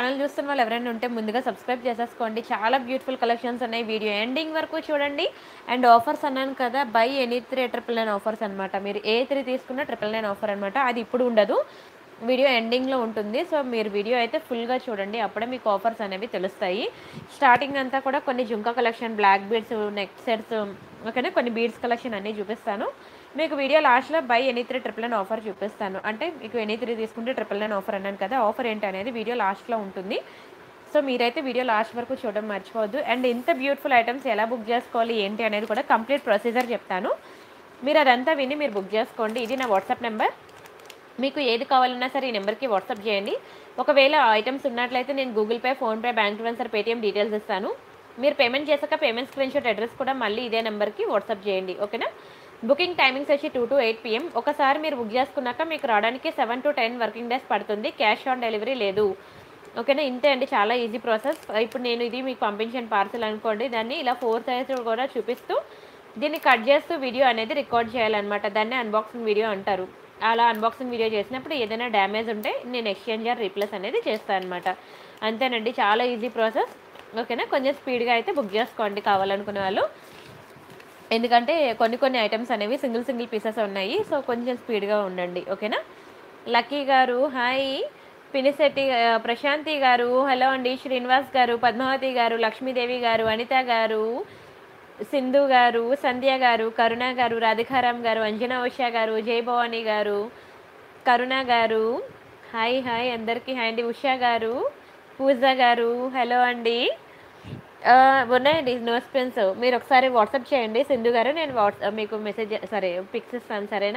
Channel చూస్తున్న వాళ్ళు ఎవరైనా ఉంటే ముందుగా సబ్స్క్రైబ్ చేసేసుకోండి చాలా బ్యూటిఫుల్ కలెక్షన్స్ ఉన్నాయి వీడియో ఎండింగ్ వరకు చూడండి అండ్ ఆఫర్స్ అన్నాను కదా buy any three triple nine offers అనమాట మీరు ఏ త్రీ తీసుకున్న ట్రిపుల్ నైన్ ఆఫర్ అనమాట అది ఇప్పుడు ఉండదు వీడియో ఎండింగ్లో ఉంటుంది సో మీరు వీడియో అయితే ఫుల్గా చూడండి అప్పుడే మీకు ఆఫర్స్ అనేవి తెలుస్తాయి స్టార్టింగ్ అంతా కూడా కొన్ని jhumka collection black beads neck sets ఓకేనా కొన్ని బీడ్స్ కలెక్షన్ అన్నీ చూపిస్తాను మీకు వీడియో లాస్ట్లో buy any three triple nine offer చూపిస్తాను అంటే మీకు ఎనీ త్రీ తీసుకుంటే ట్రిపుల్ నైన్ ఆఫర్ అన్నాను కదా ఆఫర్ ఏంటి అనేది వీడియో లాస్ట్లో ఉంటుంది సో మీరైతే వీడియో లాస్ట్ వరకు చూడడం మర్చిపోవద్దు అండ్ ఇంత బ్యూటిఫుల్ ఐటమ్స్ ఎలా బుక్ చేసుకోవాలి ఏంటి అనేది కూడా కంప్లీట్ ప్రొసీజర్ చెప్తాను మీరు అదంతా విని మీరు బుక్ చేసుకోండి ఇది నా వాట్సాప్ నెంబర్ మీకు ఏది కావాలన్నా సరే ఈ నెంబర్కి వాట్సాప్ చేయండి ఒకవేళ ఐటమ్స్ ఉన్నట్లయితే నేను Google Pay PhonePe bank transfer Paytm details ఇస్తాను మీరు పేమెంట్ చేశాక పేమెంట్ స్క్రీన్ షాట్ అడ్రస్ కూడా మళ్ళీ ఇదే నెంబర్కి వాట్సాప్ చేయండి ఓకేనా బుకింగ్ టైమింగ్స్ వచ్చి టూ టు ఎయిట్ పిఎం ఒకసారి మీరు బుక్ చేసుకున్నాక మీకు రావడానికి seven to ten working days పడుతుంది క్యాష్ ఆన్ డెలివరీ లేదు ఓకేనా ఇంతే అండి చాలా ఈజీ ప్రాసెస్ ఇప్పుడు నేను ఇది మీకు పంపించిన పార్సల్ అనుకోండి దాన్ని ఇలా ఫోర్ సైజ్ కూడా చూపిస్తూ దీన్ని కట్ చేస్తూ వీడియో అనేది రికార్డ్ చేయాలన్నమాట దాన్ని అన్బాక్సింగ్ వీడియో అంటారు అలా అన్బాక్సింగ్ వీడియో చేసినప్పుడు ఏదైనా డ్యామేజ్ ఉంటే నేను ఎక్స్చేంజ్ ఆర్ రీప్లేస్ అనేది చేస్తాను అనమాట అంతేనండి చాలా ఈజీ ప్రాసెస్ ఓకేనా కొంచెం స్పీడ్గా అయితే బుక్ చేసుకోండి కావాలనుకునే వాళ్ళు ఎందుకంటే కొన్ని కొన్ని ఐటమ్స్ అనేవి సింగిల్ సింగిల్ పీసెస్ ఉన్నాయి సో కొంచెం స్పీడ్గా ఉండండి ఓకేనా లక్కీ గారు హాయ్ పినిశెట్టి ఆ, ప్రశాంతి గారు హలో అండి శ్రీనివాస్ గారు పద్మావతి గారు లక్ష్మీదేవి గారు అనిత గారు సింధు గారు సంధ్య గారు కరుణ గారు రాధికారాం గారు అంజనా ఉషా గారు జై భవానీ గారు కరుణ గారు హాయ్ హాయ్ అందరికీ హాయ్ అండి ఉషా గారు పూజ గారు హలో అండి ఆ, ఉన్నాయండి నోస్ పెన్స్ మీరు ఒకసారి వాట్సాప్ చేయండి సింధు గారు నేను వాట్సాప్ మీకు మెసేజ్ సరే పిక్స్ ఇస్తాను సరేనా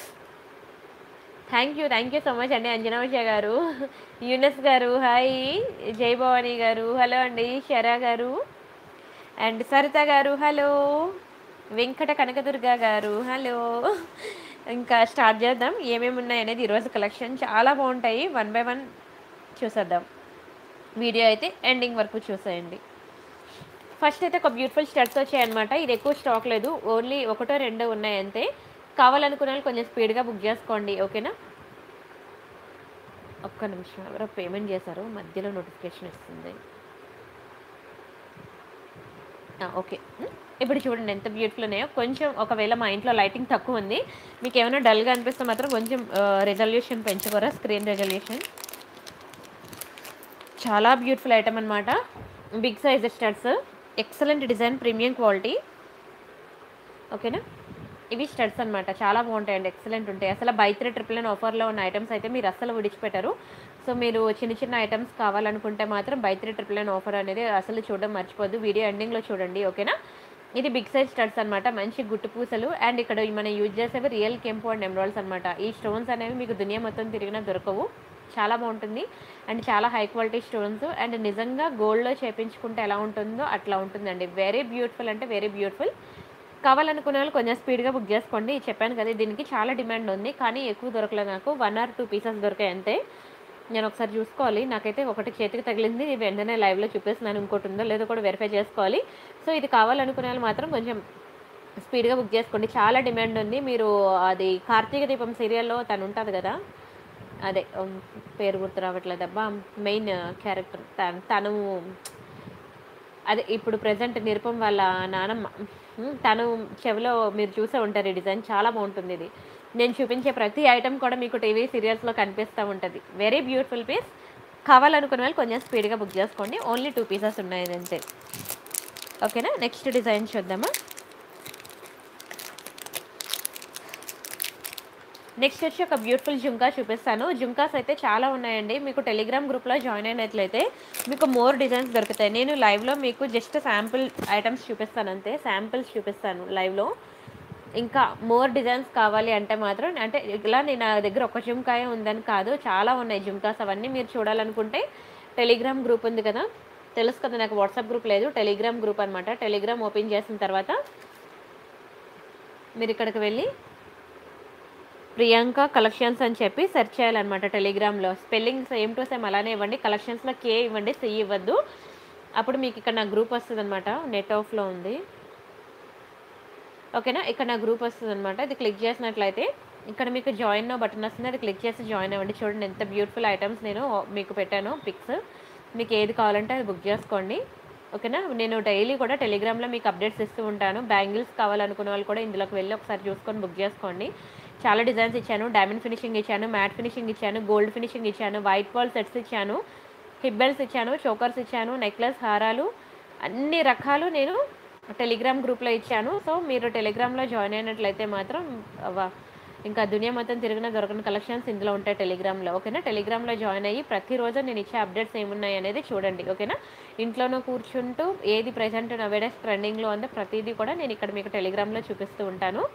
thank you thank you so much అండి అంజనా ఉషా గారు యూనస్ గారు హాయ్ జై భవానీ గారు హలో అండి శరా గారు అండ్ సరిత గారు హలో వెంకట కనకదుర్గ గారు హలో ఇంకా స్టార్ట్ చేద్దాం ఏమేమి ఉన్నాయి అనేది ఈరోజు కలెక్షన్ చాలా బాగుంటాయి వన్ బై వన్ చూసేద్దాం వీడియో అయితే ఎండింగ్ వరకు చూసేయండి ఫస్ట్ అయితే ఒక బ్యూటిఫుల్ స్టడ్స్ వచ్చాయన్నమాట ఇది ఎక్కువ స్టాక్ లేదు ఓన్లీ ఒకటో రెండో ఉన్నాయి అంతే కావాలనుకున్న వాళ్ళు కొంచెం స్పీడ్గా బుక్ చేసుకోండి ఓకేనా ఒక్క నిమిషం ఎవరో పేమెంట్ చేశారు మధ్యలో నోటిఫికేషన్ ఇస్తుంది ఆ, ఓకే ఉమ్, ఇప్పుడు చూడండి ఎంత బ్యూటిఫుల్ ఉన్నాయో కొంచెం ఒకవేళ మా ఇంట్లో లైటింగ్ తక్కువ ఉంది మీకు ఏమైనా డల్గా అనిపిస్తే మాత్రం కొంచెం రెజల్యూషన్ పెంచుకోరా స్క్రీన్ రెజల్యూషన్ చాలా బ్యూటిఫుల్ ఐటమ్ అనమాట big size studs excellent design premium quality ఓకేనా ఇవి స్టడ్స్ అనమాట చాలా బాగుంటాయండి ఎక్సలెంట్ ఉంటాయి అసలు బై త్రీ ట్రిపుల్ నైన్ ఆఫర్లో ఉన్న ఐటమ్స్ అయితే మీరు అసలు విడిచిపెట్టరు సో మీరు చిన్న చిన్న ఐటమ్స్ కావాలనుకుంటే మాత్రం buy three triple nine offer అనేది అసలు చూడడం మర్చిపోద్దు వీడియో ఎండింగ్లో చూడండి ఓకేనా ఇది బిగ్ సైజ్ స్టడ్స్ అనమాట మంచి గుట్టు పూసలు అండ్ ఇక్కడ మనం యూజ్ చేసేవి రియల్ కెంపు అండ్ ఎమరాల్డ్స్ అనమాట ఈ స్టోన్స్ అనేవి మీకు దునియా మొత్తం తిరిగినా దొరకవు చాలా బాగుంటుంది అండ్ చాలా హై క్వాలిటీ స్టోన్స్ అండ్ నిజంగా గోల్డ్లో చేపించుకుంటే ఎలా ఉంటుందో అట్లా ఉంటుందండి వెరీ బ్యూటిఫుల్ అంటే వెరీ బ్యూటిఫుల్ కావాలనుకునే వాళ్ళు కొంచెం స్పీడ్గా బుక్ చేసుకోండి చెప్పాను కదా దీనికి చాలా డిమాండ్ ఉంది కానీ ఎక్కువ దొరకలేదు నాకు వన్ ఆర్ టూ పీసెస్ దొరికాయి అంతే నేను ఒకసారి చూసుకోవాలి నాకైతే ఒకటి చేతికి తగిలింది ఇది వెంటనే లైవ్లో చూపిస్తున్నాను ఇంకోటి ఉందో లేదో కూడా వెరిఫై చేసుకోవాలి సో ఇది కావాలనుకునే వాళ్ళు మాత్రం కొంచెం స్పీడ్గా బుక్ చేసుకోండి చాలా డిమాండ్ ఉంది మీరు అది కార్తీక దీపం సీరియల్లో తను ఉంటుంది కదా అదే ఉమ్, పేరు గుర్తు రావట్లేదు అబ్బా మెయిన్ క్యారెక్టర్ తను తను అదే ఇప్పుడు ప్రజెంట్ నిరుపం వాళ్ళ నానమ్మ ఉమ్, తను చెవిలో మీరు చూసే ఉంటారు ఈ డిజైన్ చాలా బాగుంటుంది ఇది నేను చూపించే ప్రతి ఐటమ్ కూడా మీకు టీవీ సీరియల్స్లో కనిపిస్తూ ఉంటుంది వెరీ బ్యూటిఫుల్ పీస్ కావాలనుకున్న వాళ్ళు కొంచెం స్పీడ్గా బుక్ చేసుకోండి ఓన్లీ టూ పీసెస్ ఉన్నాయి అంతే ఓకేనా నెక్స్ట్ డిజైన్ చూద్దామా నెక్స్ట్ వచ్చి ఒక బ్యూటిఫుల్ జుంకా చూపిస్తాను జుంకాస్ అయితే చాలా ఉన్నాయండి మీకు టెలిగ్రామ్ గ్రూప్లో జాయిన్ అయినట్లయితే మీకు మోర్ డిజైన్స్ దొరుకుతాయి నేను లైవ్లో మీకు జస్ట్ శాంపుల్ ఐటమ్స్ చూపిస్తాను అంతే శాంపిల్స్ చూపిస్తాను లైవ్లో ఇంకా మోర్ డిజైన్స్ కావాలి అంటే మాత్రం అంటే ఇలా నేను నా దగ్గర ఒక జుంకాయ ఉందని కాదు చాలా ఉన్నాయి జుంకాస్ అవన్నీ మీరు చూడాలనుకుంటే టెలిగ్రామ్ గ్రూప్ ఉంది కదా తెలుసు కదా నాకు వాట్సాప్ గ్రూప్ లేదు టెలిగ్రామ్ గ్రూప్ అనమాట టెలిగ్రామ్ ఓపెన్ చేసిన తర్వాత మీరు ఇక్కడికి వెళ్ళి ప్రియాంక కలెక్షన్స్ అని చెప్పి సెర్చ్ చేయాలన్నమాట టెలిగ్రామ్లో స్పెల్లింగ్ సేమ్ టు సేమ్ అలానే ఇవ్వండి కలెక్షన్స్లో కే ఇవ్వండి సి ఇవ్వద్దు అప్పుడు మీకు ఇక్కడ నా గ్రూప్ వస్తుంది అనమాట నెట్ ఆఫ్లో ఉంది ఓకేనా ఇక్కడ నా గ్రూప్ వస్తుంది అనమాట ఇది క్లిక్ చేసినట్లయితే ఇక్కడ మీకు జాయిన్ బటన్ వస్తుంది అది క్లిక్ చేసి జాయిన్ అవ్వండి చూడండి ఎంత బ్యూటిఫుల్ ఐటమ్స్ నేను మీకు పెట్టాను పిక్స్ మీకు ఏది కావాలంటే అది బుక్ చేసుకోండి ఓకేనా నేను డైలీ కూడా టెలిగ్రామ్లో మీకు అప్డేట్స్ ఇస్తూ ఉంటాను బ్యాంగిల్స్ కావాలనుకున్న వాళ్ళు కూడా ఇందులోకి వెళ్ళి ఒకసారి చూసుకొని బుక్ చేసుకోండి చాలా డిజైన్స్ ఇచ్చాను డైమండ్ ఫినిషింగ్ ఇచ్చాను మ్యాట్ ఫినిషింగ్ ఇచ్చాను గోల్డ్ ఫినిషింగ్ ఇచ్చాను వైట్ బాల్ సెట్స్ ఇచ్చాను హిబ్బెల్స్ ఇచ్చాను చోకర్స్ ఇచ్చాను నెక్లెస్ హారాలు అన్ని రకాలు నేను టెలిగ్రామ్ గ్రూప్లో ఇచ్చాను సో మీరు టెలిగ్రామ్లో జాయిన్ అయినట్లయితే మాత్రం వా- ఇంకా దునియా మొత్తం తిరిగిన దొరకని కలెక్షన్స్ ఇందులో ఉంటాయి టెలిగ్రామ్లో ఓకేనా టెలిగ్రామ్లో జాయిన్ అయ్యి ప్రతిరోజు నేను ఇచ్చే అప్డేట్స్ ఏమున్నాయి అనేది చూడండి ఓకేనా ఇంట్లోనూ కూర్చుంటూ ఏది ప్రజెంట్ నవేడేస్ ట్రెండింగ్లో ఉందో ప్రతిదీ కూడా నేను ఇక్కడ మీకు టెలిగ్రామ్లో చూపిస్తూ ఉంటాను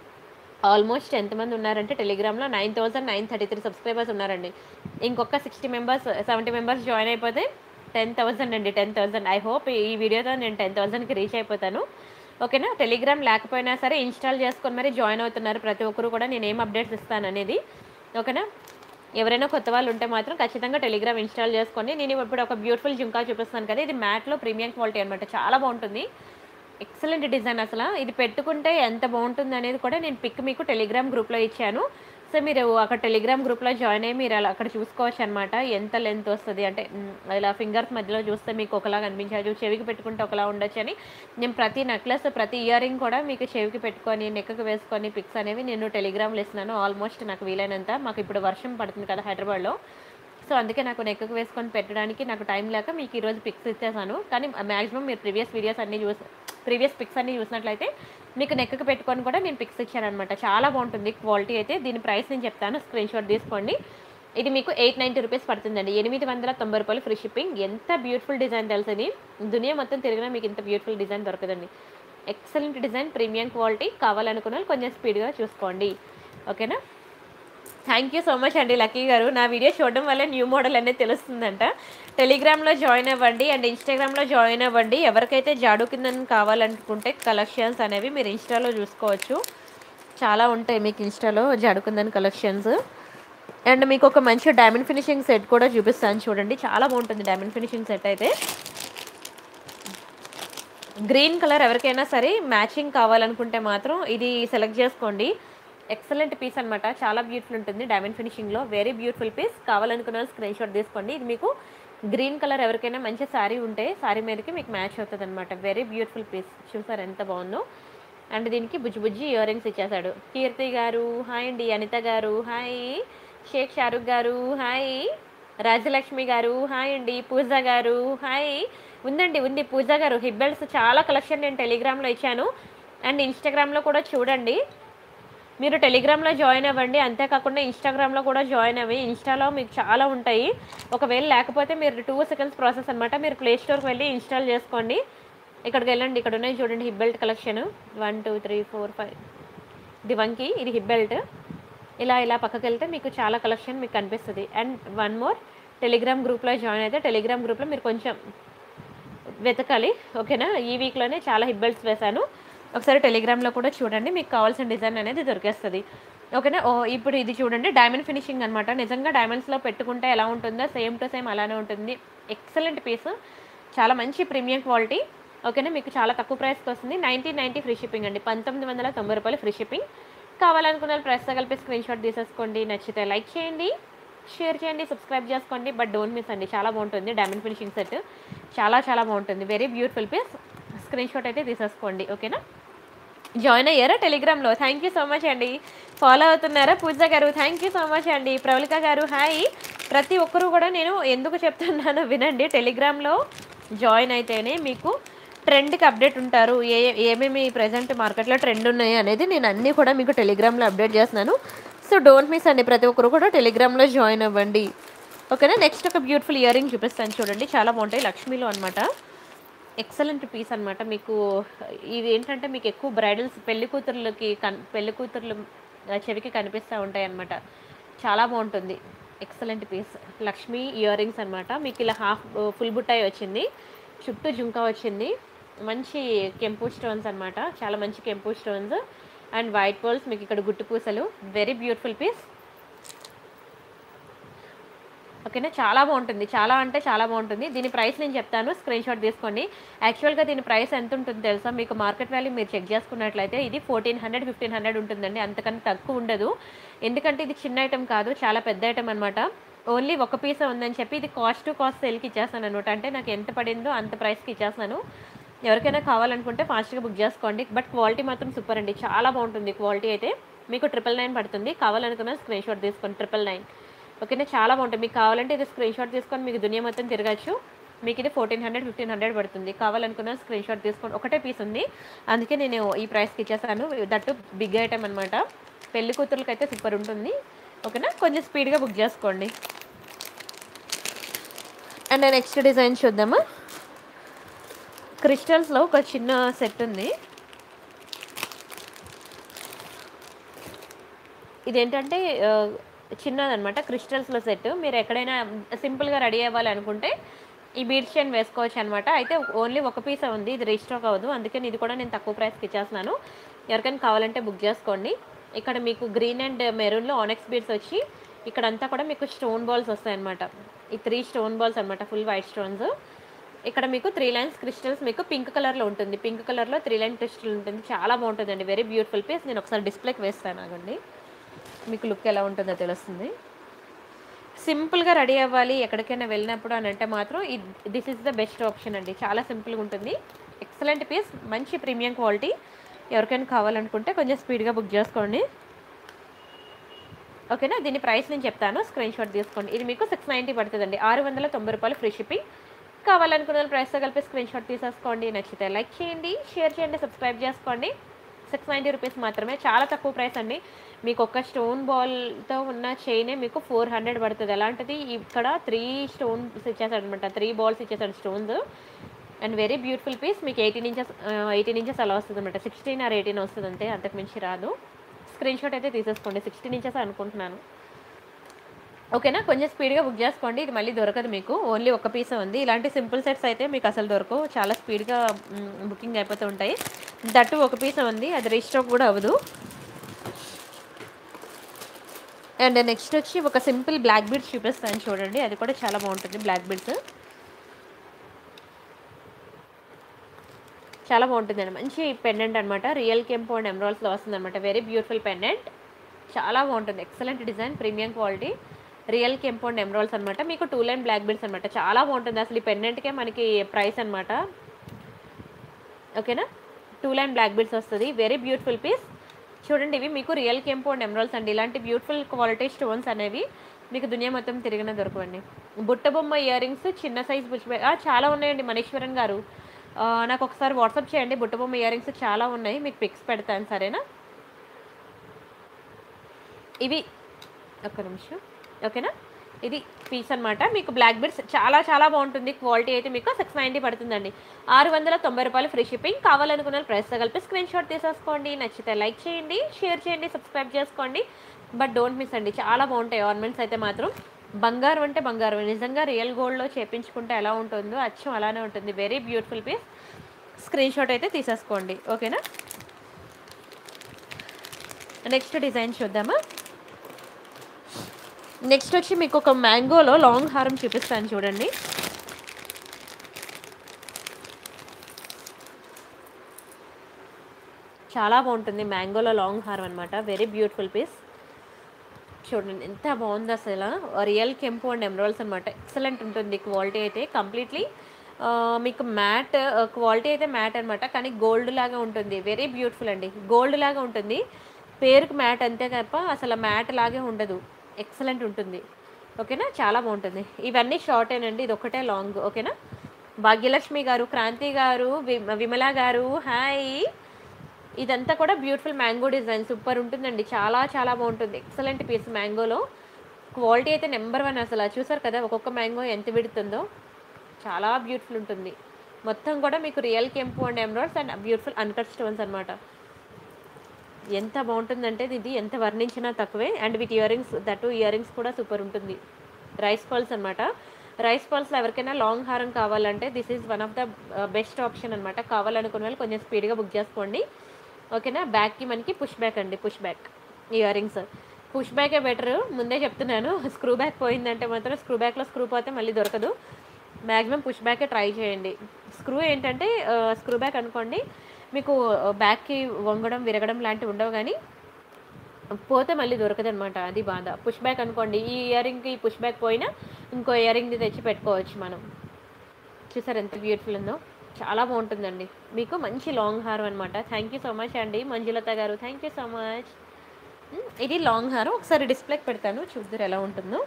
ఆల్మోస్ట్ ఎంతమంది ఉన్నారంటే టెలిగ్రామ్లో nine thousand nine thirty three subscribers ఉన్నారండి ఇంకొక sixty members seventy members join అయిపోతే టెన్ థౌసండ్ అండి టెన్ థౌసండ్ ఐ హోప్ ఈ వీడియోతో నేను టెన్ థౌసండ్కి రీచ్ అయిపోతాను ఓకేనా టెలిగ్రామ్ లేకపోయినా సరే ఇన్స్టాల్ చేసుకొని మరి జాయిన్ అవుతున్నారు ప్రతి ఒక్కరు కూడా నేను ఏం అప్డేట్స్ ఇస్తాను అనేది ఓకేనా ఎవరైనా కొత్త వాళ్ళు ఉంటే మాత్రం ఖచ్చితంగా టెలిగ్రామ్ ఇన్స్టాల్ చేసుకొని నేను ఇప్పుడు ఒక బ్యూటిఫుల్ జుంకా చూపిస్తాను కదా ఇది మ్యాట్లో ప్రీమియం క్వాలిటీ అనమాట చాలా బాగుంటుంది ఎక్సలెంట్ డిజైన్ అసలు ఇది పెట్టుకుంటే ఎంత బాగుంటుంది అనేది కూడా నేను పిక్ మీకు టెలిగ్రామ్ గ్రూప్లో ఇచ్చాను సో మీరు అక్కడ టెలిగ్రామ్ గ్రూప్లో జాయిన్ అయ్యి మీరు అలా అక్కడ చూసుకోవచ్చు అనమాట ఎంత లెంత్ వస్తుంది అంటే మ్, ఇలా ఫింగర్స్ మధ్యలో చూస్తే మీకు ఒకలా కనిపించవచ్చు చెవికి పెట్టుకుంటే ఒకలా ఉండొచ్చు అని నేను ప్రతి నెక్లెస్ ప్రతి ఇయర్ రింగ్ కూడా మీకు చెవికి పెట్టుకొని నెక్కకు వేసుకొని పిక్స్ అనేవి నేను టెలిగ్రామ్లో ఇస్తున్నాను ఆల్మోస్ట్ నాకు వీలైనంత మాకు ఇప్పుడు వర్షం పడుతుంది కదా హైదరాబాద్లో సో అందుకే నాకు నెక్కకు వేసుకొని పెట్టడానికి నాకు టైం లేక మీకు ఈరోజు పిక్స్ ఇచ్చేసాను కానీ మ్యాక్సిమం మీరు ప్రీవియస్ వీడియోస్ అన్నీ చూసి ప్రీవియస్ పిక్స్ అన్నీ చూసినట్లయితే మీకు నెక్కకు పెట్టుకొని కూడా నేను పిక్స్ ఇచ్చానమాట చాలా బాగుంటుంది క్వాలిటీ అయితే దీని ప్రైస్ నేను చెప్తాను స్క్రీన్ షాట్ తీసుకోండి ఇది మీకు ఎయిట్ నైంటీ రూపీస్ పడుతుందండి ఎనిమిది వందల తొంభై రూపాయలు ఫ్రీ షిప్పింగ్ ఎంత బ్యూటిఫుల్ డిజైన్ తెలుసు ఇది దునియా మొత్తం తిరిగినా మీకు ఇంత బ్యూటిఫుల్ డిజైన్ దొరకదండి ఎక్సలెంట్ డిజైన్ ప్రీమియం క్వాలిటీ కావాలనుకున్న వాళ్ళు కొంచెం స్పీడ్గా చూసుకోండి ఓకేనా థ్యాంక్ యూ సో మచ్ అండి లక్కీ గారు నా వీడియో చూడడం వల్ల న్యూ మోడల్ అనేది తెలుస్తుందంట టెలిగ్రామ్లో జాయిన్ అవ్వండి అండ్ ఇన్స్టాగ్రామ్లో జాయిన్ అవ్వండి ఎవరికైతే జాడు కింద కావాలనుకుంటే కలెక్షన్స్ అనేవి మీరు ఇన్స్టాలో చూసుకోవచ్చు చాలా ఉంటాయి మీకు ఇన్స్టాలో జాడుకుందని కలెక్షన్స్ అండ్ మీకు ఒక మంచి డైమండ్ ఫినిషింగ్ సెట్ కూడా చూపిస్తాను చూడండి చాలా బాగుంటుంది డైమండ్ ఫినిషింగ్ సెట్ అయితే గ్రీన్ కలర్ ఎవరికైనా సరే మ్యాచింగ్ కావాలనుకుంటే మాత్రం ఇది సెలెక్ట్ చేసుకోండి ఎక్సలెంట్ పీస్ అన్నమాట చాలా బ్యూటిఫుల్ ఉంటుంది డైమండ్ ఫినిషింగ్లో వెరీ బ్యూటిఫుల్ పీస్ కావాలనుకున్న స్క్రీన్ షాట్ తీసుకోండి ఇది మీకు గ్రీన్ కలర్ ఎవరికైనా మంచి శారీ ఉంటే శారీ మీదకి మీకు మ్యాచ్ అవుతుంది అనమాట వెరీ బ్యూటిఫుల్ పీస్ చూసారు ఎంత బాగుందో అండ్ దీనికి బుజ్జి బుజ్జి ఇయర్ రింగ్స్ ఇచ్చేసాడు కీర్తి గారు హాయ్ అండి అనిత గారు హాయ్ షేక్ షారుఖ్ గారు హాయ్ రాజలక్ష్మి గారు హాయ్ అండి పూజ గారు హాయ్ ఉందండి ఉంది పూజ గారు హిబ్బెల్స్ చాలా కలెక్షన్ నేను టెలిగ్రామ్లో ఇచ్చాను అండ్ ఇన్స్టాగ్రామ్లో కూడా చూడండి మీరు టెలిగ్రామ్లో జాయిన్ అవ్వండి అంతేకాకుండా ఇన్స్టాగ్రామ్లో కూడా జాయిన్ అవ్వి ఇన్స్టాలో మీకు చాలా ఉంటాయి ఒకవేళ లేకపోతే మీరు టూ సెకండ్స్ ప్రాసెస్ అనమాట మీరు ప్లే స్టోర్కి వెళ్ళి ఇన్స్టాల్ చేసుకోండి ఇక్కడికి వెళ్ళండి ఇక్కడ ఉన్నాయి చూడండి hip belt collection one two three four five ఇది వంకి ఇది హిబ్బెల్ట్ ఇలా ఇలా పక్కకి వెళ్తే మీకు చాలా కలెక్షన్ మీకు కనిపిస్తుంది అండ్ వన్ మోర్ టెలిగ్రామ్ గ్రూప్లో జాయిన్ అయితే టెలిగ్రామ్ గ్రూప్లో మీరు కొంచెం వెతకాలి ఓకేనా ఈ వీక్లోనే చాలా హిబ్బెల్ట్స్ వేశాను ఒకసారి టెలిగ్రామ్లో కూడా చూడండి మీకు కావాల్సిన డిజైన్ అనేది దొరికేస్తుంది ఓకేనా ఓ ఇప్పుడు ఇది చూడండి డైమండ్ ఫినిషింగ్ అనమాట నిజంగా డైమండ్స్లో పెట్టుకుంటే ఎలా ఉంటుందో సేమ్ టు సేమ్ అలానే ఉంటుంది ఎక్సలెంట్ పీస్ చాలా మంచి ప్రీమియం క్వాలిటీ ఓకేనా మీకు చాలా తక్కువ ప్రైస్కి వస్తుంది నైన్టీన్ నైంటీ ఫ్రీ షిప్పింగ్ అండి పంతొమ్మిది వందల తొంభై రూపాయలు ఫ్రీ షిప్పింగ్ కావాలనుకున్న వాళ్ళు ప్రైస్తో కలిపి స్క్రీన్ షాట్ తీసేసుకోండి నచ్చితే లైక్ చేయండి షేర్ చేయండి సబ్స్క్రైబ్ చేసుకోండి బట్ డోంట్ మిస్ అండి చాలా బాగుంటుంది డైమండ్ ఫినిషింగ్ సెట్ చాలా చాలా బాగుంటుంది very beautiful piece screen shot అయితే తీసేసుకోండి ఓకేనా జాయిన్ అయ్యారా టెలిగ్రామ్లో థ్యాంక్ యూ సో మచ్ అండి ఫాలో అవుతున్నారా పూజ గారు థ్యాంక్ యూ సో మచ్ అండి ప్రవళిక గారు హాయ్ ప్రతి ఒక్కరూ కూడా నేను ఎందుకు చెప్తున్నానో వినండి టెలిగ్రామ్లో జాయిన్ అయితేనే మీకు ట్రెండ్కి అప్డేట్ ఉంటారు ఏ ఏమేమి ప్రజెంట్ మార్కెట్లో ట్రెండ్ ఉన్నాయి అనేది నేను అన్నీ కూడా మీకు టెలిగ్రామ్లో అప్డేట్ చేస్తున్నాను సో డోంట్ మిస్ అండి ప్రతి ఒక్కరు కూడా టెలిగ్రామ్లో జాయిన్ అవ్వండి ఓకేనా నెక్స్ట్ ఒక బ్యూటిఫుల్ ఇయర్ రింగ్ చూపిస్తాను చూడండి చాలా బాగుంటాయి లక్ష్మీలో అనమాట ఎక్సలెంట్ పీస్ అనమాట మీకు ఇవి ఏంటంటే మీకు ఎక్కువ బ్రైడల్స్ పెళ్లి కూతుర్లకి కన్ పెళ్లి కూతుర్లు ఆ, చెవికి కనిపిస్తూ ఉంటాయి అనమాట చాలా బాగుంటుంది excellent piece Lakshmi earrings అనమాట మీకు ఇలా హాఫ్ ఫుల్ బుట్టాయి వచ్చింది చుట్టూ జుంకా వచ్చింది మంచి కెంపు స్టోన్స్ అనమాట చాలా మంచి కెంపు స్టోన్స్ అండ్ వైట్ పోల్స్ మీకు ఇక్కడ గుట్టు పూసలు వెరీ బ్యూటిఫుల్ పీస్ ఓకేనా చాలా బాగుంటుంది చాలా అంటే చాలా బాగుంటుంది దీని ప్రైస్ నేను చెప్తాను స్క్రీన్ షాట్ తీసుకోండి యాక్చువల్గా దీని ప్రైస్ ఎంత ఉంటుంది తెలుసా మీకు మార్కెట్ వాల్యూ మీరు చెక్ చేసుకున్నట్లయితే ఇది ఫోర్టీన్ హండ్రెడ్ ఫిఫ్టీన్ హండ్రెడ్ ఉంటుందండి అంతకన్నా తక్కువ ఉండదు ఎందుకంటే ఇది చిన్న ఐటెం కాదు చాలా పెద్ద ఐటెం అనమాట ఓన్లీ ఒక పీసే ఉందని చెప్పి ఇది కాస్ట్ టు కాస్ట్ సేల్కి ఇచ్చేస్తాను అనమాట అంటే నాకు ఎంత పడిందో అంత ప్రైస్కి ఇచ్చేస్తాను ఎవరికైనా కావాలనుకుంటే ఫాస్ట్గా బుక్ చేసుకోండి బట్ క్వాలిటీ మాత్రం సూపర్ అండి చాలా బాగుంటుంది క్వాలిటీ అయితే మీకు ట్రిపుల్ నైన్ పడుతుంది కావాలనుకున్న స్క్రీన్ షాట్ తీసుకోండి ట్రిపుల్ నైన్ ఓకేనా చాలా బాగుంటుంది మీకు కావాలంటే ఇది స్క్రీన్ షాట్ తీసుకొని మీకు దునియా మొత్తం తిరగచ్చు మీకు ఇది ఫోర్టీన్ హండ్రెడ్ ఫిఫ్టీన్ హండ్రెడ్ పడుతుంది కావాలనుకున్న స్క్రీన్ షాట్ తీసుకోండి ఒకటే పీస్ ఉంది అందుకే నేను ఈ ప్రైస్కి ఇచ్చేసాను దట్టు బిగ్ ఐటమ్ అనమాట పెళ్లి కూతురులకి అయితే సూపర్ ఉంటుంది ఓకేనా కొంచెం స్పీడ్గా బుక్ చేసుకోండి అండ్ నెక్స్ట్ డిజైన్ చూద్దామా క్రిస్టల్స్లో ఒక చిన్న సెట్ ఉంది ఇదేంటంటే ఆ, చిన్నదన్నమాట క్రిస్టల్స్లో సెట్ మీరు ఎక్కడైనా సింపుల్గా రెడీ అవ్వాలి అనుకుంటే ఈ బీడ్ చైన్ వేసుకోవచ్చు అనమాట అయితే ఓన్లీ ఒక పీస్ ఉంది ఇది రీస్టాక్ అవ్వదు అందుకని ఇది కూడా నేను తక్కువ ప్రైస్కి ఇచ్చేస్తున్నాను ఎవరికైనా కావాలంటే బుక్ చేసుకోండి ఇక్కడ మీకు గ్రీన్ అండ్ మెరూన్లో ఆనెక్స్ బీడ్స్ వచ్చి ఇక్కడంతా కూడా మీకు స్టోన్ బాల్స్ వస్తాయన్నమాట ఈ త్రీ స్టోన్ బాల్స్ అనమాట ఫుల్ వైట్ స్టోన్స్ ఇక్కడ మీకు త్రీ లైన్స్ క్రిస్టల్స్ మీకు పింక్ కలర్లో ఉంటుంది పింక్ కలర్లో త్రీ లైన్ క్రిస్టల్ ఉంటుంది చాలా బాగుంటుందండి వెరీ బ్యూటిఫుల్ పీస్ నేను ఒకసారి డిస్ప్లేకి వేస్తాను ఆగండి మీకు లుక్ ఎలా ఉంటుందో తెలుస్తుంది సింపుల్గా రెడీ అవ్వాలి ఎక్కడికైనా వెళ్ళినప్పుడు అని అంటే మాత్రం this is the best option అండి చాలా సింపుల్గా ఉంటుంది ఎక్సలెంట్ పీస్ మంచి ప్రీమియం క్వాలిటీ ఎవరికైనా కావాలనుకుంటే కొంచెం స్పీడ్గా బుక్ చేసుకోండి ఓకేనా దీని ప్రైస్ నేను చెప్తాను స్క్రీన్ షాట్ తీసుకోండి ఇది మీకు సిక్స్ నైంటీ పడుతుందండి ఆరు వందల తొంభై రూపాయలు ఫ్రీ షిప్పింగ్ కావాలనుకున్న ప్రైస్తో కలిపి స్క్రీన్ షాట్ తీసేసుకోండి నచ్చితే లైక్ చేయండి షేర్ చేయండి సబ్స్క్రైబ్ చేసుకోండి సిక్స్ నైంటీ రూపీస్ మాత్రమే చాలా తక్కువ ప్రైస్ అండి మీకు ఒక స్టోన్ బాల్తో ఉన్న చైనే మీకు ఫోర్ హండ్రెడ్ పడుతుంది అలాంటిది ఇక్కడ త్రీ స్టోన్స్ ఇచ్చేసాడు అనమాట త్రీ బాల్స్ ఇచ్చేసాడు stones and very beautiful piece మీకు ఎయిటీన్ ఇంచెస్ ఎయిటీన్ ఇంచెస్ అలా వస్తుంది అనమాట సిక్స్టీన్ ఆర్ ఎయిటీన్ వస్తుంది అంతే అంతకు మించి రాదు స్క్రీన్ షాట్ అయితే తీసేసుకోండి సిక్స్టీన్ ఇంచెస్ అనుకుంటున్నాను ఓకేనా కొంచెం స్పీడ్గా బుక్ చేసుకోండి ఇది మళ్ళీ దొరకదు మీకు ఓన్లీ ఒక పీస్ ఉంది ఇలాంటి సింపుల్ సెట్స్ అయితే మీకు అసలు దొరకవు చాలా స్పీడ్గా బుకింగ్ అయిపోతూ ఉంటాయి దట్టు ఒక పీస్ ఉంది అది రీస్టాక్ కూడా అవ్వదు అండ్ నెక్స్ట్ వచ్చి ఒక సింపుల్ బ్లాక్ బీడ్స్ చూపిస్తాను చూడండి అది కూడా చాలా బాగుంటుంది బ్లాక్ బీడ్స్ చాలా బాగుంటుందండి మంచి పెండెంట్ అనమాట రియల్ కెంపో అండ్ ఎమరాల్స్లో వస్తుంది అనమాట వెరీ బ్యూటిఫుల్ పెండెంట్ చాలా బాగుంటుంది excellent design premium quality real కెంపో అండ్ ఎమరాల్స్ అనమాట మీకు టూ లైన్ బ్లాక్ బీడ్స్ అనమాట చాలా బాగుంటుంది అసలు ఈ పెండెంట్కే మనకి ప్రైస్ అనమాట ఓకేనా టూ లైన్ బ్లాక్ బీడ్స్ వస్తుంది వెరీ బ్యూటిఫుల్ పీస్ చూడండి ఇవి మీకు రియల్ కెంపో అండ్ ఎమరాల్స్ అండి ఇలాంటి బ్యూటిఫుల్ క్వాలిటీ స్టోన్స్ అనేవి మీకు దునియా మొత్తం తిరిగిన దొరకవండి బుట్ట బొమ్మ ఇయర్ రింగ్స్ చిన్న సైజ్ బుచ్చి చాలా ఉన్నాయండి మనీశ్వరన్ గారు ఆ, నాకు ఒకసారి వాట్సాప్ చేయండి బుట్ట బొమ్మ ఇయర్ రింగ్స్ చాలా ఉన్నాయి మీకు పిక్స్ పెడతాను సరేనా ఇవి ఒక్క నిమిషం ఓకేనా ఇది పీస్ అన్నమాట మీకు బ్లాక్ బెడ్స్ చాలా చాలా బాగుంటుంది క్వాలిటీ అయితే మీకు సిక్స్ నైంటీ పడుతుందండి ఆరు వందల తొంభై రూపాయలు ఫ్రీ షిప్పింగ్ కావాలనుకున్న ప్రైస్తో కలిపి స్క్రీన్ షాట్ తీసేసుకోండి నచ్చితే లైక్ చేయండి షేర్ చేయండి సబ్స్క్రైబ్ చేసుకోండి బట్ డోంట్ మిస్ అండి చాలా బాగుంటాయి ఆర్నమెంట్స్ అయితే మాత్రం బంగారం అంటే బంగారం నిజంగా రియల్ గోల్డ్లో చేపించుకుంటే ఎలా ఉంటుందో అచ్చం అలానే ఉంటుంది very beautiful piece screen shot అయితే తీసేసుకోండి ఓకేనా నెక్స్ట్ డిజైన్ చూద్దామా నెక్స్ట్ వచ్చి మీకు ఒక మ్యాంగోలో లాంగ్ హారం చూపిస్తాను చూడండి చాలా బాగుంటుంది మ్యాంగోలో లాంగ్ హారం అనమాట వెరీ బ్యూటిఫుల్ పీస్ చూడండి ఎంత బాగుంది అసలు రియల్ కెంపు అండ్ ఎమరాల్స్ అనమాట ఎక్సలెంట్ ఉంటుంది క్వాలిటీ అయితే కంప్లీట్లీ మీకు మ్యాట్ క్వాలిటీ అయితే మ్యాట్ అనమాట కానీ గోల్డ్ లాగా ఉంటుంది వెరీ బ్యూటిఫుల్ అండి గోల్డ్ లాగా ఉంటుంది పేరుకు మ్యాట్ అంతే తప్ప అసలు మ్యాట్ లాగే ఉండదు ఎక్సలెంట్ ఉంటుంది ఓకేనా చాలా బాగుంటుంది ఇవన్నీ షార్టేనండి ఇది ఒకటే లాంగ్ ఓకేనా భాగ్యలక్ష్మి గారు క్రాంతి గారు విమ- విమల గారు హాయ్ ఇదంతా కూడా బ్యూటిఫుల్ మ్యాంగో డిజైన్ సూపర్ ఉంటుందండి చాలా చాలా బాగుంటుంది ఎక్సలెంట్ పీస్ మ్యాంగోలో క్వాలిటీ అయితే నెంబర్ వన్ అసలు చూసారు కదా ఒక్కొక్క మ్యాంగో ఎంత విడుతుందో చాలా బ్యూటిఫుల్ ఉంటుంది మొత్తం కూడా మీకు రియల్ కెంపు and emeralds and beautiful uncut stones అనమాట ఎంత బాగుంటుందంటే ఇది ఎంత వర్ణించినా తక్కువే and with earrings that earrings కూడా సూపర్ ఉంటుంది రైస్ పల్స్ అనమాట రైస్ పల్స్లో ఎవరికైనా లాంగ్ హారం కావాలంటే this is one of the best option అనమాట కావాలనుకున్న వాళ్ళు కొంచెం స్పీడ్గా బుక్ చేసుకోండి ఓకేనా బ్యాక్కి మనకి పుష్ బ్యాక్ అండి push back earrings push బ్యాకే బెటర్ ముందే చెప్తున్నాను స్క్రూ బ్యాక్ పోయిందంటే మాత్రం స్క్రూ బ్యాక్లో స్క్రూ పోతే మళ్ళీ దొరకదు మ్యాక్సిమం పుష్ బ్యాకే ట్రై చేయండి స్క్రూ ఏంటంటే స్క్రూ బ్యాక్ అనుకోండి మీకు బ్యాక్కి వంగడం విరగడం లాంటివి ఉండవు కానీ పోతే మళ్ళీ దొరకదు అనమాట అది బాధ పుష్ బ్యాక్ అనుకోండి ఈ ఇయర్ రింగ్కి పుష్ బ్యాక్ పోయినా ఇంకో ఇయర్ రింగ్ది తెచ్చి పెట్టుకోవచ్చు మనం చూసారు ఎంత బ్యూటిఫుల్ ఉందో చాలా బాగుంటుందండి మీకు మంచి లాంగ్ హారం అనమాట థ్యాంక్ యూ సో మచ్ అండి Manjulatha garu thank you so much ఇది లాంగ్ హారం ఒకసారి డిస్ప్లేకి పెడతాను చూద్దరు ఎలా ఉంటుందో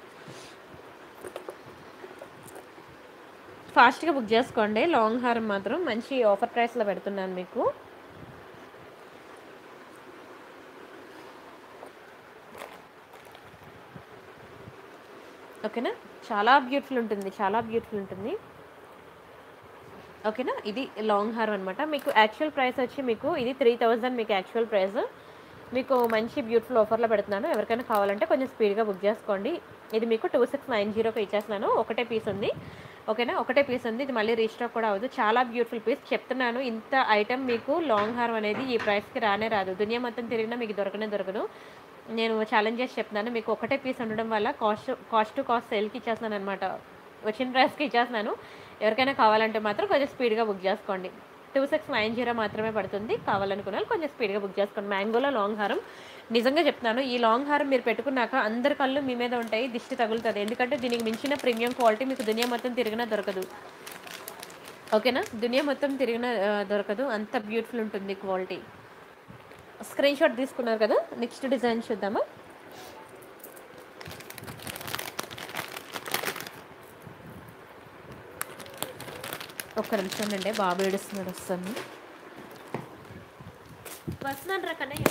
ఫాస్ట్గా బుక్ చేసుకోండి లాంగ్ హారం మాత్రం మంచి ఆఫర్ ప్రైస్లో పెడుతున్నాను మీకు ఓకేనా చాలా బ్యూటిఫుల్ ఉంటుంది చాలా బ్యూటిఫుల్ ఉంటుంది ఓకేనా ఇది లాంగ్ హార్ అనమాట మీకు యాక్చువల్ ప్రైస్ వచ్చి మీకు ఇది త్రీ థౌజండ్ మీకు యాక్చువల్ ప్రైస్ మీకు మంచి బ్యూటిఫుల్ ఆఫర్లో పెడుతున్నాను ఎవరికైనా కావాలంటే కొంచెం స్పీడ్గా బుక్ చేసుకోండి ఇది మీకు టూ సిక్స్ నైన్ జీరోకి ఇచ్చేస్తున్నాను ఒకటే పీస్ ఉంది ఓకేనా ఒకటే పీస్ ఉంది ఇది మళ్ళీ రీస్టాక్ కూడా అవ్వదు చాలా బ్యూటిఫుల్ పీస్ చెప్తున్నాను ఇంత ఐటమ్ మీకు లాంగ్ హారం అనేది ఈ ప్రైస్కి రానే రాదు దునియా మొత్తం తిరిగినా మీకు దొరకనే దొరకదు నేను ఛాలెంజ్ చేసి చెప్తున్నాను మీకు ఒకటే పీస్ ఉండడం వల్ల కాస్ట్ కాస్ట్ టు కాస్ట్ సేల్కి ఇచ్చేస్తున్నాను అనమాట వచ్చిన ప్రైస్కి ఇచ్చేస్తున్నాను ఎవరికైనా కావాలంటే మాత్రం కొంచెం స్పీడ్గా బుక్ చేసుకోండి టూ సిక్స్ నైన్ జీరో మాత్రమే పడుతుంది కావాలనుకున్న వాళ్ళు కొంచెం స్పీడ్గా బుక్ చేసుకోండి మ్యాంగోలో లాంగ్ హారం నిజంగా చెప్తున్నాను ఈ లాంగ్ హారం మీరు పెట్టుకున్నాక అందరి కళ్ళు మీ మీద ఉంటాయి దిష్టి తగులుతుంది ఎందుకంటే దీనికి మించిన ప్రీమియం క్వాలిటీ మీకు దునియా మొత్తం తిరిగినా దొరకదు ఓకేనా దునియా మొత్తం తిరిగినా ఆ, దొరకదు అంత బ్యూటిఫుల్ ఉంటుంది క్వాలిటీ స్క్రీన్ షాట్ తీసుకున్నారు కదా నెక్స్ట్ డిజైన్ చూద్దామా ఒక్క నిమిషం అండి బాబు ఏడుస్తున్నాడు వస్తాను వస్తున్నాను రా కన్నయ్య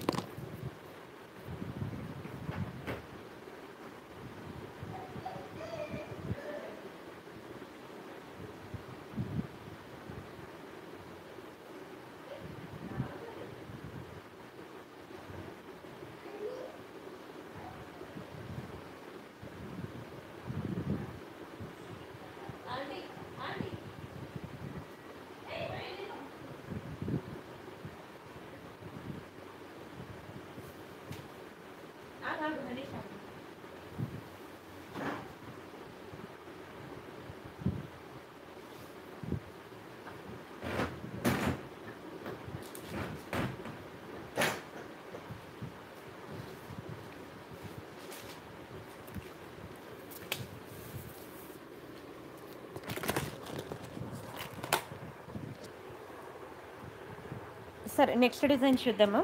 సరే నెక్స్ట్ డిజైన్ చూద్దామా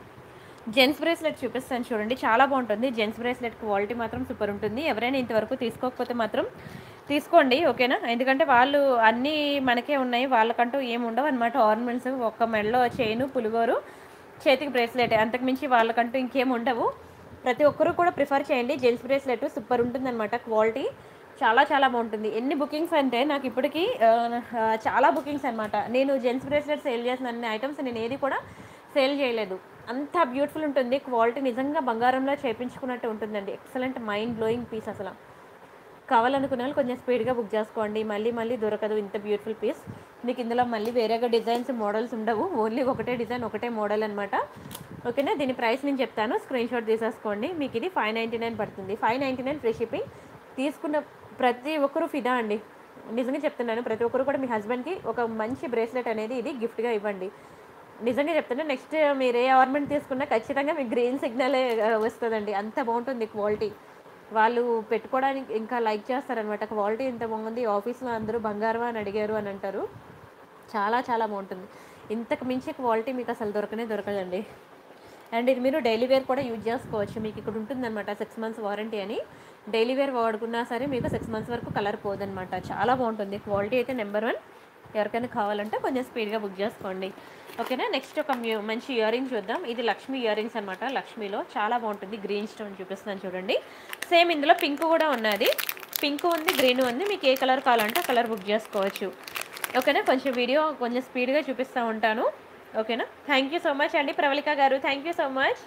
జెంట్స్ బ్రేస్లెట్ చూపిస్తాను చూడండి చాలా బాగుంటుంది జెంట్స్ బ్రేస్లెట్ క్వాలిటీ మాత్రం సూపర్ ఉంటుంది ఎవరైనా ఇంతవరకు తీసుకోకపోతే మాత్రం తీసుకోండి ఓకేనా ఎందుకంటే వాళ్ళు అన్నీ మనకే ఉన్నాయి వాళ్ళకంటూ ఏమి ఉండవు అనమాట ఆర్నమెంట్స్ ఒక్క మెడలో చైను పులిగోరు చేతికి బ్రేస్లెట్ అంతకుమించి వాళ్ళకంటూ ఇంకేం ఉండవు ప్రతి ఒక్కరూ కూడా ప్రిఫర్ చేయండి జెంట్స్ బ్రేస్లెట్ సూపర్ ఉంటుందన్నమాట క్వాలిటీ చాలా చాలా బాగుంటుంది ఎన్ని బుకింగ్స్ అంటే నాకు ఇప్పటికీ ఆ, ఆ, చాలా బుకింగ్స్ అనమాట నేను జెంట్స్ బ్రేస్లెట్ సేల్ చేసిన అన్ని ఐటమ్స్ నేను ఏది కూడా సేల్ చేయలేదు అంత బ్యూటిఫుల్ ఉంటుంది క్వాలిటీ నిజంగా బంగారంలో చేపించుకున్నట్టు ఉంటుందండి ఎక్సలెంట్ మైండ్ బ్లోయింగ్ పీస్ అసలు కావాలనుకున్న వాళ్ళు కొంచెం స్పీడ్గా బుక్ చేసుకోండి మళ్ళీ మళ్ళీ దొరకదు ఇంత బ్యూటిఫుల్ పీస్ మీకు ఇందులో మళ్ళీ వేరేగా డిజైన్స్ మోడల్స్ ఉండవు ఓన్లీ ఒకటే డిజైన్ ఒకటే మోడల్ అనమాట ఓకేనా దీని ప్రైస్ నేను చెప్తాను స్క్రీన్ షాట్ తీసేసుకోండి మీకు ఇది ఫైవ్ నైంటీ నైన్ పడుతుంది five ninety nine free shipping తీసుకున్న ప్రతి ఒక్కరూ ఫిదా అండి నిజంగా చెప్తున్నాను ప్రతి ఒక్కరు కూడా మీ హస్బెండ్కి ఒక మంచి బ్రేస్లెట్ అనేది ఇది గిఫ్ట్గా ఇవ్వండి నిజంగా చెప్తున్నా నెక్స్ట్ మీరు ఏ ఆర్నమెంట్ తీసుకున్నా ఖచ్చితంగా మీకు గ్రీన్ సిగ్నలే వస్తుందండి అంత బాగుంటుంది క్వాలిటీ వాళ్ళు పెట్టుకోవడానికి ఇంకా లైక్ చేస్తారనమాట క్వాలిటీ ఇంత బాగుంది ఆఫీస్లో అందరూ బంగారం అని అడిగారు అని అంటారు చాలా చాలా బాగుంటుంది ఇంతకు మించి క్వాలిటీ మీకు అసలు దొరకనే దొరకదండి అండ్ ఇది మీరు డైలీ వేర్ కూడా యూజ్ చేసుకోవచ్చు మీకు ఇక్కడ ఉంటుందన్నమాట సిక్స్ మంత్స్ వారంటీ అని డైలీ వేర్ వాడుకున్నా సరే మీకు సిక్స్ మంత్స్ వరకు కలర్ పోదనమాట చాలా బాగుంటుంది క్వాలిటీ అయితే నెంబర్ వన్ ఎవరికైనా కావాలంటే కొంచెం స్పీడ్గా బుక్ చేసుకోండి ఓకేనా నెక్స్ట్ ఒక మ్యూ- మంచి ఇయర్ రింగ్ చూద్దాం ఇది లక్ష్మి ఇయర్ రింగ్స్ అనమాట లక్ష్మిలో చాలా బాగుంటుంది గ్రీన్ స్టోన్ చూపిస్తున్నాను చూడండి సేమ్ ఇందులో పింక్ కూడా ఉన్నది పింక్ ఉంది గ్రీన్ ఉంది మీకు ఏ కలర్ కావాలంటే ఆ కలర్ బుక్ చేసుకోవచ్చు ఓకేనా కొంచెం వీడియో కొంచెం స్పీడ్గా చూపిస్తూ ఉంటాను ఓకేనా థ్యాంక్ యూ సో మచ్ అండి ప్రవళిక గారు థ్యాంక్ యూ సో మచ్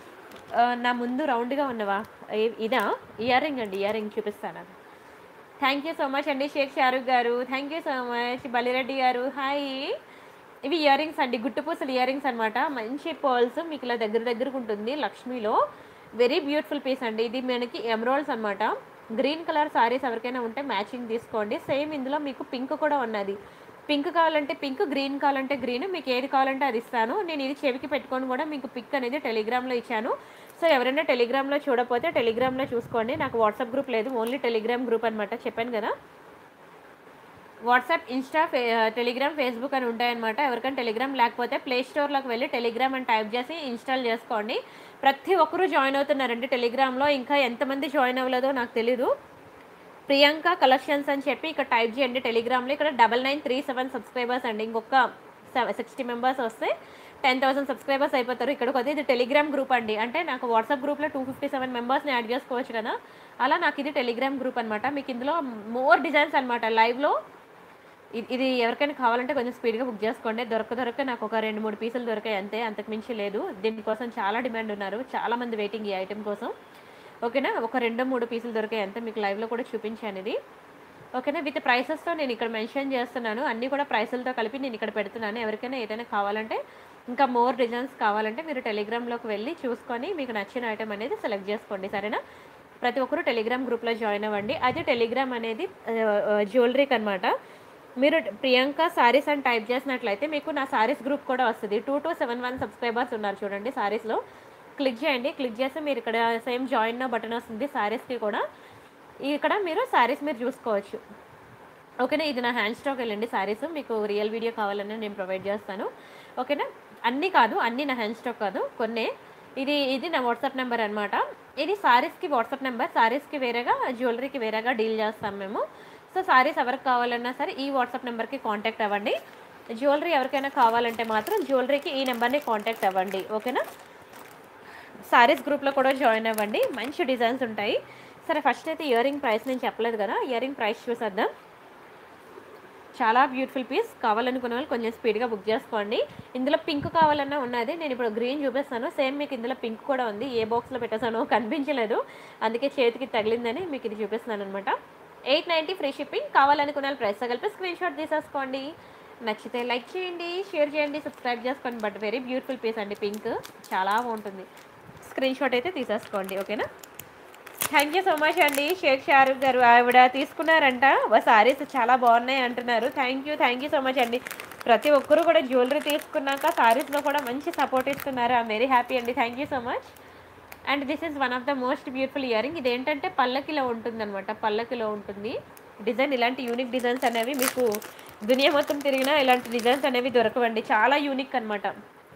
ఆ, నా ముందు రౌండ్గా ఉన్నవా ఏ- ఇదా ఇయర్ రింగ్ అండి ఇయర్ రింగ్ చూపిస్తాను థ్యాంక్ యూ సో మచ్ అండి షేక్ షారుఖ్ గారు thank you so much Balireddy garu hi ఇవి ఇయర్ రింగ్స్ అండి గుట్టుపూసలు ఇయర్ రింగ్స్ అనమాట మంచి పర్ల్స్ మీకు ఇలా దగ్గర దగ్గరకు ఉంటుంది లక్ష్మిలో వెరీ బ్యూటిఫుల్ పీస్ అండి ఇది మనకి ఎమరాల్డ్స్ అనమాట గ్రీన్ కలర్ సారీస్ ఎవరికైనా ఉంటే మ్యాచింగ్ తీసుకోండి సేమ్ ఇందులో మీకు పింక్ కూడా ఉన్నది పింక్ కావాలంటే పింక్ గ్రీన్ కావాలంటే గ్రీన్ మీకు ఏది కావాలంటే అది ఇస్తాను నేను ఇది చెవికి పెట్టుకొని కూడా మీకు పిక్ అనేది టెలిగ్రామ్లో ఇచ్చాను సో ఎవరైనా టెలిగ్రామ్లో చూడకపోతే టెలిగ్రామ్లో చూసుకోండి నాకు వాట్సాప్ గ్రూప్ లేదు ఓన్లీ టెలిగ్రామ్ గ్రూప్ అనమాట చెప్పాను కదా వాట్సాప్ ఇన్స్టా ఫే టెలిగ్రామ్ ఫేస్బుక్ అని ఉంటాయన్నమాట ఎవరికైనా టెలిగ్రామ్ లేకపోతే ప్లే స్టోర్లోకి వెళ్ళి టెలిగ్రామ్ అని టైప్ చేసి ఇన్స్టాల్ చేసుకోండి ప్రతి ఒక్కరూ జాయిన్ అవుతున్నారండి టెలిగ్రామ్లో ఇంకా ఎంతమంది జాయిన్ అవ్వలేదో నాకు తెలీదు ప్రియాంక కలెక్షన్స్ అని చెప్పి ఇక్కడ టైప్ చేయండి టెలిగ్రామ్లో ఇక్కడ double nine three seven subscribers అండి ఇంకొక సిక్స్టీ మెంబర్స్ వస్తే టెన్ థౌసండ్ సబ్స్క్రైబర్స్ అయిపోతారు ఇక్కడికి వస్తే ఇది టెలిగ్రామ్ గ్రూప్ అండి అంటే నాకు వాట్సాప్ గ్రూప్లో టూ ఫిఫ్టీ సెవెన్ మెంబర్స్ని యాడ్ చేసుకోవచ్చు కదా అలా నాకు ఇది టెలిగ్రామ్ గ్రూప్ అనమాట మీకు ఇందులో మోర్ డిజైన్స్ అనమాట లైవ్లో ఇది ఇది ఎవరికైనా కావాలంటే కొంచెం స్పీడ్గా బుక్ చేసుకోండి దొరక దొరక నాకు ఒక రెండు మూడు పీసులు దొరికాయి అంతే అంతకు మించి లేదు దీనికోసం చాలా డిమాండ్ ఉన్నారు చాలా మంది వెయిటింగ్ ఈ ఐటెం కోసం ఓకేనా ఒక రెండు మూడు పీసులు దొరికాయి అంతే మీకు లైవ్లో కూడా చూపించాను ఇది ఓకేనా విత్ ప్రైసెస్తో నేను ఇక్కడ మెన్షన్ చేస్తున్నాను అన్నీ కూడా ప్రైసులతో కలిపి నేను ఇక్కడ పెడుతున్నాను ఎవరికైనా ఏదైనా కావాలంటే ఇంకా మోర్ డిజైన్స్ కావాలంటే మీరు టెలిగ్రామ్లోకి వెళ్ళి చూసుకొని మీకు నచ్చిన ఐటెం అనేది సెలెక్ట్ చేసుకోండి సరేనా ప్రతి ఒక్కరు టెలిగ్రామ్ గ్రూప్లో జాయిన్ అవ్వండి అది టెలిగ్రామ్ అనేది జ్యువెలరీకి అనమాట మీరు ప్రియాంక సారీస్ అని టైప్ చేసినట్లయితే మీకు నా సారీస్ గ్రూప్ కూడా వస్తుంది two two seven one subscribers ఉన్నారు చూడండి సారీస్లో క్లిక్ చేయండి క్లిక్ చేస్తే మీరు ఇక్కడ సేమ్ జాయిన్ బటన్ వస్తుంది సారీస్కి కూడా ఇక్కడ మీరు సారీస్ మీరు చూసుకోవచ్చు ఓకేనా ఇది నా హ్యాండ్ స్టాక్ వెళ్ళండి సారీస్ మీకు రియల్ వీడియో కావాలని నేను ప్రొవైడ్ చేస్తాను ఓకేనా అన్నీ కాదు అన్నీ నా హ్యాండ్ స్టాక్ కాదు కొన్నే ఇది ఇది నా వాట్సాప్ నెంబర్ అనమాట ఇది సారీస్కి వాట్సాప్ నెంబర్ సారీస్కి వేరేగా జ్యువెలరీకి వేరేగా డీల్ చేస్తాం మేము సో సారీస్ ఎవరికి కావాలన్నా సరే ఈ వాట్సాప్ నెంబర్కి కాంటాక్ట్ అవ్వండి జ్యువెలరీ ఎవరికైనా కావాలంటే మాత్రం జ్యువెలరీకి ఈ నెంబర్ని కాంటాక్ట్ అవ్వండి ఓకేనా సారీస్ గ్రూప్లో కూడా జాయిన్ అవ్వండి మంచి డిజైన్స్ ఉంటాయి సరే ఫస్ట్ అయితే ఇయర్ రింగ్ ప్రైస్ నేను చెప్పలేదు కదా ఇయర్ రింగ్ ప్రైస్ చూసేద్దాం చాలా బ్యూటిఫుల్ పీస్ కావాలనుకున్న వాళ్ళు కొంచెం స్పీడ్గా బుక్ చేసుకోండి ఇందులో పింక్ కావాలన్నా ఉన్నది నేను ఇప్పుడు గ్రీన్ చూపిస్తాను సేమ్ మీకు ఇందులో పింక్ కూడా ఉంది ఏ బాక్స్లో పెట్టేసానో కనిపించలేదు అందుకే చేతికి తగిలిందని మీకు ఇది చూపిస్తున్నాను అనమాట ఎయిట్ నైంటీ ఫ్రీ షిప్పింగ్ కావాలనుకున్న వాళ్ళు ప్రైస్ కలిపి స్క్రీన్ షాట్ తీసేసుకోండి నచ్చితే లైక్ చేయండి షేర్ చేయండి సబ్స్క్రైబ్ చేసుకోండి బట్ వెరీ బ్యూటిఫుల్ పీస్ అండి పింక్ చాలా బాగుంటుంది స్క్రీన్ షాట్ అయితే తీసేసుకోండి ఓకేనా థ్యాంక్ యూ సో మచ్ అండి షేక్ షారూక్ గారు ఆవిడ తీసుకున్నారంట సారీస్ చాలా బాగున్నాయి అంటున్నారు thank you thank you so much అండి ప్రతి ఒక్కరు కూడా జ్యువెలరీ తీసుకున్నాక సారీస్లో కూడా మంచి సపోర్ట్ ఇస్తున్నారు ఐమ్ వెరీ హ్యాపీ అండి thank you so much and this is one of the most beautiful earring ఇది ఏంటంటే పల్లకిలో ఉంటుంది అనమాట పల్లకిలో ఉంటుంది డిజైన్ ఇలాంటి యూనిక్ డిజైన్స్ అనేవి మీకు దునియా మొత్తం తిరిగినా ఇలాంటి డిజైన్స్ అనేవి దొరకవండి చాలా యూనిక్ అనమాట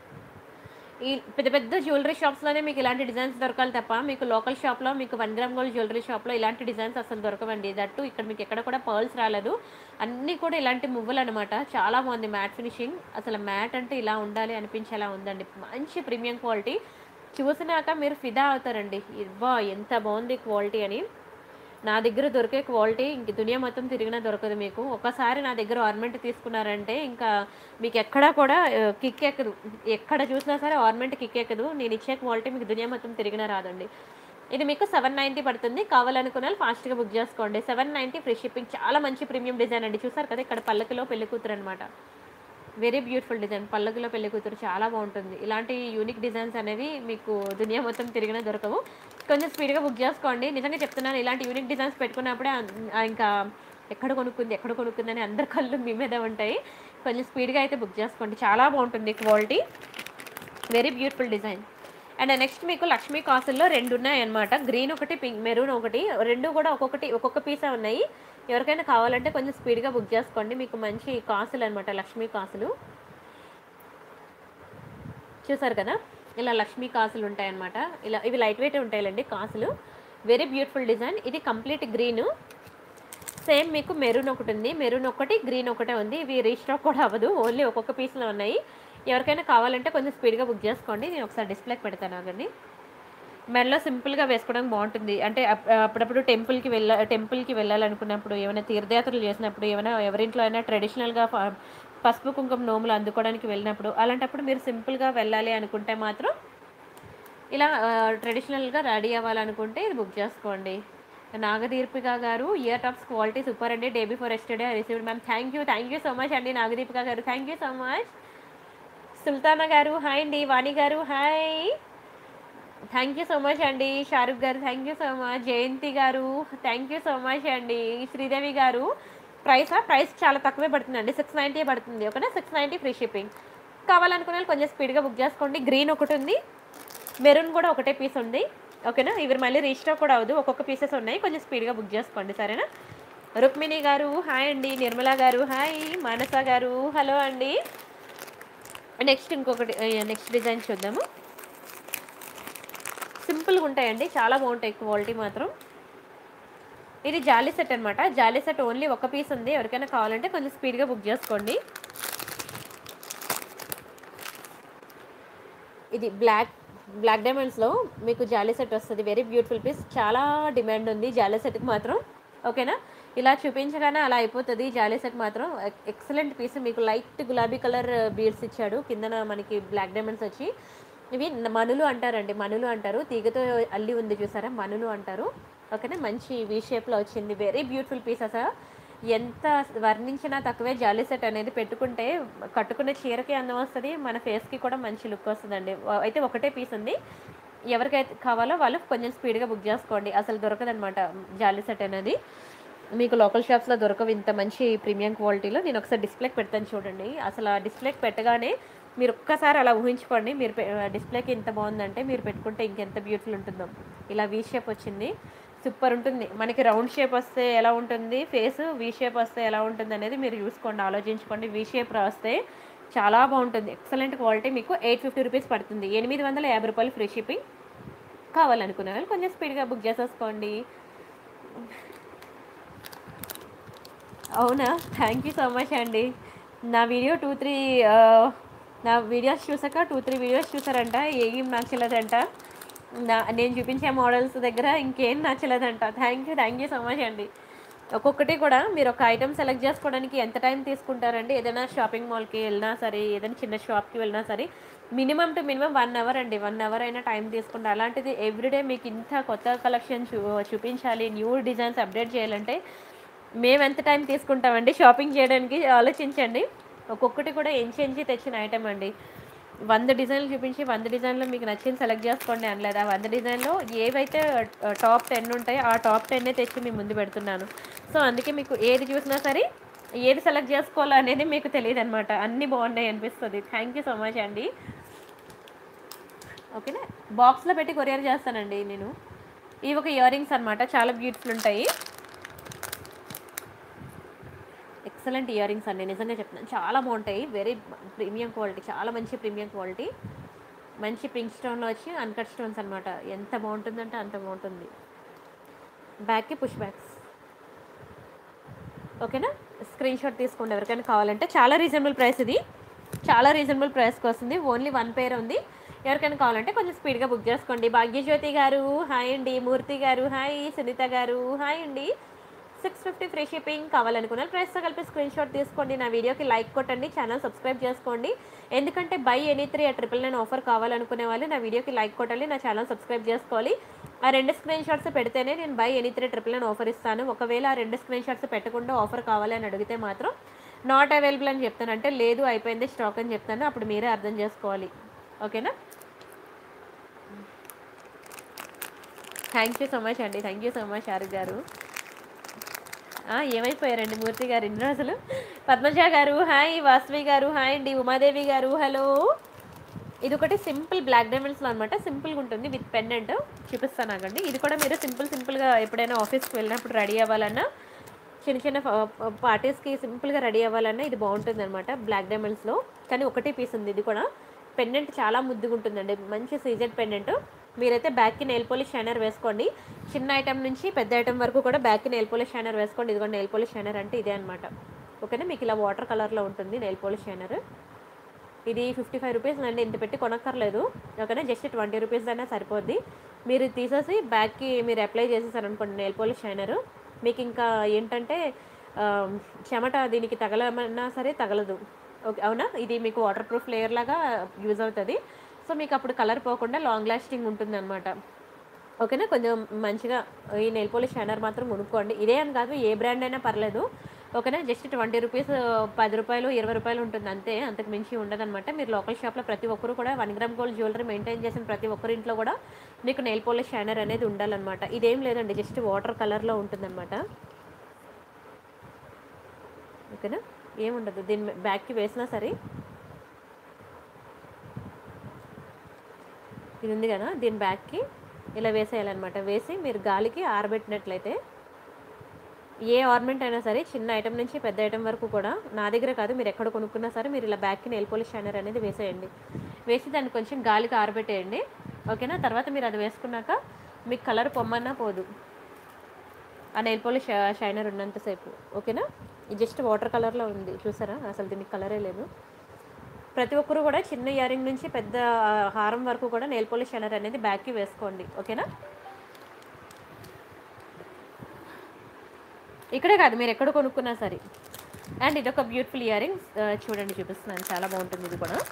ఈ పెద్ద పెద్ద జ్యువెలరీ షాప్స్లోనే మీకు ఇలాంటి డిజైన్స్ దొరకాలి తప్ప మీకు లోకల్ షాప్లో మీకు వన్ గ్రామ్ గోల్డ్ జ్యువెలరీ షాప్లో ఇలాంటి డిజైన్స్ అసలు దొరకవండి దట్టు ఇక్కడ మీకు ఎక్కడ కూడా పర్ల్స్ రాలేదు అన్నీ కూడా ఇలాంటి మువ్వలు అనమాట చాలా బాగుంది మ్యాట్ ఫినిషింగ్ అసలు మ్యాట్ అంటే ఇలా ఉండాలి అనిపించేలా ఉందండి మంచి ప్రీమియం క్వాలిటీ చూసినాక మీరు ఫిదా అవుతారండి ఇవ్వా ఎంత బాగుంది క్వాలిటీ అని నా దగ్గర దొరికే క్వాలిటీ ఇంక దునియా మొత్తం తిరిగినా దొరకదు మీకు ఒకసారి నా దగ్గర ఆర్నమెంట్ తీసుకున్నారంటే ఇంకా మీకు ఎక్కడా కూడా కిక్ ఎక్కదు ఎక్కడ చూసినా సరే ఆర్నమెంట్ కిక్ ఎక్కదు నేను ఇచ్చే క్వాలిటీ మీకు దునియా మొత్తం తిరిగినా రాదండి ఇది మీకు సెవెన్ నైంటీ పడుతుంది కావాలనుకున్న వాళ్ళు ఫాస్ట్గా బుక్ చేసుకోండి సెవెన్ నైంటీ ఫ్రీ షిప్పింగ్ చాలా మంచి ప్రీమియం డిజైన్ అండి చూసారు కదా ఇక్కడ పల్లకిలో పెళ్లి కూతురు అనమాట వెరీ బ్యూటిఫుల్ డిజైన్ పల్లకిలో పెళ్లి కూతురు చాలా బాగుంటుంది ఇలాంటి యూనిక్ డిజైన్స్ అనేవి మీకు దునియా మొత్తం తిరిగినా దొరకవు కొంచెం స్పీడ్గా బుక్ చేసుకోండి నిజంగా చెప్తున్నాను ఇలాంటి యూనిక్ డిజైన్స్ పెట్టుకున్నప్పుడే అన్- ఆ ఇంకా ఎక్కడ కొనుక్కుంది ఎక్కడ కొనుక్కుంది అని అందరి కళ్ళు మీ మీద ఉంటాయి కొంచెం స్పీడ్గా అయితే బుక్ చేసుకోండి చాలా బాగుంటుంది quality very beautiful design and next మీకు లక్ష్మీ కాసుల్లో రెండు ఉన్నాయి అన్నమాట గ్రీన్ ఒకటి పింక్ మెరూన్ ఒకటి రెండు కూడా ఒక్కొక్కటి ఒక్కొక్క పీసే ఉన్నాయి ఎవరికైనా కావాలంటే కొంచెం స్పీడ్గా బుక్ చేసుకోండి మీకు మంచి కాసులు అనమాట లక్ష్మీ కాసులు చూసారు కదా ఇలా లక్ష్మీ కాసులు ఉంటాయన్నమాట ఇలా ఇవి లైట్ వెయిట్ ఉంటాయండి కాసులు వెరీ బ్యూటిఫుల్ డిజైన్ ఇది కంప్లీట్ గ్రీన్ సేమ్ మీకు మెరూన్ ఒకటి ఉంది మెరూన్ ఒకటి గ్రీన్ ఒకటే ఉంది ఇవి రీస్టాక్ కూడా అవ్వదు ఓన్లీ ఒక్కొక్క పీస్లో ఉన్నాయి ఎవరికైనా కావాలంటే కొంచెం స్పీడ్గా బుక్ చేసుకోండి నేను ఒకసారి డిస్ప్లేకి పెడతాను ఆగండి మెడలో సింపుల్గా వేసుకోవడానికి బాగుంటుంది అంటే అప్- అప్పుడప్పుడు టెంపుల్కి వెళ్ళ టెంపుల్కి వెళ్ళాలనుకున్నప్పుడు ఏమైనా తీర్థయాత్రలు చేసినప్పుడు ఏమైనా ఎవరింట్లో అయినా ట్రెడిషనల్గా ఫ- పసుపు కుంకుమ నోములు అందుకోవడానికి వెళ్ళినప్పుడు అలాంటప్పుడు మీరు సింపుల్గా వెళ్ళాలి అనుకుంటే మాత్రం ఇలా ట్రెడిషనల్గా రెడీ అవ్వాలనుకుంటే ఇది బుక్ చేసుకోండి Nagadeepika garu ear tops quality super అండి day before yesterday received ma'am thank you thank you so much అండి Nagadeepika garu thank you so much Sultana garu hi అండి Vani garu hi thank you so much అండి షారుఖ్ గారు thank you so much Jayanthi garu thank you so much అండి శ్రీదేవి గారు ప్రైసా price చాలా తక్కువే పడుతుందండి సిక్స్ నైంటీ పడుతుంది ఓకేనా సిక్స్ నైంటీ ఫ్రీ షిప్పింగ్ కావాలనుకునే వాళ్ళు కొంచెం స్పీడ్గా బుక్ చేసుకోండి గ్రీన్ ఒకటి ఉంది మెరూన్ కూడా ఒకటే పీస్ ఉంది ఓకేనా ఇవి మళ్ళీ రీస్టాక్ కూడా అవ్వదు ఒక్కొక్క పీసెస్ ఉన్నాయి కొంచెం స్పీడ్గా బుక్ చేసుకోండి సరేనా రుక్మిణి గారు హాయ్ అండి నిర్మల గారు హాయ్ మానస గారు హలో అండి నెక్స్ట్ ఇంకొకటి నెక్స్ట్ డిజైన్ చూద్దాము సింపుల్గా ఉంటాయండి చాలా బాగుంటాయి క్వాలిటీ మాత్రం ఇది జాలీ సెట్ అనమాట జాలీ సెట్ ఓన్లీ ఒక పీస్ ఉంది ఎవరికైనా కావాలంటే కొంచెం స్పీడ్గా బుక్ చేసుకోండి ఇది బ్లాక్ బ్లాక్ డైమండ్స్లో మీకు జాలీ సెట్ వస్తుంది వెరీ బ్యూటిఫుల్ పీస్ చాలా డిమాండ్ ఉంది జాలీ సెట్కి మాత్రం ఓకేనా ఇలా చూపించగానే అలా అయిపోతుంది జాలీ సెట్ మాత్రం ఎక్సలెంట్ పీస్ మీకు లైట్ గులాబీ కలర్ బీడ్స్ ఇచ్చాడు కిందన మనకి బ్లాక్ డైమండ్స్ వచ్చి ఇవి మనులు అంటారండి మనులు అంటారు తీగతో అల్లి ఉంది చూసారా మనులు అంటారు ఓకేనా మంచి వీ షేప్లో వచ్చింది వెరీ బ్యూటిఫుల్ పీస్ అసలు ఎంత వర్ణించినా తక్కువే జాలీ సెట్ అనేది పెట్టుకుంటే కట్టుకునే చీరకి అందం వస్తుంది మన ఫేస్కి కూడా మంచి లుక్ వస్తుందండి వ- అయితే ఒకటే పీస్ ఉంది ఎవరికైతే కావాలో వాళ్ళు కొంచెం స్పీడ్గా బుక్ చేసుకోండి అసలు దొరకదనమాట జాలీ సెట్ అనేది మీకు లోకల్ షాప్స్లో దొరకవు ఇంత మంచి ప్రీమియం క్వాలిటీలో నేను ఒకసారి డిస్ప్లేకి పెడతాను చూడండి అసలు ఆ డిస్ప్లేకి పెట్టగానే మీరు ఒక్కసారి అలా ఊహించుకోండి మీరు పె- డిస్ప్లేకి ఎంత బాగుందంటే మీరు పెట్టుకుంటే ఇంకెంత బ్యూటిఫుల్ ఉంటుందో ఇలా వీ షేప్ వచ్చింది సూపర్ ఉంటుంది మనకి రౌండ్ షేప్ వస్తే ఎలా ఉంటుంది ఫేస్ వీ షేప్ వస్తే ఎలా ఉంటుంది అనేది మీరు చూసుకోండి ఆలోచించుకోండి వీ షేప్ వస్తే చాలా బాగుంటుంది ఎక్సలెంట్ క్వాలిటీ మీకు ఎయిట్ ఫిఫ్టీ రూపీస్ పడుతుంది ఎనిమిది వందల యాభై రూపాయలు ఫ్రీ షిప్పింగ్ కావాలనుకునే వాళ్ళు కొంచెం స్పీడ్గా బుక్ చేసేసుకోండి అవునా థ్యాంక్ యూ సో మచ్ అండి నా వీడియో టూ త్రీ నా వీడియోస్ చూసాక టూ త్రీ వీడియోస్ చూసారంట ఏం నచ్చలేదంట నా నేను చూపించే మోడల్స్ దగ్గర ఇంకేం నచ్చలేదంట thank you thank you so much అండి ఒక్కొక్కటి కూడా మీరు ఒక ఐటమ్ సెలెక్ట్ చేసుకోవడానికి ఎంత టైం తీసుకుంటారండి ఏదైనా షాపింగ్ మాల్కి వెళ్ళినా సరే ఏదైనా చిన్న షాప్కి వెళ్ళినా సరే minimum two minimum one hour అండి వన్ అవర్ అయినా టైం తీసుకుంటారు అలాంటిది ఎవ్రీడే మీకు ఇంత కొత్త కలెక్షన్ చూ చూపించాలి న్యూ డిజైన్స్ అప్డేట్ చేయాలంటే మేము ఎంత టైం తీసుకుంటామండి షాపింగ్ చేయడానికి ఆలోచించండి ఒక్కొక్కటి కూడా ఎంచి ఎంచి తెచ్చిన ఐటమ్ అండి వంద డిజైన్లు చూపించి వంద డిజైన్లో మీకు నచ్చింది సెలెక్ట్ చేసుకోండి అనలేదు ఆ వంద డిజైన్లో ఏవైతే టాప్ టెన్ ఉంటాయో ఆ టాప్ టెన్నే తెచ్చి మీ ముందు పెడుతున్నాను సో అందుకే మీకు ఏది చూసినా సరే ఏది సెలెక్ట్ చేసుకోవాలో అనేది మీకు తెలియదు అనమాట అన్నీ బాగున్నాయి అనిపిస్తుంది థ్యాంక్ యూ సో మచ్ అండి ఓకేనా బాక్స్లో పెట్టి కొరియర్ చేస్తానండి నేను ఇవి ఒక ఇయర్ రింగ్స్ అనమాట చాలా బ్యూటిఫుల్ ఉంటాయి ఎక్సలెంట్ ఇయర్ రింగ్స్ అండి నిజంగా చెప్తున్నాను చాలా బాగుంటాయి వెరీ ప్రీమియం క్వాలిటీ చాలా మంచి ప్రీమియం క్వాలిటీ మంచి పింక్ స్టోన్లో వచ్చి అన్కట్ స్టోన్స్ అనమాట ఎంత బాగుంటుందంటే అంత బాగుంటుంది బ్యాక్కి పుష్ బ్యాక్స్ ఓకేనా స్క్రీన్ షాట్ తీసుకోండి ఎవరికైనా కావాలంటే చాలా రీజనబుల్ ప్రైస్ ఇది చాలా రీజనబుల్ ప్రైస్కి వస్తుంది ఓన్లీ వన్ పేర్ ఉంది ఎవరికైనా కావాలంటే కొంచెం స్పీడ్గా బుక్ చేసుకోండి భాగ్యజ్యోతి గారు హాయ్ అండి మూర్తి గారు హాయ్ సునీత గారు హాయ్ అండి సిక్స్ ఫిఫ్టీ ఫ్రీ షిప్పింగ్ కావాలనుకున్న ప్రైస్తో కలిపి స్క్రీన్ షాట్ తీసుకోండి నా వీడియోకి లైక్ కొట్టండి ఛానల్ సబ్స్క్రైబ్ చేసుకోండి ఎందుకంటే బై ఎనీ త్రీ ఆ ట్రిపుల్ నైన్ ఆఫర్ కావాలనుకునే వాళ్ళు నా వీడియోకి లైక్ కొట్టాలి నా ఛానల్ సబ్స్క్రైబ్ చేసుకోవాలి ఆ రెండు స్క్రీన్ షాట్స్ పెడితేనే నేను buy any three triple nine offer ఇస్తాను ఒకవేళ ఆ రెండు స్క్రీన్ షాట్స్ పెట్టకుండా ఆఫర్ కావాలి అని అడిగితే మాత్రం నాట్ అవైలబుల్ అని చెప్తాను అంటే లేదు అయిపోయింది స్టాక్ అని చెప్తాను అప్పుడు మీరే అర్థం చేసుకోవాలి ఓకేనా థ్యాంక్ యూ సో మచ్ అండి thank you so much Shahrukh garu ఆ, ఏమైపోయారండి మూర్తి గారు ఇన్ని రోజులు పద్మజ గారు హాయ్ వాసవి గారు హాయ్ అండి ఉమాదేవి గారు హలో ఇది ఒకటి సింపుల్ బ్లాక్ డైమండ్స్లో అనమాట సింపుల్గా ఉంటుంది విత్ పెండెంట్ చూపిస్తాను నాకండి ఇది కూడా మీరు సింపుల్ సింపుల్గా ఎప్పుడైనా ఆఫీస్కి వెళ్ళినప్పుడు రెడీ అవ్వాలన్నా చిన్న చిన్న పార్టీస్కి సింపుల్గా రెడీ అవ్వాలన్నా ఇది బాగుంటుంది అనమాట బ్లాక్ డైమండ్స్లో కానీ ఒకటే పీస్ ఉంది ఇది కూడా పెండెంట్ చాలా ముద్దుగా ఉంటుందండి మంచి సీజెడ్ పెండెంట్ మీరైతే బ్యాక్కి నెయిల్ పోలిష్ షైనర్ వేసుకోండి చిన్న ఐటమ్ నుంచి పెద్ద ఐటమ్ వరకు కూడా బ్యాక్కి నెయిల్ పోలిష్ షైనర్ వేసుకోండి ఇదిగోండి నెయిల్ పోలిష్ షైనర్ అంటే ఇదే అనమాట ఓకేనా మీకు ఇలా వాటర్ కలర్లో ఉంటుంది నెయిల్ పోలిష్ షైనర్ ఇది ఫిఫ్టీ ఫైవ్ రూపీస్ అండి ఇంత పెట్టి కొనక్కర్లేదు ఓకేనా జస్ట్ ట్వంటీ రూపీస్ అయినా సరిపోద్ది మీరు ఇది తీసేసి బ్యాగ్కి మీరు అప్లై చేసేసారు అనుకోండి నెయిల్ పోలిష్ షైనరు మీకు ఇంకా ఏంటంటే ఆ, చెమట దీనికి తగలమన్నా సరే తగలదు ఓకే అవునా ఇది మీకు వాటర్ ప్రూఫ్ లేయర్ లాగా యూజ్ అవుతుంది సో మీకు అప్పుడు కలర్ పోకుండా లాంగ్ లాస్టింగ్ ఉంటుంది అనమాట ఓకేనా కొంచెం మంచిగా ఈ నెయిల్ పోలిష్ షైనర్ మాత్రం కొనుక్కోండి ఇదే అని కాదు ఏ బ్రాండ్ అయినా పర్లేదు ఓకేనా జస్ట్ ట్వంటీ రూపీస్ పది రూపాయలు ఇరవై రూపాయలు ఉంటుంది అంతే అంతకు మించి ఉండదన్నమాట మీరు లోకల్ షాప్లో ప్రతి ఒక్కరు కూడా one gram gold jewellery maintain చేసిన ప్రతి ఒక్కరి ఇంట్లో కూడా మీకు నెయిల్ పోలిష్ షైనర్ అనేది ఉండాలన్నమాట ఇదేం లేదండి జస్ట్ వాటర్ కలర్లో ఉంటుందన్నమాట ఓకేనా ఏముండదు దీని బ్యాక్కి వేసినా సరే ఇది ఉంది కదా దీని బ్యాక్కి ఇలా వేసేయాలన్నమాట వేసి మీరు గాలికి ఆరబెట్టినట్లయితే ఏ ఆర్నమెంట్ అయినా సరే చిన్న ఐటమ్ నుంచి పెద్ద ఐటమ్ వరకు కూడా నా దగ్గర కాదు మీరు ఎక్కడ కొనుక్కున్నా సరే మీరు ఇలా బ్యాక్కి నెయిల్ పాలిష్ షైనర్ అనేది వేసేయండి వేసి దాన్ని కొంచెం గాలికి ఆరబెట్టేయండి ఓకేనా తర్వాత మీరు అది వేసుకున్నాక మీకు కలర్ పొమ్మన్నా పోదు ఆ నెయిల్ పాలిష్ షైనర్ ఉన్నంతసేపు ఓకేనా ఇది జస్ట్ వాటర్ కలర్లో ఉంది చూసారా అసలు దీనికి కలరే లేదు ప్రతి ఒక్కరు కూడా చిన్న ఇయరింగ్ నుంచి పెద్ద ఆ, హారం వరకు కూడా నెయిల్ పాలిష్ షైనర్ అనేది బ్యాక్కి వేసుకోండి ఓకేనా ఇక్కడే కాదు మీరు ఎక్కడ కొనుక్కున్నా సరే అండ్ ఇది ఒక బ్యూటిఫుల్ ఇయరింగ్స్ చూడండి చూపిస్తున్నాను చాలా బాగుంటుంది ఇది కూడా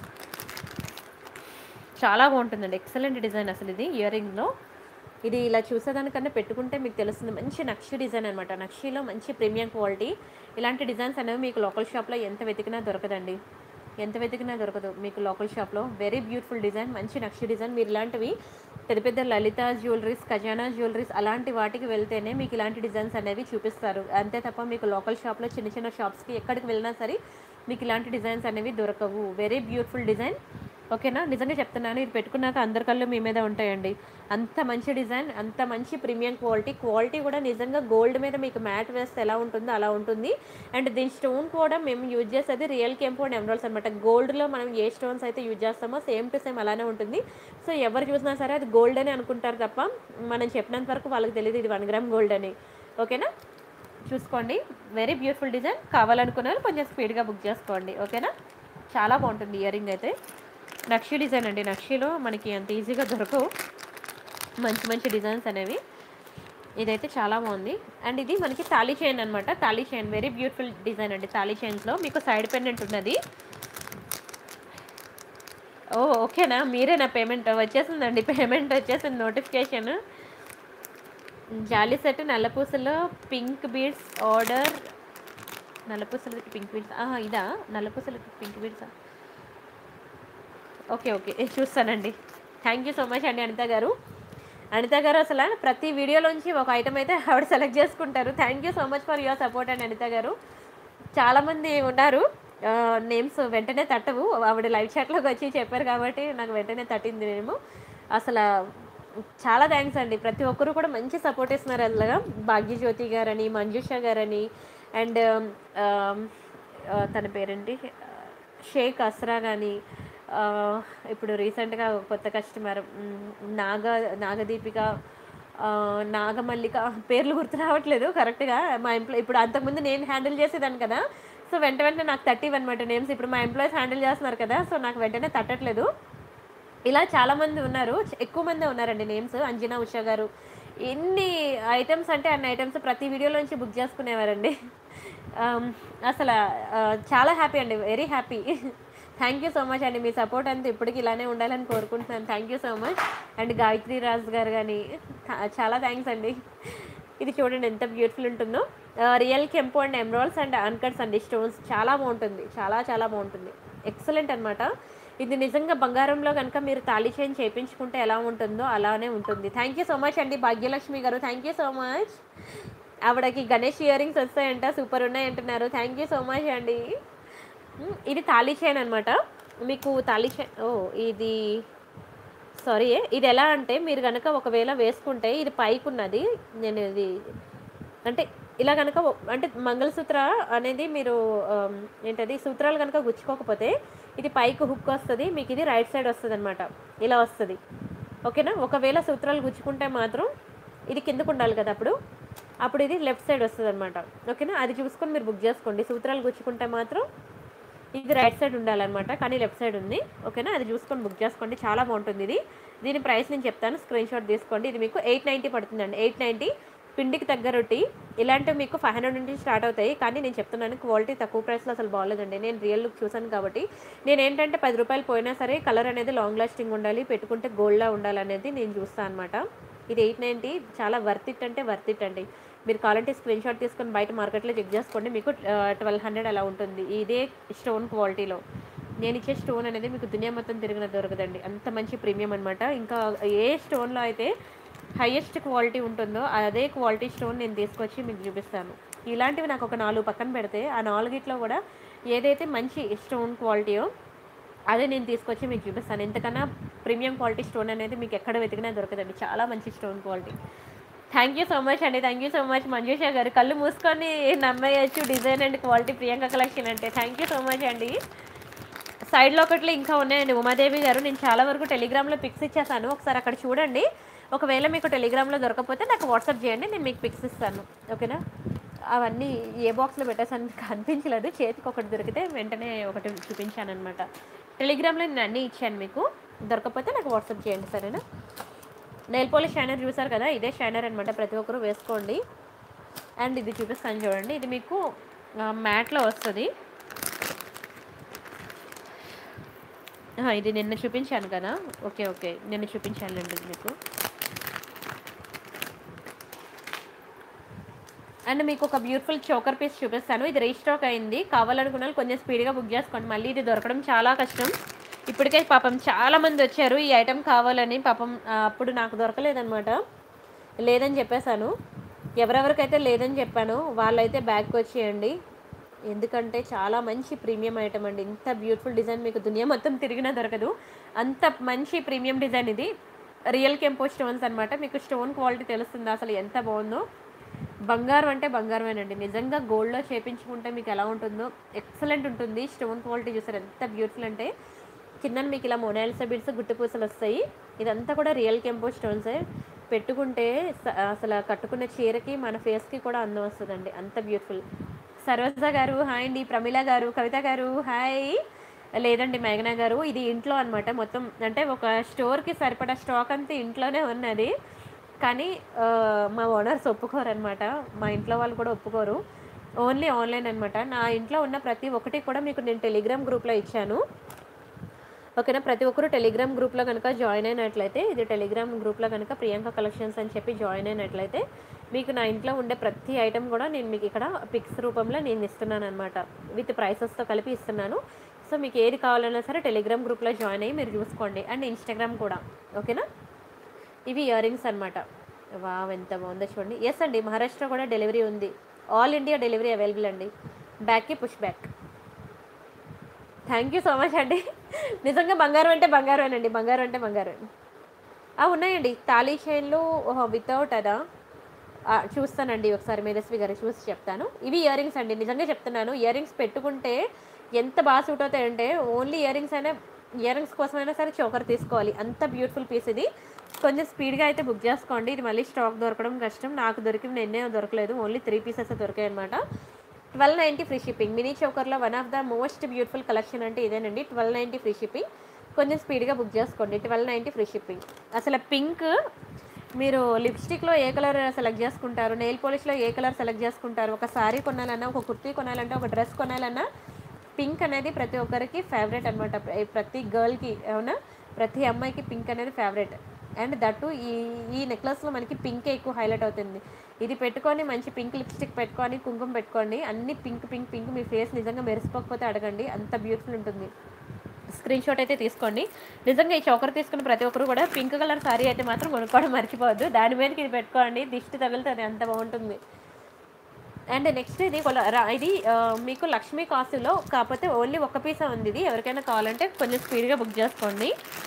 చాలా బాగుంటుందండి ఎక్సలెంట్ డిజైన్ అసలు ఇది ఇయరింగ్లో ఇది ఇలా చూసేదానికన్నా పెట్టుకుంటే మీకు తెలుస్తుంది మంచి నక్షి డిజైన్ అనమాట నక్షిలో మంచి ప్రీమియం క్వాలిటీ ఇలాంటి డిజైన్స్ అనేవి మీకు లోకల్ షాప్లో ఎంత వెతికినా దొరకదండి ఎంత వెతికినా దొరకదు మీకు లోకల్ షాప్లో వెరీ బ్యూటిఫుల్ డిజైన్ మంచి నక్షి డిజైన్ మీరు ఇలాంటివి పెద్ద పెద్ద లలిత జ్యువెలరీస్ ఖజానా జ్యువెలరీస్ అలాంటి వాటికి వెళ్తేనే మీకు ఇలాంటి డిజైన్స్ అనేవి చూపిస్తారు అంతే తప్ప మీకు లోకల్ షాప్లో చిన్న చిన్న షాప్స్కి ఎక్కడికి వెళ్ళినా సరే మీకు ఇలాంటి డిజైన్స్ అనేవి దొరకవు వెరీ బ్యూటిఫుల్ డిజైన్ ఓకేనా నిజంగా చెప్తున్నాను ఇది పెట్టుకున్నాక అందరి కళ్ళు మీ మీద ఉంటాయండి అంత మంచి డిజైన్ అంత మంచి ప్రీమియం క్వాలిటీ క్వాలిటీ కూడా నిజంగా గోల్డ్ మీద మీకు మ్యాట్ వేస్తే ఎలా ఉంటుందో అలా ఉంటుంది అండ్ దీని స్టోన్ కూడా మేము యూజ్ చేసేది రియల్ కెంపౌండ్ ఎమరాల్స్ అనమాట గోల్డ్లో మనం ఏ స్టోన్స్ అయితే యూజ్ చేస్తామో సేమ్ టు సేమ్ అలానే ఉంటుంది సో ఎవరు చూసినా సరే అది గోల్డ్ అని అనుకుంటారు తప్ప మనం చెప్పినంత వరకు వాళ్ళకి తెలియదు ఇది వన్ గ్రామ్ గోల్డ్ అని ఓకేనా చూసుకోండి వెరీ బ్యూటిఫుల్ డిజైన్ కావాలనుకున్న వాళ్ళు కొంచెం స్పీడ్గా బుక్ చేసుకోండి ఓకేనా చాలా బాగుంటుంది ఇయర్ రింగ్ అయితే నక్షి డిజైన్ అండి నక్షిలో మనకి అంత ఈజీగా దొరకవు మంచి మంచి డిజైన్స్ అనేవి ఇదైతే చాలా బాగుంది అండ్ ఇది మనకి తాళీ చైన్ అనమాట thali chain very beautiful design అండి తాళీ చైన్స్లో మీకు సైడ్ పెండెంట్ ఉన్నది ఓ ఓకేనా మీరే నా పేమెంట్ వచ్చేసిందండి పేమెంట్ వచ్చేసింది నోటిఫికేషన్ జాలీ సెట్ నల్లపూసలో పింక్ బీడ్స్ ఆర్డర్ నల్లపూసలకి పింక్ బీడ్స్ ఇదా నల్లపూసలకి పింక్ బీడ్సా ఓకే ఓకే చూస్తానండి థ్యాంక్ యూ సో మచ్ అండి అనిత గారు అనిత గారు అసలు ప్రతి వీడియోలోంచి ఒక ఐటమ్ అయితే ఆవిడ సెలెక్ట్ చేసుకుంటారు thank you so much for your support అండి అనిత గారు చాలామంది ఉన్నారు నేమ్స్ వెంటనే తట్టవు ఆవిడ లైవ్ చాట్లోకి వచ్చి చెప్పారు కాబట్టి నాకు వెంటనే తట్టింది మేము అసలు చాలా థ్యాంక్స్ అండి ప్రతి ఒక్కరు కూడా మంచి సపోర్ట్ ఇస్తున్నారు అలాగా భాగ్యజ్యోతి గారని మంజుష గారని అండ్ తన పేరేంటి షేక్ అస్రా కానీ ఇప్పుడు రీసెంట్గా కొత్త కస్టమర్ నాగ నాగదీపిక ఆ, నాగమల్లిక పేర్లు గుర్తు రావట్లేదు కరెక్ట్గా మా ఎంప్లాయ్ ఇప్పుడు అంతకుముందు నేను హ్యాండిల్ చేసేదాన్ని కదా సో వెంట వెంటనే నాకు థర్టీ అనమాట నేమ్స్ ఇప్పుడు మా ఎంప్లాయీస్ హ్యాండిల్ చేస్తున్నారు కదా సో నాకు వెంటనే తట్టట్లేదు ఇలా చాలా మంది ఉన్నారు చ- ఎక్కువ మందే ఉన్నారండి నేమ్స్ అంజనా ఉషా గారు ఎన్ని ఐటమ్స్ అంటే అన్ని ఐటమ్స్ ప్రతి వీడియోలోంచి బుక్ చేసుకునేవారండి ఆమ్, అసలు ఆ, చాలా హ్యాపీ అండి very happy thank you so much అండి మీ సపోర్ట్ అంతా ఇప్పటికి ఇలానే ఉండాలని కోరుకుంటున్నాను thank you so much and Gayathri Raj garu కానీ చాలా థ్యాంక్స్ అండి ఇది చూడండి ఎంత బ్యూటిఫుల్ ఉంటుందో రియల్ కెంపు అండ్ ఎమరాల్స్ అండ్ అన్కట్స్ అండి స్టోన్స్ చాలా బాగుంటుంది చాలా చాలా బాగుంటుంది ఎక్సలెంట్ అన్నమాట ఇది నిజంగా బంగారంలో కనుక మీరు తాళి చైన్ చేయించుకుంటే ఎలా ఉంటుందో అలానే ఉంటుంది థ్యాంక్ యూ సో మచ్ అండి భాగ్యలక్ష్మి గారు థ్యాంక్ యూ సో మచ్ ఆవిడకి గణేష్ ఇయర్ రింగ్స్ వస్తాయంట సూపర్ ఉన్నాయి అంటున్నారు థ్యాంక్ యూ సో మచ్ అండి ఉమ్, ఇది తాళీ చైన్ అనమాట మీకు తాళీ చైన్ ఓ ఇది సారీ ఇది ఎలా అంటే మీరు కనుక ఒకవేళ వేసుకుంటే ఇది పైకి ఉన్నది నేను ఇది అంటే ఇలా కనుక అంటే మంగళసూత్ర అనేది మీరు ఆమ్, ఏంటది సూత్రాలు కనుక గుచ్చుకోకపోతే ఇది పైకి హుక్ వస్తుంది మీకు ఇది రైట్ సైడ్ వస్తుంది అనమాట ఇలా వస్తుంది ఓకేనా ఒకవేళ సూత్రాలు గుచ్చుకుంటే మాత్రం ఇది కిందకు ఉండాలి కదా అప్పుడు అప్పుడు ఇది లెఫ్ట్ సైడ్ వస్తుంది అనమాట ఓకేనా అది చూసుకొని మీరు బుక్ చేసుకోండి సూత్రాలు గుచ్చుకుంటే మాత్రం ఇది రైట్ సైడ్ ఉండాలన్నమాట కానీ లెఫ్ట్ సైడ్ ఉంది ఓకేనా అది చూసుకొని బుక్ చేసుకోండి చాలా బాగుంటుంది ఇది దీని ప్రైస్ నేను చెప్తాను స్క్రీన్ షాట్ తీసుకోండి ఇది మీకు ఎయిట్ నైంటీ పడుతుందండి ఎయిట్ నైంటీ పిండికి తగ్గ రొట్టి ఇలాంటివి మీకు ఫైవ్ హండ్రెడ్ నుంచి స్టార్ట్ అవుతాయి కానీ నేను చెప్తున్నాను క్వాలిటీ తక్కువ ప్రైస్లో అసలు బాగోలేదండి నేను రియల్ లుక్ చూసాను కాబట్టి నేను ఏంటంటే పది రూపాయలు పోయినా సరే కలర్ అనేది లాంగ్ లాస్టింగ్ ఉండాలి పెట్టుకుంటే గోల్డ్లా ఉండాలనేది నేను చూస్తాను అనమాట ఇది ఎయిట్ నైంటీ చాలా వర్త్ ఇట్ అంటే వర్త్ ఇట్ అండి మీరు కావాలంటే స్క్రీన్ షాట్ తీసుకొని బయట మార్కెట్లో చెక్ చేసుకోండి మీకు ట్వెల్వ్ హండ్రెడ్ అలా ఉంటుంది ఇదే స్టోన్ క్వాలిటీలో నేను ఇచ్చే స్టోన్ అనేది మీకు దునియా మొత్తం తిరిగిన దొరకదండి అంత మంచి ప్రీమియం అనమాట ఇంకా ఏ స్టోన్లో అయితే హైయెస్ట్ క్వాలిటీ ఉంటుందో అదే క్వాలిటీ స్టోన్ నేను తీసుకొచ్చి మీకు చూపిస్తాను ఇలాంటివి నాకు ఒక నాలుగు పక్కన పెడితే ఆ నాలుగిట్లో కూడా ఏదైతే మంచి స్టోన్ క్వాలిటీయో అదే నేను తీసుకొచ్చి మీకు చూపిస్తాను ఎంతకన్నా ప్రీమియం క్వాలిటీ స్టోన్ అనేది మీకు ఎక్కడ వెతికినా దొరకదండి చాలా మంచి stone quality thank you so much అండి thank you so much Manjusha garu కళ్ళు మూసుకొని నమ్మేయచ్చు design and quality Priyanka collection అంటే థ్యాంక్ యూ సో మచ్ అండి సైడ్లో ఒకటి ఇంకా ఉన్నాయండి ఉమాదేవి గారు నేను చాలా వరకు టెలిగ్రామ్లో పిక్స్ ఇచ్చేసాను ఒకసారి అక్కడ చూడండి ఒకవేళ మీకు టెలిగ్రామ్లో దొరకకపోతే నాకు వాట్సాప్ చేయండి నేను మీకు పిక్స్ ఇస్తాను ఓకేనా అవన్నీ ఏ బాక్స్లో పెట్టేసాను మీకు అనిపించలేదు చేతికి ఒకటి దొరికితే వెంటనే ఒకటి చూపించాను అనమాట టెలిగ్రామ్లో నేను అన్నీ ఇచ్చాను మీకు దొరకకపోతే నాకు వాట్సాప్ చేయండి సరేనా నెయిల్ పాలిష్ షైనర్ చూసారు కదా ఇదే షైనర్ అనమాట ప్రతి ఒక్కరు వేసుకోండి అండ్ ఇది చూపిస్తాను చూడండి ఇది మీకు మ్యాట్లో వస్తుంది ఆహా, ఇది నిన్న చూపించాను కదా ఓకే ఓకే నిన్న చూపించానండి ఇది మీకు అండ్ మీకు ఒక బ్యూటిఫుల్ చోకర్ పీస్ చూపిస్తాను ఇది రీస్టాక్ అయింది కావాలనుకున్న వాళ్ళు కొంచెం స్పీడ్గా బుక్ చేసుకోండి మళ్ళీ ఇది దొరకడం చాలా కష్టం ఇప్పటికే పాపం చాలా మంది వచ్చారు ఈ ఐటెం కావాలని పాపం ఆ, అప్పుడు నాకు దొరకలేదనమాట లేదని చెప్పేశాను ఎవరెవరికైతే లేదని చెప్పానో వాళ్ళైతే బ్యాగ్కి వచ్చేయండి ఎందుకంటే చాలా మంచి ప్రీమియం ఐటమ్ అండి ఇంత బ్యూటిఫుల్ డిజైన్ మీకు దునియా మొత్తం తిరిగినా దొరకదు అంత మంచి ప్రీమియం డిజైన్ ఇది రియల్ కెంపో స్టోన్స్ అనమాట మీకు స్టోన్ క్వాలిటీ తెలుస్తుంది అసలు ఎంత బాగుందో బంగారం అంటే బంగారమేనండి నిజంగా గోల్డ్లో చేపించుకుంటే మీకు ఎలా ఉంటుందో ఎక్సలెంట్ ఉంటుంది స్టోన్ క్వాలిటీ చూసారు ఎంత బ్యూటిఫుల్ అంటే కింద మీకు ఇలా మొనాలిసా బిడ్స్ గుట్టు పూసలు వస్తాయి ఇదంతా కూడా రియల్ కెంపో స్టోన్సే పెట్టుకుంటే స- అసలు కట్టుకున్న చీరకి మన ఫేస్కి కూడా అందం వస్తుందండి అంత బ్యూటిఫుల్ సరోజ గారు హాయ్ అండి ప్రమిళ గారు కవిత గారు హాయ్ లేదండి మేఘనా గారు ఇది ఇంట్లో అన్నమాట మొత్తం అంటే ఒక స్టోర్కి సరిపడా స్టాక్ అంతా ఇంట్లోనే ఉన్నది కానీ ఆ, మా ఓనర్స్ ఒప్పుకోరనమాట మా ఇంట్లో వాళ్ళు కూడా ఒప్పుకోరు ఓన్లీ ఆన్లైన్ అనమాట నా ఇంట్లో ఉన్న ప్రతి ఒక్కటి కూడా మీకు నేను టెలిగ్రామ్ గ్రూప్లో ఇచ్చాను ఓకేనా ప్రతి ఒక్కరు టెలిగ్రామ్ గ్రూప్లో కనుక జాయిన్ అయినట్లయితే ఇది టెలిగ్రామ్ గ్రూప్లో కనుక ప్రియాంక కలెక్షన్స్ అని చెప్పి జాయిన్ అయినట్లయితే మీకు నా ఇంట్లో ఉండే ప్రతి ఐటెం కూడా నేను మీకు ఇక్కడ పిక్స్ రూపంలో నేను ఇస్తున్నాను అనమాట విత్ ప్రైసెస్తో కలిపి ఇస్తున్నాను సో మీకు ఏది కావాలన్నా సరే టెలిగ్రామ్ గ్రూప్లో జాయిన్ అయ్యి మీరు చూసుకోండి అండ్ ఇన్స్టాగ్రామ్ కూడా ఓకేనా ఇవి ఇయర్ రింగ్స్ అనమాట వావ్ ఎంత బాగుందో చూడండి ఎస్ అండి మహారాష్ట్ర కూడా డెలివరీ ఉంది ఆల్ ఇండియా డెలివరీ అవైలబుల్ అండి బ్యాక్కి push back thank you so much అండి నిజంగా బంగారం అంటే బంగారమేనండి బంగారం అంటే బంగారం ఆ, ఉన్నాయండి తాళీ చైన్లు వితౌట్ అదా ఆ, చూస్తానండి ఒకసారి మేధస్వి గారు చూసి చెప్తాను ఇవి ఇయర్ రింగ్స్ అండి నిజంగా చెప్తున్నాను ఇయర్ రింగ్స్ పెట్టుకుంటే ఎంత బాగా సూట్ అవుతాయంటే ఓన్లీ ఇయర్ రింగ్స్ అయినా ఇయర్ రింగ్స్ కోసమైనా సరే చోకర్ తీసుకోవాలి అంత బ్యూటిఫుల్ పీస్ ఇది కొంచెం స్పీడ్గా అయితే బుక్ చేసుకోండి ఇది మళ్ళీ స్టాక్ దొరకడం కష్టం నాకు దొరికింది ఎన్నే దొరకలేదు ఓన్లీ త్రీ పీసెస్ దొరికాయి అనమాట twelve ninety free shipping mini చౌకర్లో one of the most beautiful collection అంటే ఇదేనండి ట్వెల్వ్ నైంటీ ఫ్రీ షిప్పింగ్ కొంచెం స్పీడ్గా బుక్ చేసుకోండి ట్వెల్వ్ నైంటీ ఫ్రీ షిప్పింగ్ అసలు పింక్ మీరు లిప్స్టిక్లో ఏ కలర్ సెలెక్ట్ చేసుకుంటారు నెయిల్ పాలిష్లో ఏ కలర్ సెలెక్ట్ చేసుకుంటారు ఒక శారీ కొనాలన్నా ఒక కుర్తీ కొనాలన్నా ఒక డ్రెస్ కొనాలన్నా పింక్ అనేది ప్రతి ఒక్కరికి ఫేవరెట్ అనమాట ప్రతి గర్ల్కి అవునా ప్రతి అమ్మాయికి పింక్ అనేది ఫేవరెట్ అండ్ దట్టు ఈ ఈ నెక్లెస్లో మనకి పింకే ఎక్కువ హైలైట్ అవుతుంది ఇది పెట్టుకొని మంచి పింక్ లిప్స్టిక్ పెట్టుకొని కుంకుమ పెట్టుకోండి అన్ని పింక్ పింక్ పింక్ మీ ఫేస్ నిజంగా మెరిసిపోకపోతే అడగండి అంత బ్యూటిఫుల్ ఉంటుంది స్క్రీన్ షాట్ అయితే తీసుకోండి నిజంగా ఈ చౌకర్ తీసుకున్న ప్రతి ఒక్కరు కూడా పింక్ కలర్ సారీ అయితే మాత్రం కొనుక్కోవడం మర్చిపోవద్దు దాని మీదకి ఇది పెట్టుకోండి దిష్టి తగులుతుంది అంత బాగుంటుంది అండ్ నెక్స్ట్ ఇది కొల- రా- ఇది ఆ, మీకు లక్ష్మీ కాసులో కాకపోతే ఓన్లీ ఒక పీసే ఉంది ఇది ఎవరికైనా కావాలంటే కొంచెం స్పీడ్గా బుక్ చేసుకోండి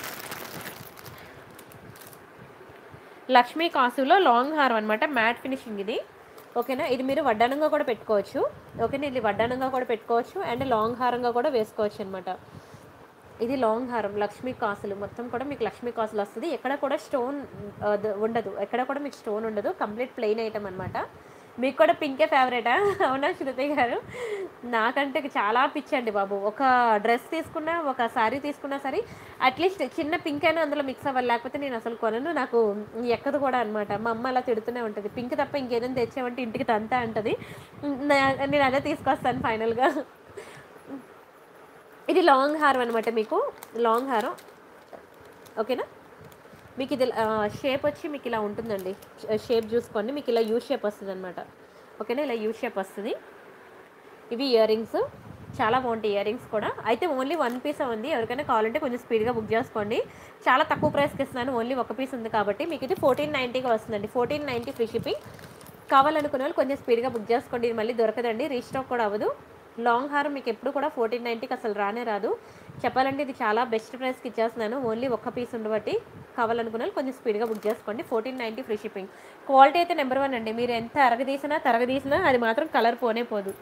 లక్ష్మీ కాసులో లాంగ్ హారం అనమాట మ్యాట్ ఫినిషింగ్ ఇది ఓకేనా ఇది మీరు వడ్డానంగా కూడా పెట్టుకోవచ్చు ఓకేనా ఇది వడ్డానంగా కూడా పెట్టుకోవచ్చు అండ్ లాంగ్ హారంగా కూడా వేసుకోవచ్చు అనమాట ఇది లాంగ్ హారం లక్ష్మీ కాసులు మొత్తం కూడా మీకు లక్ష్మీ కాసులు వస్తుంది ఎక్కడ కూడా స్టోన్ ఆ, ద- ఉండదు ఎక్కడ కూడా మీకు స్టోన్ ఉండదు కంప్లీట్ ప్లెయిన్ ఐటమ్ అనమాట మీకు కూడా పింకే ఫేవరెటా అవునా శృతి గారు నాకంటే చాలా పిచ్చండి బాబు ఒక డ్రెస్ తీసుకున్నా ఒక శారీ తీసుకున్నా సరే అట్లీస్ట్ చిన్న పింక్ అయినా అందులో మిక్స్ అవ్వాలి లేకపోతే నేను అసలు కొనను నాకు ఎక్కదు కూడా అనమాట మా అమ్మ అలా తిడుతూనే ఉంటుంది పింక్ తప్ప ఇంకేదైనా తెచ్చామంటే ఇంటికి తంతా అంటది నా- నేను అదే తీసుకొస్తాను ఫైనల్గా ఇది లాంగ్ హారం అనమాట మీకు లాంగ్ హారం ఓకేనా మీకు ఇది షేప్ వచ్చి మీకు ఇలా ఉంటుందండి షేప్ చూసుకోండి మీకు ఇలా యూ షేప్ వస్తుంది అనమాట ఓకేనా ఇలా యూ షేప్ వస్తుంది ఇవి ఇయర్ రింగ్స్ చాలా బాగుంటాయి ఇయర్ రింగ్స్ కూడా అయితే ఓన్లీ వన్ పీస్ ఉంది ఎవరికైనా కావాలంటే కొంచెం స్పీడ్గా బుక్ చేసుకోండి చాలా తక్కువ ప్రైస్కి ఇస్తున్నాను ఓన్లీ ఒక పీస్ ఉంది కాబట్టి మీకు ఇది ఫోర్టీన్ నైంటీగా వస్తుందండి ఫోర్టీన్ నైంటీ ఫ్రీ షిప్పింగ్ కావాలనుకునే వాళ్ళు కొంచెం స్పీడ్గా బుక్ చేసుకోండి ఇది మళ్ళీ దొరకదండి రీస్టాక్ కూడా అవ్వదు లాంగ్ హారం మీకు ఎప్పుడు కూడా ఫోర్టీన్ నైంటీకి అసలు రానే రాదు చెప్పాలంటే ఇది చాలా బెస్ట్ ప్రైస్కి ఇచ్చేస్తున్నాను ఓన్లీ ఒక్క పీస్ ఉండబట్టి కావాలనుకున్న వాళ్ళు కొంచెం స్పీడ్గా బుక్ చేసుకోండి fourteen ninety free shipping quality అయితే నెంబర్ వన్ అండి మీరు ఎంత అరగదీసినా తరగదీసినా అది మాత్రం కలర్ పోనే పోదు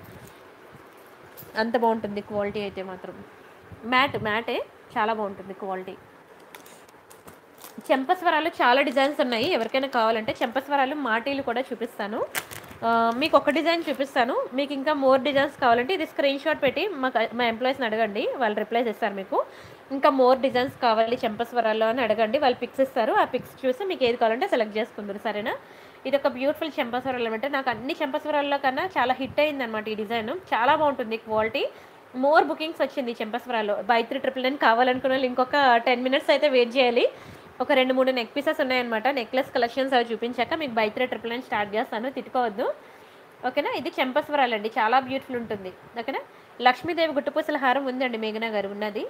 అంత బాగుంటుంది క్వాలిటీ అయితే మాత్రం మ్యాట్ మ్యాటే చాలా బాగుంటుంది క్వాలిటీ చెంపస్వరాలు చాలా డిజైన్స్ ఉన్నాయి ఎవరికైనా కావాలంటే చెంపస్వరాలు మాటీలు కూడా చూపిస్తాను ఆ, మీకు ఒక డిజైన్ చూపిస్తాను మీకు ఇంకా మోర్ డిజైన్స్ కావాలంటే ఇది స్క్రీన్ షాట్ పెట్టి మా మా ఎంప్లాయీస్ని అడగండి వాళ్ళు రిప్లైస్ ఇస్తారు మీకు ఇంకా మోర్ డిజైన్స్ కావాలి చెంపస్వరాల్లో అని అడగండి వాళ్ళు పిక్స్ ఇస్తారు ఆ పిక్స్ చూసి మీకు ఏది కావాలంటే సెలెక్ట్ చేసుకుందరు సరేనా ఇది ఒక బ్యూటిఫుల్ చెంపస్వరాలు అనమాట నాకు అన్ని చెంపస్వరాల్లో కన్నా చాలా హిట్ అయింది అనమాట ఈ డిజైన్ చాలా బాగుంటుంది క్వాలిటీ మోర్ బుకింగ్స్ వచ్చింది చెంపస్వరాలు బై త్రీ ట్రిపుల్ నైన్ కావాలనుకున్న వాళ్ళు ఇంకొక టెన్ మినిట్స్ అయితే వెయిట్ చేయాలి ఒక రెండు మూడు నెక్ పీసెస్ ఉన్నాయన్నమాట నెక్లెస్ కలెక్షన్స్ అవి చూపించాక మీకు by three triple nine start చేస్తాను తిట్టుకోవద్దు ఓకేనా ఇది చెంపస్వరాలు అండి చాలా బ్యూటిఫుల్ ఉంటుంది ఓకేనా లక్ష్మీదేవి గుట్టుపూసల హారం ఉందండి మేఘనా గారు ఉన్నది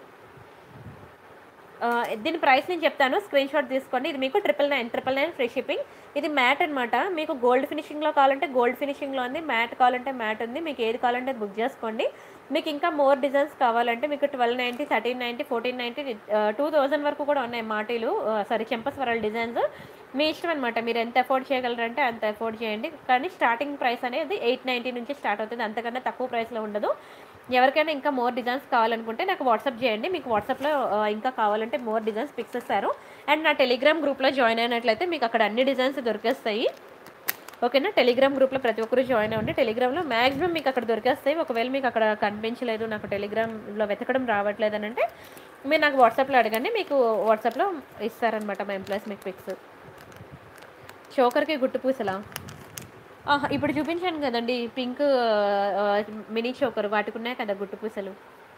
ఆ, దీని ప్రైస్ నేను చెప్తాను స్క్రీన్ షాట్ తీసుకోండి ఇది మీకు triple nine triple nine free shipping ఇది మ్యాట్ అనమాట మీకు గోల్డ్ ఫినిషింగ్లో కావాలంటే గోల్డ్ ఫినిషింగ్లో ఉంది మ్యాట్ కావాలంటే మ్యాట్ ఉంది మీకు ఏది కావాలంటే అది బుక్ చేసుకోండి మీకు ఇంకా మోర్ డిజైన్స్ కావాలంటే మీకు twelve ninety thirteen ninety fourteen ninety two thousand వరకు కూడా ఉన్నాయి మాటీలు సారీ చెంపస్వరాల డిజైన్స్ మీ ఇష్టం అనమాట మీరు ఎంత అఫోర్డ్ చేయగలరంటే అంత అఫోర్డ్ చేయండి కానీ స్టార్టింగ్ ప్రైస్ అనేది ఎయిట్ నైంటీ నుంచి స్టార్ట్ అవుతుంది అంతకన్నా తక్కువ ప్రైస్లో ఉండదు ఎవరికైనా ఇంకా మోర్ డిజైన్స్ కావాలనుకుంటే నాకు వాట్సాప్ చేయండి మీకు వాట్సాప్లో ఆ, ఇంకా కావాలంటే మోర్ డిజైన్స్ పిక్స్ ఇస్తారు అండ్ నా టెలిగ్రామ్ గ్రూప్లో జాయిన్ అయినట్లయితే మీకు అక్కడ అన్ని డిజైన్స్ దొరికేస్తాయి ఓకేనా టెలిగ్రామ్ గ్రూప్లో ప్రతి ఒక్కరు జాయిన్ అవ్వండి టెలిగ్రామ్లో మాక్సిమం మీకు అక్కడ దొరికేస్తాయి ఒకవేళ మీకు అక్కడ కనిపించలేదు నాకు టెలిగ్రామ్లో వెతకడం రావట్లేదు అని అంటే మీరు నాకు వాట్సాప్లో అడగండి మీకు వాట్సాప్లో ఇస్తారనమాట మా ఎంప్లాయీస్ మీకు పిక్స్ చోకర్కి గుట్టు పూసలా ఆహా, ఇప్పుడు చూపించాను కదండి పింక్ మినీ చోకర్ వాటికి ఉన్నాయి కదా గుట్టు పూసలు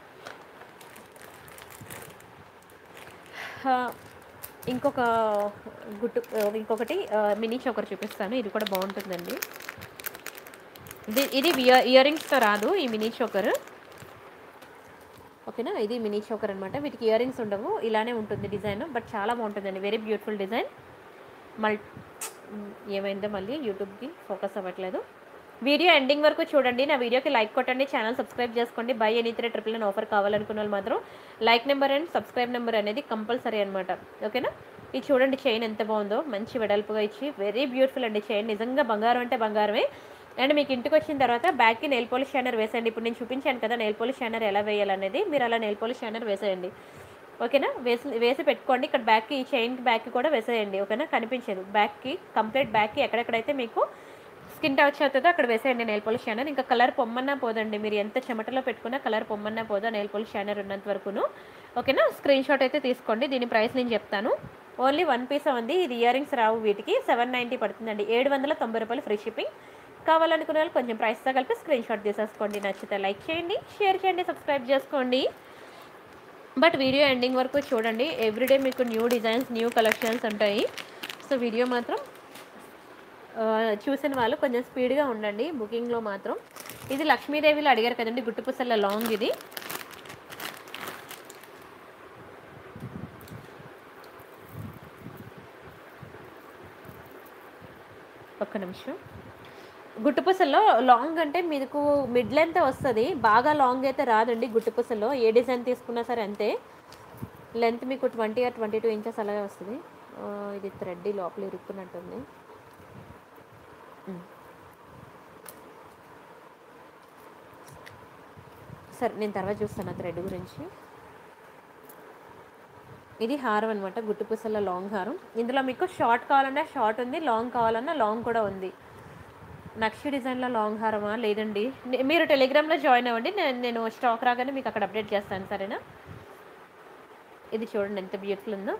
ఆ, ఇంకొక గుట్టు ఆ, ఇంకొకటి ఆ, మినీ చోకర్ చూపిస్తాను ఇది కూడా బాగుంటుందండి ఇది ఇది ఇయర్ ఇయర్ రింగ్స్తో రాదు ఈ మినీ చోకర్ ఓకేనా ఇది మినీ చోకర్ అనమాట వీటికి ఇయర్ రింగ్స్ ఉండవు ఇలానే ఉంటుంది డిజైన్ బట్ చాలా బాగుంటుందండి వెరీ బ్యూటిఫుల్ డిజైన్ మల్ ఏమైందో మళ్ళీ యూట్యూబ్కి ఫోకస్ అవ్వట్లేదు వీడియో ఎండింగ్ వరకు చూడండి నా వీడియోకి లైక్ కొట్టండి ఛానల్ సబ్స్క్రైబ్ చేసుకోండి buy any three triple nine offer కావాలనుకున్న వాళ్ళు మాత్రం like number and subscribe number అనేది కంపల్సరీ అనమాట ఓకేనా ఇది చూడండి చైన్ ఎంత బాగుందో మంచి వెడల్పుగా ఇచ్చి వెరీ బ్యూటిఫుల్ అండి చైన్ నిజంగా బంగారం అంటే బంగారమే అండ్ మీకు ఇంటికి వచ్చిన తర్వాత బ్యాక్కి నెయిల్ పాలిష్ షైనర్ వేసేయండి ఇప్పుడు నేను చూపించాను కదా నెయిల్ పాలిష్ షైనర్ ఎలా వేయాలనేది మీరు అలా నెయిల్ పాలిష్ షైనర్ వేసేయండి ఓకేనా వేసి వేసి పెట్టుకోండి ఇక్కడ బ్యాక్కి ఈ చైన్కి బ్యాక్కి కూడా వేసేయండి ఓకేనా కనిపించదు బ్యాక్కి కంప్లీట్ బ్యాక్కి ఎక్కడెక్కడైతే మీకు స్కిన్ టచ్ అవుతుందో అక్కడ వేసేయండి నెయిల్ పాలిష్ షైనర్ ఇంకా కలర్ పొమ్మన్నా పోదండి మీరు ఎంత చెమటలో పెట్టుకున్నా కలర్ పొమ్మన్నా పోదా నెయిల్ పాలిష్ షైనర్ ఉన్నంత వరకును ఓకేనా స్క్రీన్ షాట్ అయితే తీసుకోండి దీని ప్రైస్ నేను చెప్తాను ఓన్లీ వన్ పీస్ ఉంది ఇది ఇయర్ రింగ్స్ రావు వీటికి సెవెన్ నైంటీ పడుతుందండి ఏడు వందల తొంభై రూపాయలు ఫ్రీ షిప్పింగ్ కావాలనుకునే వాళ్ళు కొంచెం ప్రైస్తో కలిపి స్క్రీన్ షాట్ తీసేసుకోండి నచ్చితే లైక్ చేయండి షేర్ చేయండి సబ్స్క్రైబ్ చేసుకోండి బట్ వీడియో ఎండింగ్ వరకు చూడండి ఎవ్రీడే మీకు న్యూ డిజైన్స్ న్యూ కలెక్షన్స్ ఉంటాయి సో వీడియో మాత్రం ఆ, చూసిన వాళ్ళు కొంచెం స్పీడ్గా ఉండండి బుకింగ్లో మాత్రం ఇది లక్ష్మీదేవిలో అడిగారు కదండి గుట్టుపుసల లాంగ్ ఇది ఒక్క నిమిషం గుట్టుపుసల్లో లాంగ్ అంటే మీకు మిడ్ లెంత్ వస్తుంది బాగా లాంగ్ అయితే రాదండి గుట్టుపుసల్లో ఏ డిజైన్ తీసుకున్నా సరే అంతే లెంత్ మీకు twenty or twenty two inches అలాగే వస్తుంది ఆ, ఇది థ్రెడ్ లోపల ఇరుక్కున్నట్టుంది ఉమ్. సరే నేను తర్వాత చూస్తాను ఆ థ్రెడ్ గురించి ఇది హారం అనమాట గుట్టుపుసల లాంగ్ హారం ఇందులో మీకు షార్ట్ కావాలన్నా షార్ట్ ఉంది లాంగ్ కావాలన్నా లాంగ్ కూడా ఉంది నక్షి డిజైన్లో లాంగ్ హారమా లేదండి నే- మీరు టెలిగ్రామ్లో జాయిన్ అవ్వండి నేను నేను స్టాక్ రాగానే మీకు అక్కడ అప్డేట్ చేస్తాను సరేనా ఇది చూడండి ఎంత బ్యూటిఫుల్ ఉందో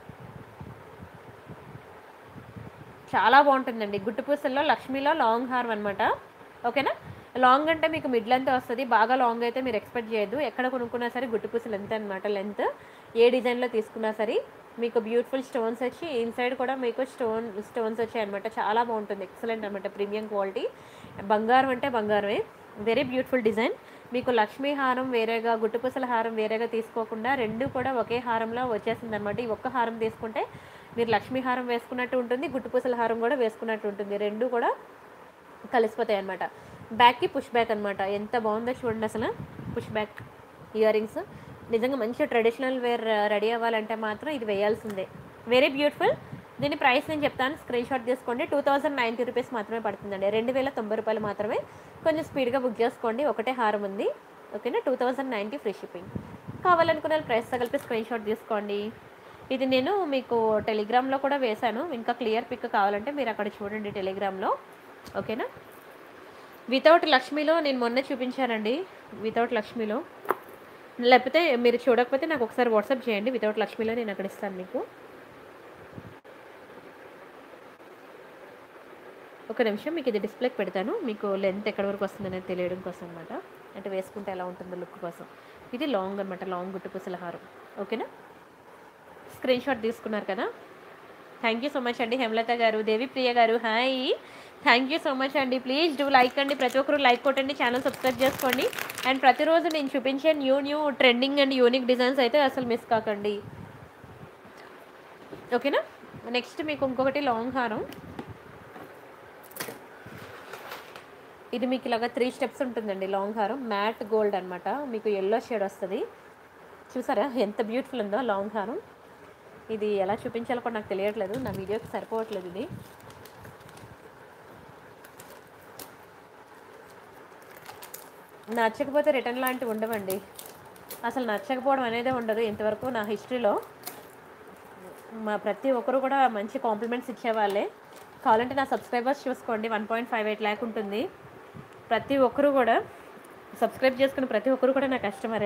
చాలా బాగుంటుందండి గుట్టుపూసల్లో లక్ష్మీలో లాంగ్ హార్మ్ అనమాట ఓకేనా లాంగ్ అంటే మీకు మిడ్ లెంత్ వస్తుంది బాగా లాంగ్ అయితే మీరు ఎక్స్పెక్ట్ చేయొద్దు ఎక్కడ కొనుక్కున్నా సరే గుట్టుపూసలు ఎంత అనమాట లెంత్ ఏ డిజైన్లో తీసుకున్నా సరే మీకు బ్యూటిఫుల్ స్టోన్స్ వచ్చి ఇన్సైడ్ కూడా మీకు స్టోన్ స్టోన్స్ వచ్చాయి అనమాట చాలా బాగుంటుంది ఎక్సలెంట్ అనమాట ప్రీమియం క్వాలిటీ బంగారం అంటే బంగారమే వెరీ బ్యూటిఫుల్ డిజైన్ మీకు లక్ష్మీ హారం వేరేగా గుట్టుపూసల హారం వేరేగా తీసుకోకుండా రెండు కూడా ఒకే హారంలో వచ్చేసింది అనమాట ఈ ఒక్క హారం తీసుకుంటే మీరు లక్ష్మీ హారం వేసుకున్నట్టు ఉంటుంది గుట్టుపూసల హారం కూడా వేసుకున్నట్టు ఉంటుంది రెండు కూడా కలిసిపోతాయి అనమాట బ్యాక్కి పుష్ బ్యాక్ అనమాట ఎంత బాగుందో చూడండి అసలు పుష్ బ్యాక్ ఇయర్ రింగ్స్ నిజంగా మంచి ట్రెడిషనల్ వేర్ రెడీ అవ్వాలంటే మాత్రం ఇది వేయాల్సిందే వెరీ బ్యూటిఫుల్ దీని ప్రైస్ నేను చెప్తాను స్క్రీన్ షాట్ తీసుకోండి టూ థౌజండ్ నైంటీ రూపీస్ మాత్రమే పడుతుందండి రెండు వేల తొంభై రూపాయలు మాత్రమే కొంచెం స్పీడ్గా బుక్ చేసుకోండి ఒకటే హారం ఉంది ఓకేనా two thousand ninety free shipping కావాలనుకున్న ప్రైస్ కలిపి స్క్రీన్ షాట్ తీసుకోండి ఇది నేను మీకు టెలిగ్రామ్లో కూడా వేశాను ఇంకా క్లియర్ పిక్ కావాలంటే మీరు అక్కడ చూడండి టెలిగ్రామ్లో ఓకేనా వితౌట్ లక్ష్మిలో నేను మొన్న చూపించానండి వితౌట్ లక్ష్మిలో లేకపోతే మీరు చూడకపోతే నాకు ఒకసారి వాట్సాప్ చేయండి వితౌట్ లక్ష్మిలో నేను అక్కడ ఇస్తాను మీకు ఒక నిమిషం మీకు ఇది డిస్ప్లేకి పెడతాను మీకు లెంత్ ఎక్కడి వరకు వస్తుందనేది తెలియడం కోసం అనమాట అంటే వేసుకుంటే ఎలా ఉంటుందో లుక్ కోసం ఇది లాంగ్ అనమాట లాంగ్ గుట్టు పుసల హారం ఓకేనా స్క్రీన్ షాట్ తీసుకున్నారు కదా థ్యాంక్ యూ సో మచ్ అండి హేమలత గారు దేవి ప్రియ గారు hi thank you so much అండి ప్లీజ్ డూ లైక్ అండి ప్రతి ఒక్కరు లైక్ కొట్టండి ఛానల్ సబ్స్క్రైబ్ చేసుకోండి అండ్ ప్రతిరోజు నేను చూపించే new new trending and unique designs అయితే అసలు మిస్ కాకండి ఓకేనా నెక్స్ట్ మీకు ఇంకొకటి లాంగ్ హారం ఇది మీకు ఇలాగ త్రీ స్టెప్స్ ఉంటుందండి లాంగ్ హారం మ్యాట్ గోల్డ్ అనమాట మీకు ఎల్లో షేడ్ వస్తుంది చూసారా ఎంత బ్యూటిఫుల్ ఉందో లాంగ్ హారం ఇది ఎలా చూపించాలో కూడా నాకు తెలియట్లేదు నా వీడియోకి సరిపోవట్లేదు ఇది నచ్చకపోతే రిటర్న్ లాంటివి ఉండవండి అసలు నచ్చకపోవడం అనేదే ఉండదు ఇంతవరకు నా హిస్టరీలో మా ప్రతి ఒక్కరు కూడా మంచి కాంప్లిమెంట్స్ ఇచ్చేవాళ్ళే కావాలంటే నా సబ్స్క్రైబర్స్ చూసుకోండి one point five eight lakh ఉంటుంది ప్రతి ఒక్కరు కూడా సబ్స్క్రైబ్ చేసుకున్న ప్రతి ఒక్కరు కూడా నా కస్టమరే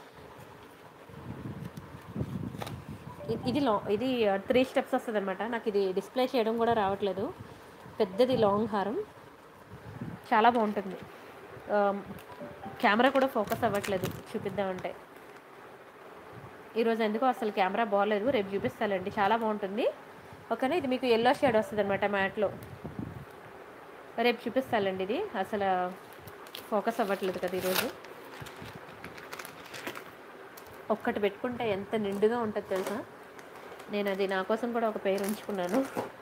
ఇ- ఇది లా ఇది త్రీ స్టెప్స్ వస్తుంది అనమాట నాకు ఇది డిస్ప్లే చేయడం కూడా రావట్లేదు పెద్దది లాంగ్ హారం చాలా బాగుంటుంది కెమెరా కూడా ఫోకస్ అవ్వట్లేదు చూపిద్దామంటే ఈరోజు ఎందుకో అసలు కెమెరా బాగాలేదు రేపు చూపిస్తానండి చాలా బాగుంటుంది ఓకేనా ఇది మీకు ఎల్లో షేడ్ వస్తుంది అనమాట మ్యాట్లో రేపు చూపిస్తానండి ఇది అసలు ఫోకస్ అవ్వట్లేదు కదా ఈరోజు ఒక్కటి పెట్టుకుంటే ఎంత నిండుగా ఉంటుంది తెలుసా నేను అది నా కోసం కూడా ఒక పేరు ఉంచుకున్నాను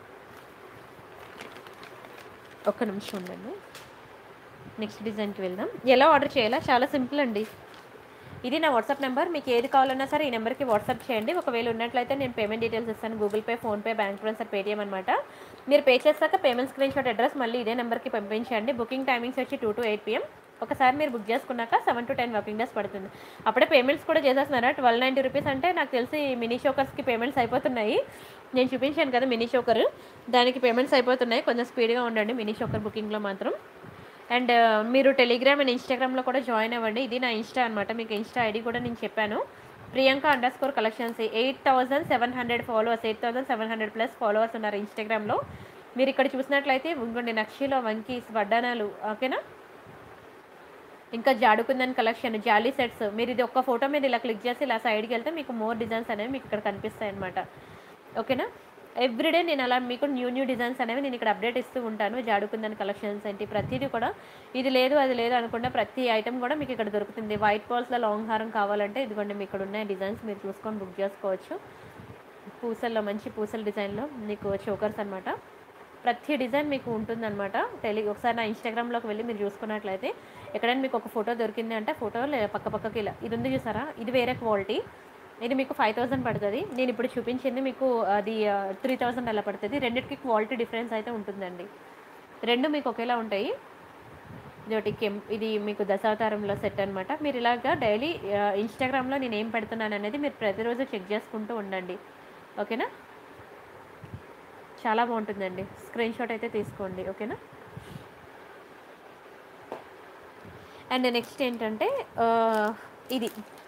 ఒక్క నిమిషం ఉండండి నెక్స్ట్ డిజైన్కి వెళ్దాం ఎలా ఆర్డర్ చేయాలా చాలా సింపుల్ అండి ఇది నా వాట్సాప్ నెంబర్ మీకు ఏది కావాలన్నా సరే ఈ నెంబర్కి వాట్సాప్ చేయండి ఒకవేళ ఉన్నట్లయితే నేను పేమెంట్ డీటెయిల్స్ ఇస్తాను Google Pay PhonePe bank transfer Paytm అనమాట మీరు పే చేశాక పేమెంట్ స్క్రీన్ షాట్ అడ్రస్ మళ్ళీ ఇదే నెంబర్కి పంపించండి బుకింగ్ టైమింగ్స్ వచ్చి టూ టు ఎయిట్ పిఎం ఒకసారి మీరు బుక్ చేసుకున్నాక seven to ten working days పడుతుంది అప్పుడే పేమెంట్స్ కూడా చేసేస్తున్నారా ట్వెల్వ్ నైంటీ రూపీస్ అంటే నాకు తెలిసి మినీ షోకర్స్కి పేమెంట్స్ అయిపోతున్నాయి నేను చూపించాను కదా మినీ షోకర్ దానికి పేమెంట్స్ అయిపోతున్నాయి కొంచెం స్పీడ్గా ఉండండి మినీ షోకర్ బుకింగ్లో మాత్రం అండ్ మీరు టెలిగ్రామ్ అండ్ ఇన్స్టాగ్రామ్లో కూడా జాయిన్ అవ్వండి ఇది నా ఇన్స్టా అనమాట మీకు ఇన్స్టా ఐడి కూడా నేను చెప్పాను Priyanka underscore collections eight thousand seven hundred followers eight thousand seven hundred plus followers ఉన్నారు ఇన్స్టాగ్రామ్లో మీరు ఇక్కడ చూసినట్లయితే ఇంకోండి నక్షిలో వంకీస్ వడ్డానాలు ఓకేనా ఇంకా జాడుకుందని కలెక్షన్ జాలీ సెట్స్ మీరు ఇది ఒక్క ఫోటో మీద ఇలా క్లిక్ చేసి ఇలా సైడ్కి వెళ్తే మీకు మోర్ డిజైన్స్ అనేవి మీకు ఇక్కడ కనిపిస్తాయి అనమాట ఓకేనా ఎవ్రీడే నేను అలా మీకు న్యూ న్యూ డిజైన్స్ అనేవి నేను ఇక్కడ అప్డేట్ ఇస్తూ ఉంటాను జాడుకుందని కలెక్షన్స్ ఏంటి ప్రతిదీ కూడా ఇది లేదు అది లేదు అనుకుంటే ప్రతి ఐటమ్ కూడా మీకు ఇక్కడ దొరుకుతుంది వైట్ బాల్స్లో లాంగ్ హారం కావాలంటే ఇదిగోండి మీకు ఇక్కడ ఉన్న డిజైన్స్ మీరు చూసుకొని బుక్ చేసుకోవచ్చు పూసల్లో మంచి పూసల డిజైన్లో మీకు చోకర్స్ అనమాట ప్రతి డిజైన్ మీకు ఉంటుందన్నమాట టెలి ఒకసారి నా ఇన్స్టాగ్రామ్లోకి వెళ్ళి మీరు చూసుకున్నట్లయితే ఎక్కడైనా మీకు ఒక ఫోటో దొరికింది అంటే ఫోటో పక్క పక్కకి ఇలా ఇది ఉంది చూసారా ఇది వేరే క్వాలిటీ ఇది మీకు ఫైవ్ థౌసండ్ పడుతుంది నేను ఇప్పుడు చూపించింది మీకు అది త్రీ థౌసండ్ అలా పడుతుంది రెండింటికి క్వాలిటీ డిఫరెన్స్ అయితే ఉంటుందండి రెండు మీకు ఒకేలా ఉంటాయి ఇదొకటి కెం ఇది మీకు దశావతారంలో సెట్ అనమాట మీరు ఇలాగా డైలీ ఇన్స్టాగ్రామ్లో నేను ఏం పెడుతున్నాను అనేది మీరు ప్రతిరోజు చెక్ చేసుకుంటూ ఉండండి ఓకేనా చాలా బాగుంటుందండి స్క్రీన్ షాట్ అయితే తీసుకోండి ఓకేనా అండ్ నెక్స్ట్ ఏంటంటే ఆ, ఇది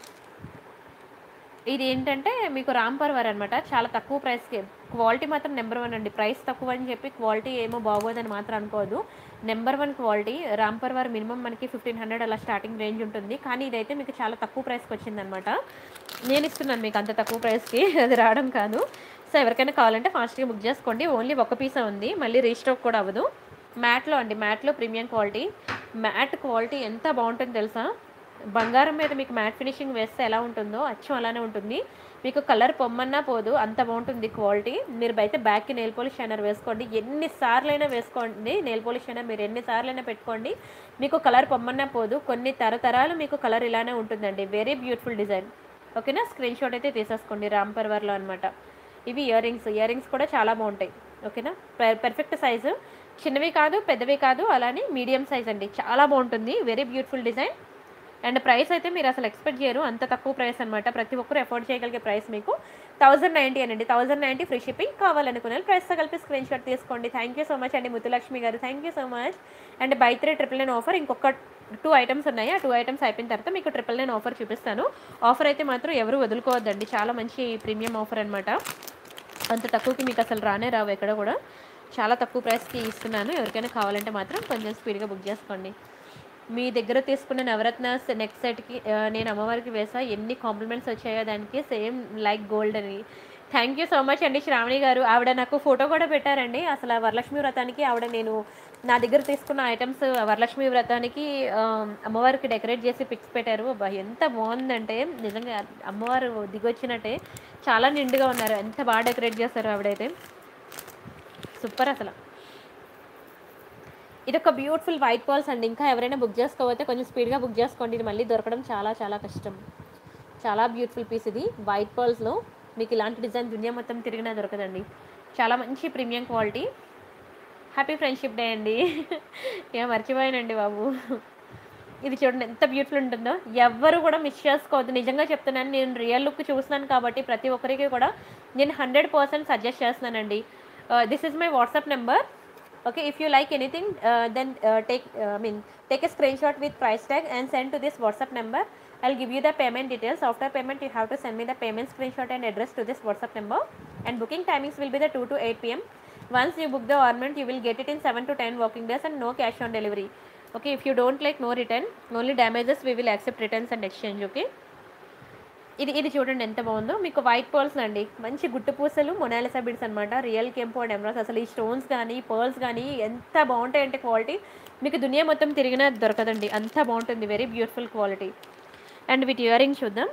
ఇది ఏంటంటే మీకు రాంపర్వర్ అనమాట చాలా తక్కువ ప్రైస్కి క్వాలిటీ మాత్రం నెంబర్ వన్ అండి ప్రైస్ తక్కువ అని చెప్పి క్వాలిటీ ఏమో బాగోదని మాత్రం అనుకోదు నెంబర్ వన్ క్వాలిటీ రాంపర్వర్ మినిమం మనకి ఫిఫ్టీన్ హండ్రెడ్ అలా స్టార్టింగ్ రేంజ్ ఉంటుంది కానీ ఇదైతే మీకు చాలా తక్కువ ప్రైస్కి వచ్చిందనమాట నేను ఇస్తున్నాను మీకు అంత తక్కువ ప్రైస్కి అది రావడం కాదు సో ఎవరికైనా కావాలంటే ఫాస్ట్గా బుక్ చేసుకోండి ఓన్లీ ఒక పీసే ఉంది మళ్ళీ రీస్టాక్ కూడా అవ్వదు మ్యాట్లో అండి మ్యాట్లో ప్రీమియం క్వాలిటీ మ్యాట్ క్వాలిటీ ఎంత బాగుంటుందో తెలుసా బంగారం మీద మీకు మ్యాట్ ఫినిషింగ్ వేస్తే ఎలా ఉంటుందో అచ్చం అలానే ఉంటుంది మీకు కలర్ పొమ్మన్నా పోదు అంత బాగుంటుంది క్వాలిటీ మీరు బయట బ్యాక్కి నెయిల్ పాలిష్ షైనర్ వేసుకోండి ఎన్నిసార్లైనా వేసుకోండి నెయిల్ పాలిష్ షైనర్ మీరు ఎన్నిసార్లైనా పెట్టుకోండి మీకు కలర్ పొమ్మన్నా పోదు కొన్ని తరతరాలు మీకు కలర్ ఇలానే ఉంటుందండి వెరీ బ్యూటిఫుల్ డిజైన్ ఓకేనా స్క్రీన్ షాట్ అయితే తీసేసుకోండి రామ్ పర్వర్లో అనమాట ఇవి ఇయర్ రింగ్స్ ఇయర్ రింగ్స్ కూడా చాలా బాగుంటాయి ఓకేనా పె- పెర్ఫెక్ట్ సైజు చిన్నవి కాదు పెద్దవి కాదు అలానే మీడియం సైజ్ అండి చాలా బాగుంటుంది very beautiful design and price అయితే మీరు అసలు ఎక్స్పెక్ట్ చేయరు అంత తక్కువ ప్రైస్ అనమాట ప్రతి ఒక్కరు అఫోర్డ్ చేయగలిగే ప్రైస్ మీకు థౌసండ్ నైంటీ అనండి థౌసండ్ నైంటీ ఫ్రీ షిప్పింగ్ కావాలనుకునే ప్రైస్తో కలిపి స్క్రీన్ షాట్ తీసుకోండి థ్యాంక్ యూ సో మచ్ అండి ముత్తులక్ష్మి గారు thank you so much and buy three triple nine offer ఇంకొక టూ ఐటమ్స్ ఉన్నాయి ఆ టూ ఐటమ్స్ అయిపోయిన తర్వాత మీకు ట్రిపుల్ నైన్ ఆఫర్ చూపిస్తాను ఆఫర్ అయితే మాత్రం ఎవరు వదులుకోవద్దండి చాలా మంచి ప్రీమియం ఆఫర్ అనమాట అంత తక్కువకి మీకు అసలు రానే రావు ఎక్కడ కూడా చాలా తక్కువ ప్రైస్కి ఇస్తున్నాను ఎవరికైనా కావాలంటే మాత్రం కొంచెం స్పీడ్గా బుక్ చేసుకోండి మీ దగ్గర తీసుకున్న నవరత్న నెక్స్ట్ సెట్కి నేను అమ్మవారికి వేసా ఎన్ని కాంప్లిమెంట్స్ వచ్చాయో దానికి సేమ్ లైక్ గోల్డ్ అని థ్యాంక్ యూ సో మచ్ అండి శ్రావణి గారు ఆవిడ నాకు ఫోటో కూడా పెట్టారండి అసలు ఆ వరలక్ష్మి వ్రతానికి ఆవిడ నేను నా దగ్గర తీసుకున్న ఐటమ్స్ వరలక్ష్మి వ్రతానికి ఆ, అమ్మవారికి డెకరేట్ చేసి పిక్స్ పెట్టారు అబ్బా ఎంత బాగుందంటే నిజంగా అమ్మవారు దిగొచ్చినట్టే చాలా నిండుగా ఉన్నారు ఎంత బాగా డెకరేట్ చేస్తారు ఆవిడైతే సూపర్ అసలు ఇది ఒక బ్యూటిఫుల్ వైట్ పాల్స్ అండి ఇంకా ఎవరైనా బుక్ చేసుకోకపోతే కొంచెం స్పీడ్గా బుక్ చేసుకోండి ఇది మళ్ళీ దొరకడం చాలా చాలా కష్టం చాలా బ్యూటిఫుల్ పీస్ ఇది వైట్ పర్ల్స్లో మీకు ఇలాంటి డిజైన్ దునియా మొత్తం తిరిగినా దొరకదండి చాలా మంచి premium quality happy friendship day అండి ఏం మర్చిపోయానండి బాబు ఇది చూడండి ఎంత బ్యూటిఫుల్ ఉంటుందో ఎవ్వరు కూడా మిస్ చేసుకోవద్దు నిజంగా చెప్తున్నాను నేను రియల్ లుక్ చూస్తున్నాను కాబట్టి ప్రతి ఒక్కరికి కూడా నేను హండ్రెడ్ పర్సెంట్ సజెస్ట్ చేస్తున్నానండి this is my WhatsApp number okay if you like anything uh, then uh, take uh, i mean take a screenshot with price tag and send to this whatsapp number i'll give you the payment details after payment you have to send me the payment screenshot and address to this whatsapp number and booking timings will be the 2 to 8 pm once you book the ornament you will get it in 7 to 10 working days and no cash on delivery okay if you don't like no return only damages we will accept returns and exchange okay ఇది ఇది చూడండి ఎంత బాగుందో మీకు white pearls అండి మంచి గుట్టు పూసలు మొనాలిసా బిడ్స్ అనమాట రియల్ కెంపు అండ్ ఎమరాల్స్ అసలు ఈ స్టోన్స్ కానీ పర్ల్స్ కానీ ఎంత బాగుంటాయంటే క్వాలిటీ మీకు దునియా మొత్తం తిరిగినా దొరకదండి అంత బాగుంటుంది వెరీ బ్యూటిఫుల్ క్వాలిటీ అండ్ వీటి ఇయర్ రింగ్స్ చూద్దాం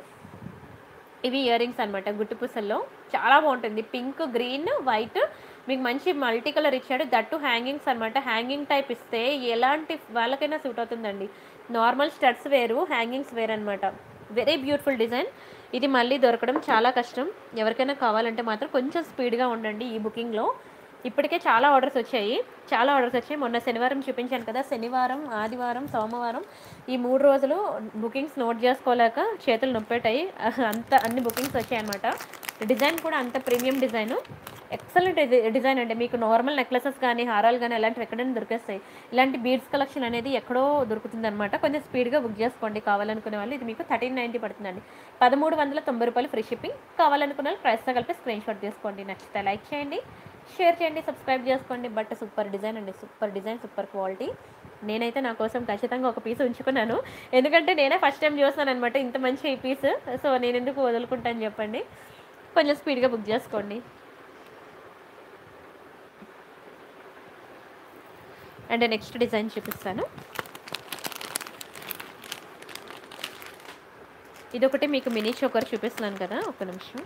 ఇవి ఇయర్ రింగ్స్ అనమాట గుట్టు పూసల్లో చాలా బాగుంటుంది పింక్ గ్రీన్ వైట్ మీకు మంచి మల్టీ కలర్ ఇచ్చాడు దట్టు హ్యాంగింగ్స్ అనమాట హ్యాంగింగ్ టైప్ ఇస్తే ఎలాంటి వాళ్ళకైనా సూట్ అవుతుందండి నార్మల్ స్టడ్స్ వేరు హ్యాంగింగ్స్ వేరు అనమాట వెరీ బ్యూటిఫుల్ డిజైన్ ఇది మళ్ళీ దొరకడం చాలా కష్టం ఎవరికైనా కావాలంటే మాత్రం కొంచెం స్పీడ్గా ఉండండి ఈ బుకింగ్లో ఇప్పటికే చాలా ఆర్డర్స్ వచ్చాయి చాలా ఆర్డర్స్ వచ్చాయి మొన్న శనివారం చూపించాను కదా శనివారం ఆదివారం సోమవారం ఈ మూడు రోజులు బుకింగ్స్ నోట్ చేసుకోలేక చేతులు నొప్పెట్టాయి అంత అన్ని బుకింగ్స్ వచ్చాయి అనమాట డిజైన్ కూడా అంత ప్రీమియం డిజైన్ ఎక్సలెంట్ డిజైన్ అండి మీకు నార్మల్ నెక్లెసెస్ కానీ హారాలు కానీ అలాంటివి ఎక్కడైనా దొరికేస్తాయి ఇలాంటి బీడ్స్ కలెక్షన్ అనేది ఎక్కడో దొరుకుతుంది అనమాట కొంచెం స్పీడ్గా బుక్ చేసుకోండి కావాలనుకునే వాళ్ళు ఇది మీకు థర్టీన్ నైంటీ పడుతుందండి పదమూడు వందల తొంభై రూపాయలు ఫ్రీ షిప్పింగ్ కావాలనుకున్న వాళ్ళు ప్రైస్తో కలిపి స్క్రీన్ షాట్ తీసుకోండి నచ్చితే లైక్ చేయండి షేర్ చేయండి సబ్స్క్రైబ్ చేసుకోండి బట్ సూపర్ డిజైన్ అండి సూపర్ డిజైన్ సూపర్ క్వాలిటీ నేనైతే నా కోసం ఖచ్చితంగా ఒక పీస్ ఉంచుకున్నాను ఎందుకంటే నేనే ఫస్ట్ టైం చూస్తున్నాను అనమాట ఇంత మంచి పీస్ సో నేను ఎందుకు వదులుకుంటాను చెప్పండి కొంచెం స్పీడ్గా బుక్ చేసుకోండి అండ్ నెక్స్ట్ డిజైన్ చూపిస్తాను ఇదొకటి మీకు మినీ చోకర్ చూపిస్తున్నాను కదా ఒక నిమిషం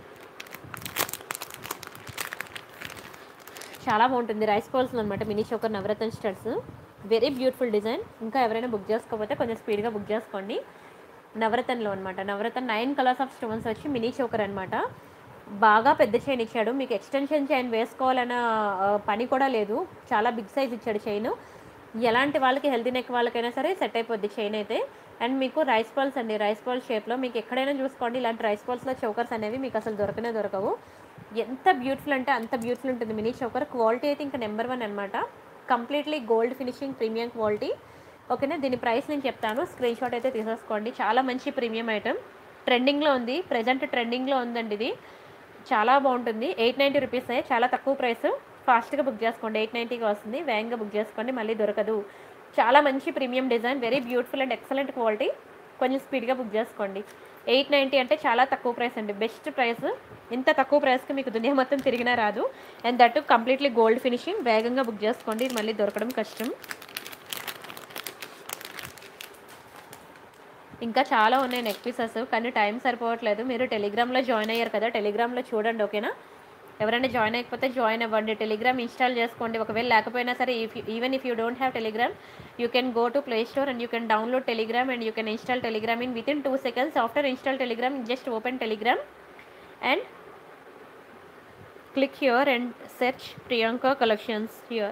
చాలా బాగుంటుంది రైస్ బాల్స్ అనమాట mini choker navaratna studs very beautiful design ఇంకా ఎవరైనా బుక్ చేసుకోకపోతే కొంచెం స్పీడ్గా బుక్ చేసుకోండి నవరత్నలో అనమాట navaratna nine colours of stones వచ్చి మినీ చోకర్ అనమాట బాగా పెద్ద చైన్ ఇచ్చాడు మీకు ఎక్స్టెన్షన్ చైన్ వేసుకోవాలన్న ఆ, పని కూడా లేదు చాలా బిగ్ సైజ్ ఇచ్చాడు చైన్ ఎలాంటి వాళ్ళకి హెల్తీ నెక్ వాళ్ళకైనా సరే సెట్ అయిపోద్ది చైన్ అయితే అండ్ మీకు రైస్ బాల్స్ అండి రైస్ బాల్ షేప్లో మీకు ఎక్కడైనా చూసుకోండి ఇలాంటి రైస్ బాల్స్లో చౌకర్స్ అనేవి మీకు అసలు దొరకనే దొరకవు ఎంత బ్యూటిఫుల్ అంటే అంత బ్యూటిఫుల్ ఉంటుంది మినీ చౌకర్ క్వాలిటీ అయితే ఇంకా నెంబర్ వన్ అనమాట completely gold finishing premium quality ఓకేనా దీని ప్రైస్ నేను చెప్తాను స్క్రీన్ షాట్ అయితే తీసేసుకోండి చాలా మంచి ప్రీమియం ఐటమ్ ట్రెండింగ్లో ఉంది ప్రజెంట్ ట్రెండింగ్లో ఉందండి ఇది చాలా బాగుంటుంది ఎయిట్ నైంటీ రూపీస్ చాలా తక్కువ ప్రైస్ ఫాస్ట్గా బుక్ చేసుకోండి ఎయిట్ నైంటీకి వస్తుంది వేగంగా బుక్ చేసుకోండి మళ్ళీ దొరకదు చాలా మంచి premium design very beautiful and excellent quality కొంచెం స్పీడ్గా బుక్ చేసుకోండి ఎయిట్ నైంటీ అంటే చాలా తక్కువ ప్రైస్ అండి బెస్ట్ ప్రైస్ ఇంత తక్కువ ప్రైస్కి మీకు దునియా మొత్తం తిరిగినా రాదు and that completely gold finishing వేగంగా బుక్ చేసుకోండి ఇది మళ్ళీ దొరకడం కష్టం ఇంకా చాలా ఉన్నాయి నెక్ పీసెస్ కానీ టైం సరిపోవట్లేదు మీరు టెలిగ్రామ్లో జాయిన్ అయ్యారు కదా టెలిగ్రామ్లో చూడండి ఓకేనా ఎవరైనా జాయిన్ అయిపోతే జాయిన్ అవ్వండి టెలిగ్రామ్ ఇన్స్టాల్ చేసుకోండి ఒకవేళ లేకపోయినా సరే if even if you don't have Telegram you can go to Play Store and you can download Telegram and you can install Telegram in within two seconds after install Telegram just open Telegram and click here and search Priyanka collections here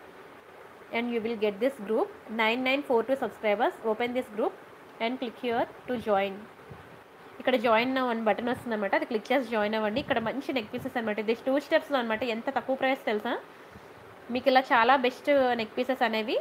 and you will get this group 9942 subscribers open this group and click here to join ఇక్కడ join now అని button వస్తుంది అనమాట అది click చేసి join అవ్వండి ఇక్కడ మంచి neck pieces అనమాట ఇది టూ స్టెప్స్లో అనమాట ఎంత తక్కువ ప్రైస్ తెలుసా మీకు ఇలా చాలా బెస్ట్ నెక్ పీసెస్ అనేవి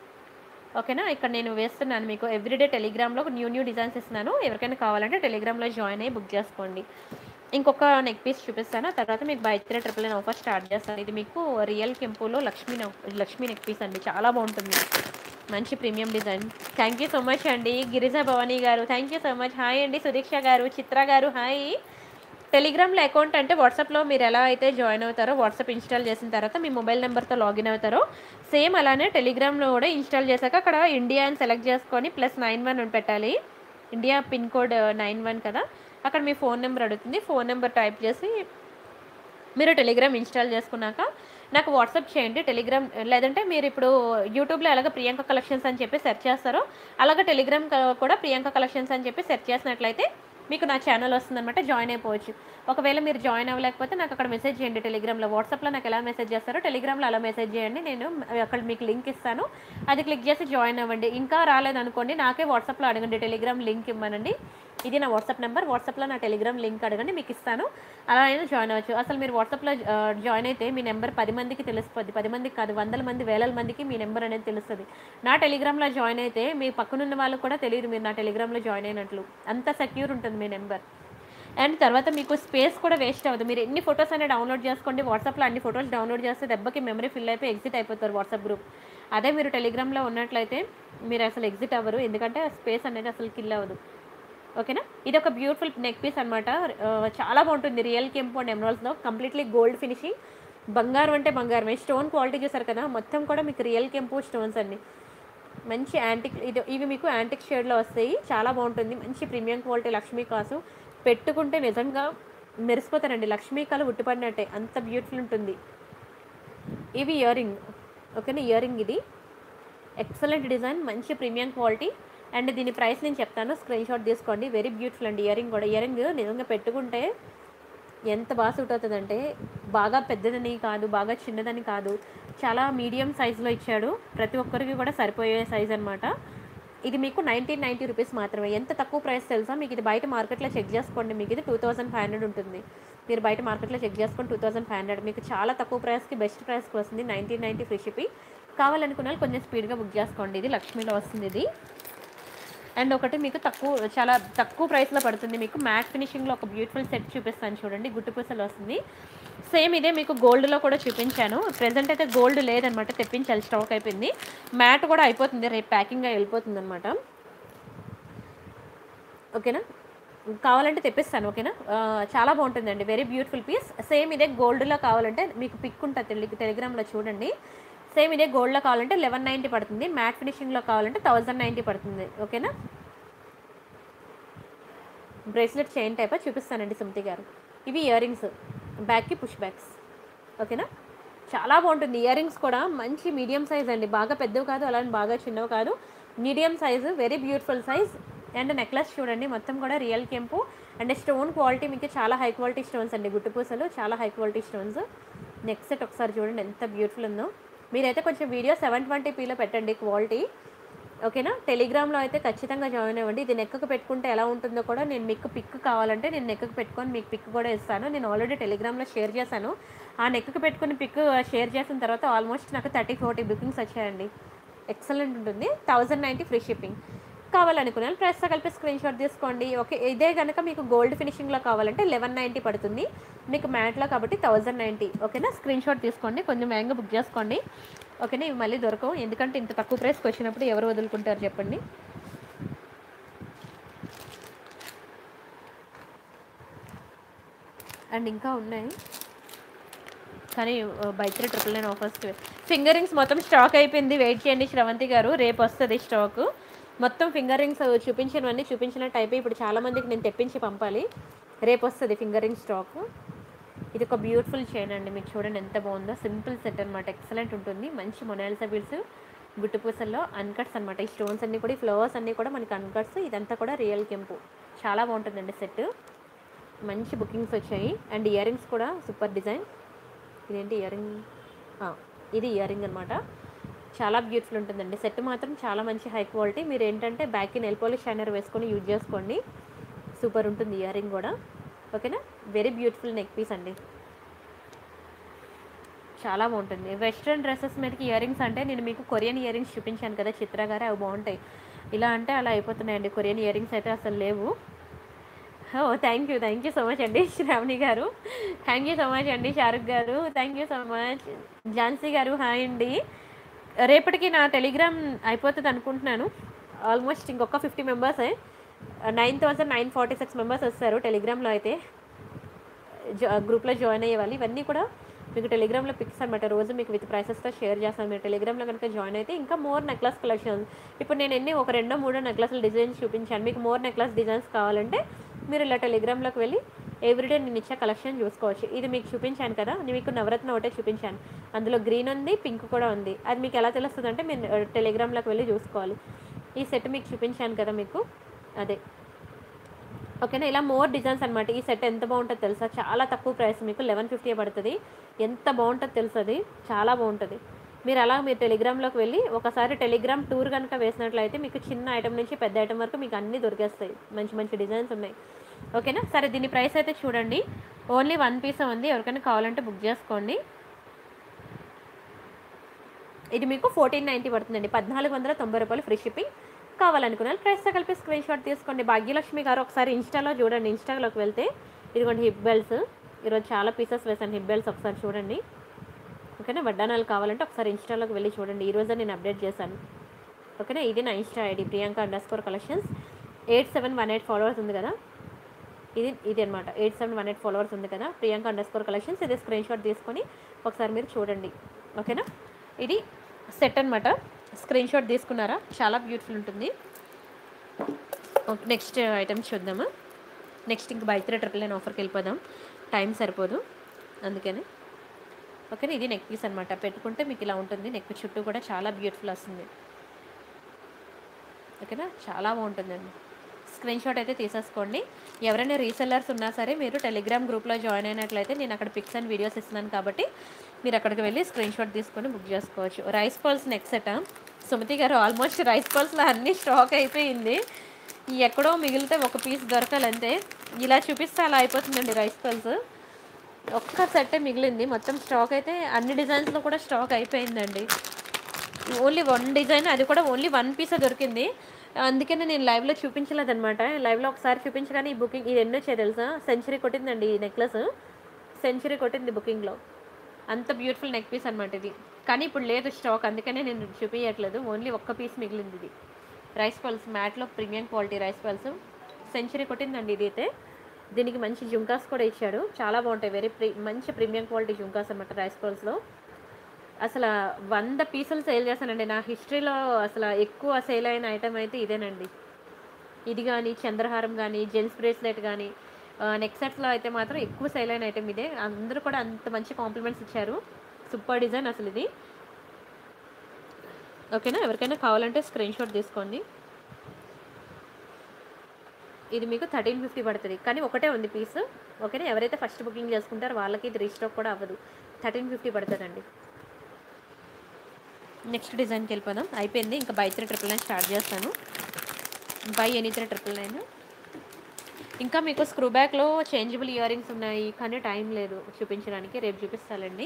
ఓకేనా ఇక్కడ నేను వేస్తున్నాను మీకు ఎవ్రీడే టెలిగ్రామ్లో న్యూ న్యూ డిజైన్స్ ఇస్తున్నాను ఎవరికైనా కావాలంటే టెలిగ్రామ్లో జాయిన్ అయ్యి బుక్ చేసుకోండి ఇంకొక నెక్ పీస్ చూపిస్తాను ఆ తర్వాత మీకు buy three triple nine offer start చేస్తాను ఇది మీకు రియల్ కెంపులో లక్ష్మీ నౌ- లక్ష్మీ నెక్ పీస్ అండి చాలా బాగుంటుంది మంచి premium design thank you so much అండి గిరిజా భవానీ గారు thank you so much hi అండి సుదీక్ష గారు చిత్ర గారు హాయ్ టెలిగ్రామ్లో అకౌంట్ అంటే వాట్సాప్లో మీరు ఎలా అయితే జాయిన్ అవుతారో వాట్సాప్ ఇన్స్టాల్ చేసిన తర్వాత మీ మొబైల్ నెంబర్తో లాగిన్ అవుతారో సేమ్ అలానే టెలిగ్రామ్లో కూడా ఇన్స్టాల్ చేశాక అక్కడ ఇండియా అని సెలెక్ట్ చేసుకొని ప్లస్ నైన్ వన్ అని పెట్టాలి India pin code nine one కదా అక్కడ మీ ఫోన్ నెంబర్ అడుగుతుంది ఫోన్ నెంబర్ టైప్ చేసి మీరు టెలిగ్రామ్ ఇన్స్టాల్ చేసుకున్నాక నాకు వాట్సాప్ చేయండి టెలిగ్రామ్ లేదంటే మీరు ఇప్పుడు యూట్యూబ్లో ఎలాగ ప్రియాంక కలెక్షన్స్ అని చెప్పి సెర్చ్ చేస్తారో అలాగే టెలిగ్రామ్ క- కూడా ప్రియాంక కలెక్షన్స్ అని చెప్పి సెర్చ్ చేసినట్లయితే మీకు నా ఛానల్ వస్తుందన్నమాట జాయిన్ అయిపోవచ్చు ఒకవేళ మీరు జాయిన్ అవ్వలేకపోతే నాకు అక్కడ మెసేజ్ చేయండి టెలిగ్రామ్లో వాట్సాప్లో నాకు ఎలా మెసేజ్ చేస్తారో టెలిగ్రామ్లో అలా మెసేజ్ చేయండి నేను అక్కడ మీకు లింక్ ఇస్తాను అది క్లిక్ చేసి జాయిన్ అవ్వండి ఇంకా రాలేదనుకోండి నాకే వాట్సాప్లో అడగండి టెలిగ్రామ్ లింక్ ఇవ్వనండి ఇది నా వాట్సాప్ నెంబర్ వాట్సాప్లో నా టెలిగ్రామ్ లింక్ అడగండి మీకు ఇస్తాను అలా అయినా జాయిన్ అవ్వచ్చు అసలు మీరు వాట్సాప్లో ఆ, జాయిన్ అయితే మీ నెంబర్ పది మందికి తెలిసిపోద్ది పది మందికి కాదు వందల మంది వేల మందికి మీ నెంబర్ అనేది తెలుస్తుంది నా టెలిగ్రామ్లో జాయిన్ అయితే మీ పక్కనున్న వాళ్ళకు కూడా తెలియదు మీరు నా టెలిగ్రామ్లో జాయిన్ అయినట్లు అంత సెక్యూర్ ఉంటుంది మీ నెంబర్ అండ్ తర్వాత మీకు స్పేస్ కూడా వేస్ట్ అవ్వదు మీరు ఎన్ని ఫొటోస్ అయినా డౌన్లోడ్ చేసుకోండి వాట్సాప్లో అన్ని ఫొటోస్ డౌన్లోడ్ చేస్తే దెబ్బకి మెమరీ ఫిల్ అయిపోయి ఎగ్జిట్ అయిపోతారు వాట్సాప్ గ్రూప్ అదే మీరు టెలిగ్రామ్లో ఉన్నట్లయితే మీరు అసలు ఎగ్జిట్ అవ్వరు ఎందుకంటే స్పేస్ అనేది అసలు కిల్ అవ్వదు ఓకేనా ఇది ఒక బ్యూటిఫుల్ నెక్ పీస్ అనమాట చాలా బాగుంటుంది రియల్ కెంపు అండ్ ఎమరాల్స్లో కంప్లీట్లీ గోల్డ్ ఫినిషింగ్ బంగారం అంటే బంగారమే స్టోన్ క్వాలిటీ చూసారు కదా మొత్తం కూడా మీకు రియల్ కెంపు స్టోన్స్ అన్ని మంచి యాంటిక్ ఇది ఇవి మీకు యాంటిక్ షేడ్లో వస్తాయి చాలా బాగుంటుంది మంచి ప్రీమియం క్వాలిటీ లక్ష్మీ కాసు పెట్టుకుంటే నిజంగా మెరిసిపోతారండి లక్ష్మీ కాలు ఉట్టిపడినట్టే అంత బ్యూటిఫుల్ ఉంటుంది ఇవి ఇయర్ రింగ్ ఓకేనా ఇయర్ రింగ్ ఇది ఎక్సలెంట్ డిజైన్ మంచి ప్రీమియం క్వాలిటీ అండ్ దీని ప్రైస్ నేను చెప్తాను స్క్రీన్ షాట్ తీసుకోండి వెరీ బ్యూటిఫుల్ అండి ఇయర్ రింగ్ కూడా ఇయర్ రింగ్ నిజంగా పెట్టుకుంటే ఎంత బాగా సూట్ అవుతుందంటే బాగా పెద్దదని కాదు బాగా చిన్నదని కాదు చాలా మీడియం సైజులో ఇచ్చాడు ప్రతి ఒక్కరికి కూడా సరిపోయే సైజ్ అనమాట ఇది మీకు నైన్టీన్ నైంటీ రూపీస్ మాత్రమే ఎంత తక్కువ ప్రైస్ తెలుసా మీకు ఇది బయట మార్కెట్లో చెక్ చేసుకోండి మీకు ఇది టూ థౌసండ్ ఫైవ్ హండ్రెడ్ ఉంటుంది మీరు బయట మార్కెట్లో చెక్ చేసుకొని టూ థౌసండ్ ఫైవ్ హండ్రెడ్ మీకు చాలా తక్కువ ప్రైస్కి బెస్ట్ ప్రైస్కి వస్తుంది నైన్టీన్ నైంటీ ఫ్రీ షిప్పింగ్ కావాలనుకున్న వాళ్ళు కొంచెం స్పీడ్గా బుక్ చేసుకోండి ఇది లక్ష్మీలో వస్తుంది ఇది అండ్ ఒకటి మీకు తక్కువ చాలా తక్కువ ప్రైస్లో పడుతుంది మీకు మ్యాట్ ఫినిషింగ్లో ఒక బ్యూటిఫుల్ సెట్ చూపిస్తాను చూడండి గుట్టు పూసలు వస్తుంది సేమ్ ఇదే మీకు గోల్డ్లో కూడా చూపించాను ప్రెసెంట్ అయితే గోల్డ్ లేదనమాట తెప్పించాలి స్టాక్ అయిపోయింది మ్యాట్ కూడా అయిపోతుంది రేపు ప్యాకింగ్గా వెళ్ళిపోతుంది అనమాట ఓకేనా కావాలంటే తెప్పిస్తాను ఓకేనా ఆ, చాలా బాగుంటుందండి వెరీ బ్యూటిఫుల్ పీస్ సేమ్ ఇదే గోల్డ్లో కావాలంటే మీకు పిక్ ఉంటుంది టెలి టెలిగ్రామ్లో చూడండి సేమ్ ఇదే గోల్డ్లో కావాలంటే లెవెన్ నైంటీ పడుతుంది మ్యాట్ ఫినిషింగ్లో కావాలంటే థౌజండ్ నైంటీ పడుతుంది ఓకేనా బ్రేస్లెట్ చైన్ టైప్ చూపిస్తానండి సుమతి గారు ఇవి ఇయర్ రింగ్స్ బ్యాక్కి పుష్ బ్యాక్స్ ఓకేనా చాలా బాగుంటుంది ఇయర్ రింగ్స్ కూడా మంచి మీడియం సైజ్ అండి బాగా పెద్దవి కాదు అలానే బాగా చిన్నవి కాదు medium size very beautiful size and necklace చూడండి మొత్తం కూడా రియల్ కెంపు అండ్ స్టోన్ క్వాలిటీ మీకు చాలా హై క్వాలిటీ స్టోన్స్ అండి గుట్టు పూసలు చాలా high quality stones next set ఒకసారి చూడండి ఎంత బ్యూటిఫుల్ ఉందో మీరైతే కొంచెం వీడియో సెవెన్ ట్వంటీ పీలో పెట్టండి క్వాలిటీ ఓకేనా టెలిగ్రామ్లో అయితే ఖచ్చితంగా జాయిన్ అవ్వండి ఇది నెక్కకు పెట్టుకుంటే ఎలా ఉంటుందో కూడా నేను మీకు పిక్ కావాలంటే నేను నెక్కకు పెట్టుకొని మీకు పిక్ కూడా ఇస్తాను నేను ఆల్రెడీ టెలిగ్రామ్లో షేర్ చేశాను ఆ నెక్కకు పెట్టుకుని పిక్ షేర్ చేసిన తర్వాత ఆల్మోస్ట్ నాకు థర్టీ ఫోర్టీ బుకింగ్స్ వచ్చాయండి ఎక్సలెంట్ ఉంటుంది థౌజండ్ నైంటీ ఫ్రీ షిప్పింగ్ కావాలనుకునే వాళ్ళు ప్రైస్తో కలిపి స్క్రీన్ షాట్ తీసుకోండి ఓకే ఇదే కనుక మీకు గోల్డ్ ఫినిషింగ్లో కావాలంటే లెవెన్ నైంటీ పడుతుంది మీకు మ్యాట్లో కాబట్టి థౌజండ్ నైంటీ ఓకేనా స్క్రీన్ షాట్ తీసుకోండి కొంచెం వేగంగా బుక్ చేసుకోండి ఓకేనా ఇవి మళ్ళీ దొరకవు ఎందుకంటే ఇంత తక్కువ ప్రైస్కి వచ్చినప్పుడు ఎవరు వదులుకుంటారు చెప్పండి అండ్ ఇంకా ఉన్నాయి కానీ బైక్ triple nine offers finger rings మొత్తం స్టాక్ అయిపోయింది వెయిట్ చేయండి శ్రవంతి గారు రేపు వస్తుంది స్టాక్ మొత్తం ఫింగర్ రింగ్స్ చూపించినవన్నీ చూపించినట్టు అయిపోయి ఇప్పుడు చాలామందికి నేను తెప్పించి పంపాలి రేపు వస్తుంది ఫింగర్ రింగ్ స్టాక్ ఇది ఒక బ్యూటిఫుల్ చైన్ అండి మీకు చూడండి ఎంత బాగుందో సింపుల్ సెట్ అనమాట ఎక్సలెంట్ ఉంటుంది మంచి మొనాలిసా బీడ్స్ గుట్టు పూసల్లో అన్కట్స్ అనమాట ఈ స్టోన్స్ అన్నీ కూడా ఈ ఫ్లవర్స్ అన్నీ కూడా మనకి అన్కట్స్ ఇదంతా కూడా రియల్ కెంపు చాలా బాగుంటుందండి సెట్ మంచి బుకింగ్స్ వచ్చాయి అండ్ ఇయర్ రింగ్స్ కూడా సూపర్ డిజైన్ ఇదేంటి ఇయర్ రింగ్ ఇది ఇయర్ రింగ్ అనమాట చాలా బ్యూటిఫుల్ ఉంటుందండి సెట్ మాత్రం చాలా మంచి హై క్వాలిటీ మీరు ఏంటంటే బ్యాక్ నెల్ పాలిష్ షైనర్ వేసుకొని యూజ్ చేసుకోండి సూపర్ ఉంటుంది ఇయర్ రింగ్ కూడా ఓకేనా వెరీ బ్యూటిఫుల్ నెక్ పీస్ అండి చాలా బాగుంటుంది వెస్ట్రన్ డ్రెస్సెస్ మీదకి ఇయర్ రింగ్స్ అంటే నేను మీకు కొరియన్ ఇయర్ రింగ్స్ చూపించాను కదా చిత్ర గారు అవి బాగుంటాయి ఇలా అంటే అలా అయిపోతున్నాయండి కొరియన్ ఇయర్ రింగ్స్ అయితే అసలు లేవు oh thank you thank you so much అండి శ్రావణి గారు థ్యాంక్ యూ సో మచ్ అండి షారుఖ్ గారు thank you so much Jhansi గారు హాయ్ అండి రేపటికి నా టెలిగ్రామ్ అయిపోతుంది అనుకుంటున్నాను ఆల్మోస్ట్ ఇంకొక ఫిఫ్టీ మెంబర్సే nine thousand nine forty six members వస్తారు టెలిగ్రామ్లో అయితే జా గ్రూప్లో జాయిన్ అయ్యే వాళ్ళు ఇవన్నీ కూడా మీకు టెలిగ్రామ్లో పిక్స్ అనమాట రోజు మీకు విత్ ప్రైసెస్తో షేర్ చేస్తాను మీరు టెలిగ్రామ్లో కనుక జాయిన్ అయితే ఇంకా మోర్ నెక్లెస్ కలెక్షన్స్ ఇప్పుడు నేను ఎన్ని ఒక రెండో మూడో నెక్లెస్ల డిజైన్స్ చూపించాను మీకు మోర్ నెక్లెస్ డిజైన్స్ కావాలంటే మీరు ఇలా టెలిగ్రామ్లోకి వెళ్ళి ఎవ్రీడే నేను ఇచ్చే కలెక్షన్ చూసుకోవచ్చు ఇది మీకు చూపించాను కదా నేను మీకు నవరత్న ఒకటే చూపించాను అందులో గ్రీన్ ఉంది పింక్ కూడా ఉంది అది మీకు ఎలా తెలుస్తుంది అంటే మీరు టెలిగ్రామ్లోకి వెళ్ళి చూసుకోవాలి ఈ సెట్ మీకు చూపించాను కదా మీకు అదే ఓకేనా ఇలా మోర్ డిజైన్స్ అనమాట ఈ సెట్ ఎంత బాగుంటుందో తెలుసా చాలా తక్కువ ప్రైస్ మీకు లెవెన్ ఫిఫ్టీ పడుతుంది ఎంత బాగుంటుందో తెలుసు అది చాలా బాగుంటుంది మీరు అలా మీరు టెలిగ్రామ్లోకి వెళ్ళి ఒకసారి టెలిగ్రామ్ టూర్ కనుక వేసినట్లయితే మీకు చిన్న ఐటమ్ నుంచి పెద్ద ఐటమ్ వరకు మీకు అన్నీ దొరికేస్తాయి మంచి మంచి డిజైన్స్ ఉన్నాయి ఓకేనా సరే దీని ప్రైస్ అయితే చూడండి ఓన్లీ వన్ పీస్ ఉంది ఎవరికైనా కావాలంటే బుక్ చేసుకోండి ఇది మీకు ఫోర్టీన్ నైంటీ పడుతుందండి పద్నాలుగు వందల తొంభై రూపాయలు ఫ్రీ షిప్పింగ్ కావాలనుకున్న ప్రైస్తో కలిపి స్క్రీన్ షాట్ తీసుకోండి భాగ్యలక్ష్మి గారు ఒకసారి ఇన్స్టాలో చూడండి ఇన్స్టాలోకి వెళ్తే ఇదిగోండి హిప్ బెల్ట్స్ ఈరోజు చాలా పీసెస్ వేసాను హిప్ బెల్ట్స్ ఒకసారి చూడండి ఓకేనా వడ్డానాలు కావాలంటే ఒకసారి ఇన్స్టాలోకి వెళ్ళి చూడండి ఈ రోజే నేను అప్డేట్ చేశాను ఓకేనా ఇది నా insta ID Priyanka underscore collections eight seven one eight followers ఉంది కదా ఇది ఇది అనమాట eight seven one eight followers ఉంది కదా ప్రియాంక అండర్ స్కోర్ కలెక్షన్స్ ఇది స్క్రీన్ షాట్ తీసుకొని ఒకసారి మీరు చూడండి ఓకేనా ఇది సెట్ అనమాట స్క్రీన్ షాట్ తీసుకున్నారా చాలా బ్యూటిఫుల్ ఉంటుంది ఓకే నెక్స్ట్ ఐటమ్ చూద్దాము నెక్స్ట్ ఇంక బైక్ ట్రిపుల్ నైన్ ఆఫర్కి వెళ్ళిపోదాం టైం సరిపోదు అందుకని ఓకేనా ఇది నెక్ పీస్ అనమాట పెట్టుకుంటే మీకు ఇలా ఉంటుంది నెక్ చుట్టూ కూడా చాలా బ్యూటిఫుల్ వస్తుంది ఓకేనా చాలా బాగుంటుందండి స్క్రీన్ షాట్ అయితే తీసేసుకోండి ఎవరైనా రీసెల్లర్స్ ఉన్నా సరే మీరు టెలిగ్రామ్ గ్రూప్లో జాయిన్ అయినట్లయితే నేను అక్కడ పిక్స్ అండ్ వీడియోస్ ఇస్తున్నాను కాబట్టి మీరు అక్కడికి వెళ్ళి స్క్రీన్ షాట్ తీసుకొని బుక్ చేసుకోవచ్చు rice pearls next set Sumathi గారు ఆల్మోస్ట్ రైస్ పల్స్లో అన్నీ స్టాక్ అయిపోయింది ఈ ఎక్కడో మిగిలితే ఒక పీస్ దొరకాలంతే ఇలా చూపిస్తే అలా అయిపోతుందండి రైస్ పల్స్ ఒక్క సెట్టే మిగిలింది మొత్తం స్టాక్ అయితే అన్ని డిజైన్స్లో కూడా స్టాక్ అయిపోయిందండి ఓన్లీ వన్ డిజైన్ అది కూడా ఓన్లీ వన్ పీసే దొరికింది అందుకనే నేను లైవ్లో చూపించలేదన్నమాట లైవ్లో ఒకసారి చూపించగానే ఈ బుకింగ్ ఇది ఎన్నో వచ్చాయి తెలుసా సెంచరీ కొట్టిందండి ఈ నెక్లెస్ సెంచరీ కొట్టింది బుకింగ్లో అంత బ్యూటిఫుల్ నెక్ పీస్ అనమాట ఇది కానీ ఇప్పుడు లేదు స్టాక్ అందుకనే నేను చూపించట్లేదు ఓన్లీ ఒక్క పీస్ మిగిలింది ఇది రైస్ పల్స్ మ్యాట్లో premium quality rice pearls century కొట్టిందండి ఇది అయితే దీనికి మంచి జుంకాస్ కూడా ఇచ్చాడు చాలా బాగుంటాయి వెరీ ప్రీ మంచి ప్రీమియం క్వాలిటీ జుంకాస్ అనమాట రైస్ పల్స్లో అసలు వంద పీసులు సేల్ చేశానండి నా హిస్టరీలో అసలు ఎక్కువ సేల్ అయిన ఐటమ్ అయితే ఇదేనండి ఇది కానీ చంద్రహారం కానీ జెంట్స్ బ్రేస్లెట్ కానీ నెక్ సెట్స్లో అయితే మాత్రం ఎక్కువ సేల్ అయిన ఐటమ్ ఇదే అందరూ కూడా అంత మంచి కాంప్లిమెంట్స్ ఇచ్చారు సూపర్ డిజైన్ అసలు ఇది ఓకేనా ఎవరికైనా కావాలంటే స్క్రీన్ షాట్ తీసుకోండి ఇది మీకు థర్టీన్ ఫిఫ్టీ పడుతుంది కానీ ఒకటే ఉంది పీస్ ఓకేనా ఎవరైతే ఫస్ట్ బుకింగ్ చేసుకుంటారో వాళ్ళకి ఇది రీస్టాక్ కూడా అవ్వదు థర్టీన్ ఫిఫ్టీ పడుతుందండి నెక్స్ట్ డిజైన్కి వెళ్ళిపోదాం అయిపోయింది ఇంకా buy three triple nine start చేస్తాను buy any three triple nine ఇంకా మీకు స్క్రూ బ్యాక్లో చేంజబుల్ ఇయర్ రింగ్స్ ఉన్నాయి కానీ టైం లేదు చూపించడానికి రేపు చూపిస్తానండి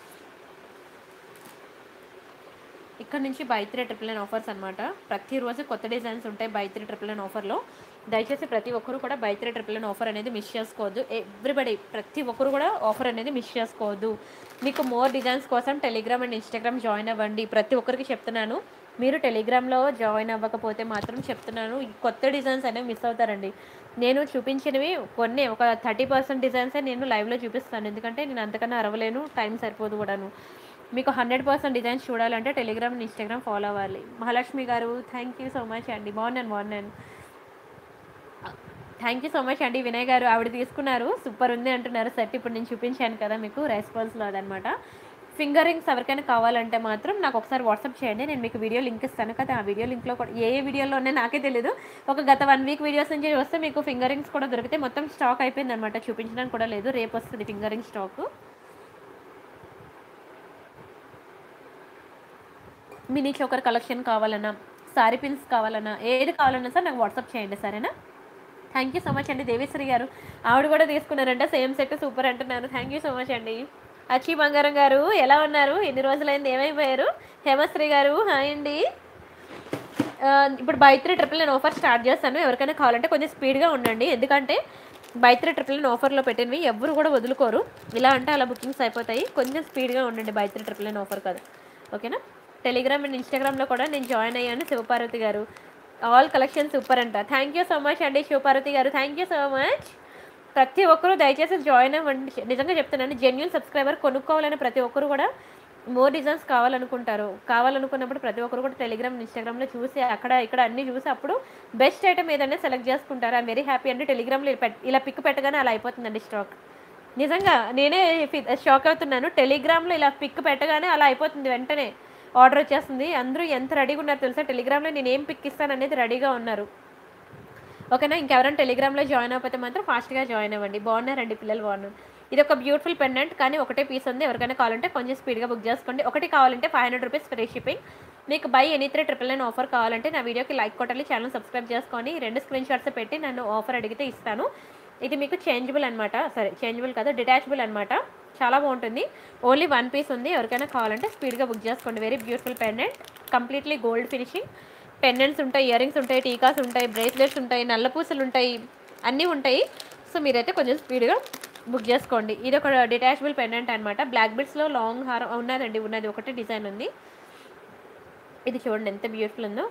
ఇక్కడ నుంచి buy three triple nine offers అనమాట ప్రతిరోజు కొత్త డిజైన్స్ ఉంటాయి బై త్రీ ట్రిపుల్ నైన్ ఆఫర్లో దయచేసి ప్రతి ఒక్కరు కూడా buy three triple nine offer అనేది మిస్ చేసుకోవద్దు ఎవ్రీబడి ప్రతి ఒక్కరు కూడా ఆఫర్ అనేది మిస్ చేసుకోవద్దు మీకు మోర్ డిజైన్స్ కోసం టెలిగ్రామ్ అండ్ ఇన్స్టాగ్రామ్ జాయిన్ అవ్వండి ప్రతి ఒక్కరికి చెప్తున్నాను మీరు టెలిగ్రామ్లో జాయిన్ అవ్వకపోతే మాత్రం చెప్తున్నాను ఈ కొత్త డిజైన్స్ అనేవి మిస్ అవుతారండి నేను చూపించినవి కొన్ని ఒక థర్టీ పర్సెంట్ డిజైన్సే నేను లైవ్లో చూపిస్తాను ఎందుకంటే నేను అంతకన్నా అరవలేను టైం సరిపోదు కూడాను మీకు హండ్రెడ్ పర్సెంట్ డిజైన్స్ చూడాలంటే టెలిగ్రామ్ ఇన్స్టాగ్రామ్ ఫాలో అవ్వాలి మహాలక్ష్మి గారు థ్యాంక్ యూ సో మచ్ అండి బాగున్నాను బాగున్నాను థ్యాంక్ యూ సో మచ్ అండి వినయ్ గారు ఆవిడ తీసుకున్నారు సూపర్ ఉంది అంటున్నారు సెట్ ఇప్పుడు నేను చూపించాను కదా మీకు రెస్పాన్స్లో అదనమాట ఫింగర్ రింగ్స్ ఎవరికైనా కావాలంటే మాత్రం నాకు ఒకసారి వాట్సాప్ చేయండి నేను మీకు వీడియో లింక్ ఇస్తాను కదా ఆ వీడియో లింక్లో కూడా ఏ ఏ వీడియోలో ఉన్నాయో నాకే తెలియదు ఒక గత వన్ వీక్ వీడియోస్ నుంచి వస్తే మీకు ఫింగర్ రింగ్స్ కూడా దొరికితే మొత్తం స్టాక్ అయిపోయింది అనమాట చూపించడానికి కూడా లేదు రేపు వస్తుంది finger ring stock mini choker collection కావాలన్నా సారీ పిన్స్ కావాలన్నా ఏది కావాలన్నా సార్ నాకు వాట్సాప్ చేయండి సరేనా థ్యాంక్ యూ సో మచ్ అండి దేవేశ్వరి గారు ఆవిడ కూడా తీసుకున్నారంట సేమ్ సెట్ సూపర్ అంటున్నారు థ్యాంక్ యూ సో మచ్ అండి అచ్చి బంగారం గారు ఎలా ఉన్నారు ఎన్ని రోజులైంది ఏమైపోయారు హేమశ్రీ గారు హాయ్ అండి ఆ, ఇప్పుడు బై త్రీ ట్రిపుల్ నేను ఆఫర్ స్టార్ట్ చేస్తాను ఎవరికైనా కావాలంటే కొంచెం స్పీడ్గా ఉండండి ఎందుకంటే బై త్రీ ట్రిపుల్ నేను ఆఫర్లో పెట్టినవి ఎవరు కూడా వదులుకోరు ఇలా అంటే అలా బుకింగ్స్ అయిపోతాయి కొంచెం స్పీడ్గా ఉండండి బై త్రీ ట్రిపుల్ నేను ఆఫర్ కాదు ఓకేనా టెలిగ్రామ్ అండ్ ఇన్స్టాగ్రామ్లో కూడా నేను జాయిన్ అయ్యాను శివపార్వతి గారు ఆల్ కలెక్షన్ సూపర్ అంట థ్యాంక్ యూ సో మచ్ అండి శివపార్వతి గారు థ్యాంక్ యూ సో మచ్ ప్రతి ఒక్కరూ దయచేసి జాయిన్ అవ్వండి నిజంగా చెప్తున్నాను జెన్యున్ సబ్స్క్రైబర్ కొనుక్కోవాలని ప్రతి ఒక్కరు కూడా మోర్ డిజైన్స్ కావాలనుకుంటారు కావాలనుకున్నప్పుడు ప్రతి ఒక్కరు కూడా టెలిగ్రామ్ ఇన్స్టాగ్రామ్లో చూసి అక్కడ ఇక్కడ అన్ని చూసి అప్పుడు బెస్ట్ ఐటమ్ ఏదైనా సెలెక్ట్ చేసుకుంటారు ఐ వెరీ హ్యాపీ అండి టెలిగ్రామ్లో ఇలా పిక్ పెట్టగానే అలా అయిపోతుందండి స్టాక్ నిజంగా నేనే షాక్ అవుతున్నాను టెలిగ్రామ్లో ఇలా పిక్ పెట్టగానే అలా అయిపోతుంది వెంటనే ఆర్డర్ వచ్చేస్తుంది అందరూ ఎంత రెడీగా ఉన్నారు తెలుసా టెలిగ్రామ్లో నేను ఏం పిక్ ఇస్తాను అనేది రెడీగా ఉన్నారు ఓకేనా ఇంకెవరైనా టెలిగ్రామ్లో జాయిన్ అయిపోతే మాత్రం ఫాస్ట్గా జాయిన్ అవ్వండి బాగున్నారండి పిల్లలు బాగున్నారు ఇది ఒక బ్యూటిఫుల్ పెండెంట్ కానీ ఒకటే పీస్ ఉంది ఎవరికైనా కావాలంటే కొంచెం స్పీడ్గా బుక్ చేసుకోండి ఒకటి కావాలంటే five hundred rupees free shipping మీకు by any three triple nine offer కావాలంటే నా వీడియోకి లైక్ కొట్టాలి ఛానల్ సబ్స్క్రైబ్ చేసుకొని రెండు స్క్రీన్ షాట్స్ పెట్టి నన్ను ఆఫర్ అడిగితే ఇస్తాను ఇది మీకు చేంజబుల్ అనమాట సరే చేంజబుల్ కాదు డిటాచబుల్ అనమాట చాలా బాగుంటుంది ఓన్లీ వన్ పీస్ ఉంది ఎవరికైనా కావాలంటే స్పీడ్గా బుక్ చేసుకోండి very beautiful pendant completely gold finishing pendants ఉంటాయి ఇయర్ రింగ్స్ ఉంటాయి టీకాస్ ఉంటాయి బ్రేస్లెట్స్ ఉంటాయి నల్ల పూసలు ఉంటాయి అన్నీ ఉంటాయి సో మీరైతే కొంచెం స్పీడ్గా బుక్ చేసుకోండి ఇది ఒక డిటాచబుల్ పెండెంట్ అనమాట బ్లాక్ బిట్స్లో లాంగ్ హారం ఉన్నదండి ఉన్నది ఒకటే డిజైన్ ఉంది ఇది చూడండి ఎంత బ్యూటిఫుల్ ఉందో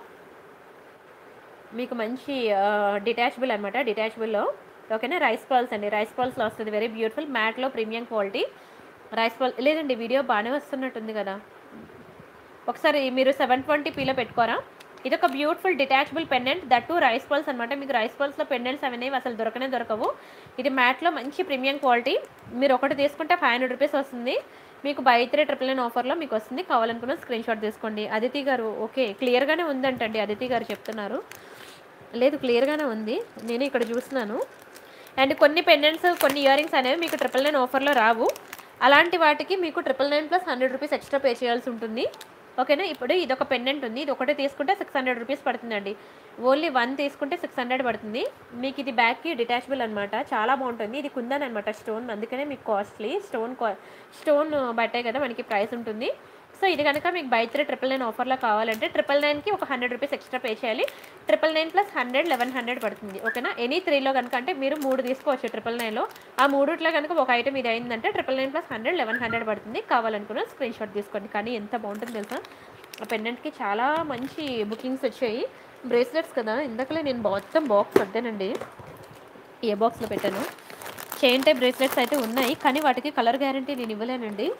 మీకు మంచి డిటాచబుల్ అనమాట డిటాచబుల్లో ఓకేనా రైస్ పర్ల్స్ అండి రైస్ పర్ల్స్లో వస్తుంది వెరీ బ్యూటిఫుల్ మ్యాట్లో ప్రీమియం క్వాలిటీ రైస్ పర్ల్ లేదండి వీడియో బాగానే వస్తున్నట్టుంది కదా ఒకసారి మీరు సెవెన్ ట్వంటీ పీలో పెట్టుకోరా ఇది ఒక beautiful detachable pendant that too rice pulse అనమాట మీకు రైస్ పల్స్లో పెండెంట్స్ అవన్నీ అసలు దొరకనే దొరకవు ఇది మ్యాట్లో మంచి ప్రీమియం క్వాలిటీ మీరు ఒకటి తీసుకుంటే ఫైవ్ హండ్రెడ్ రూపీస్ వస్తుంది మీకు బై త్రీ ట్రిపుల్ నైన్ ఆఫర్లో మీకు వస్తుంది కావాలనుకున్న స్క్రీన్ షాట్ తీసుకోండి అదితి గారు ఓకే క్లియర్గానే ఉందంటండి అదితి గారు చెప్తున్నారు లేదు క్లియర్గానే ఉంది నేను ఇక్కడ చూస్తున్నాను అండ్ కొన్ని పెండెంట్స్ కొన్ని ఇయర్ రింగ్స్ అనేవి మీకు ట్రిపుల్ నైన్ ఆఫర్లో రావు అలాంటి వాటికి మీకు triple nine plus hundred rupees extra pay చేయాల్సి ఉంటుంది ఓకేనా ఇప్పుడు ఇది ఒక పెండెంట్ ఉంది ఇది ఒకటే తీసుకుంటే సిక్స్ హండ్రెడ్ రూపీస్ పడుతుందండి ఓన్లీ వన్ తీసుకుంటే సిక్స్ హండ్రెడ్ పడుతుంది మీకు ఇది బ్యాక్కి డిటాచబుల్ అనమాట చాలా బాగుంటుంది ఇది కుందన్ అనమాట స్టోన్ అందుకనే మీకు కాస్ట్లీ స్టోన్ స్టోన్ బట్టే కదా మనకి ప్రైస్ ఉంటుంది సో ఇది కనుక మీకు బై త్రీ ట్రిపుల్ నైన్ ఆఫర్లో కావాలంటే ట్రిపుల్ నైన్కి ఒక హండ్రెడ్ రూపీస్ ఎక్స్ట్రా పే చేయాలి triple nine plus hundred eleven hundred పడుతుంది ఓకేనా ఎనీ త్రీలో కనుక అంటే మీరు మూడు తీసుకోవచ్చు ట్రిపుల్ నైన్లో ఆ మూడుట్లో కనుక ఒక ఐటమ్ ఇది అయిందంటే triple nine plus hundred eleven hundred పడుతుంది కావాలనుకున్న స్క్రీన్ షాట్ తీసుకోండి కానీ ఎంత బాగుంటుంది తెలుసా ఆ పెండెంట్కి చాలా మంచి బుకింగ్స్ వచ్చాయి బ్రేస్లెట్స్ కదా ఇందాకలే నేను మొత్తం బాక్స్ వద్దానండి ఏ బాక్స్లో పెట్టాను చైన్ టైప్ బ్రేస్లెట్స్ అయితే ఉన్నాయి కానీ వాటికి కలర్ గ్యారంటీ నేను ఇవ్వలేనండి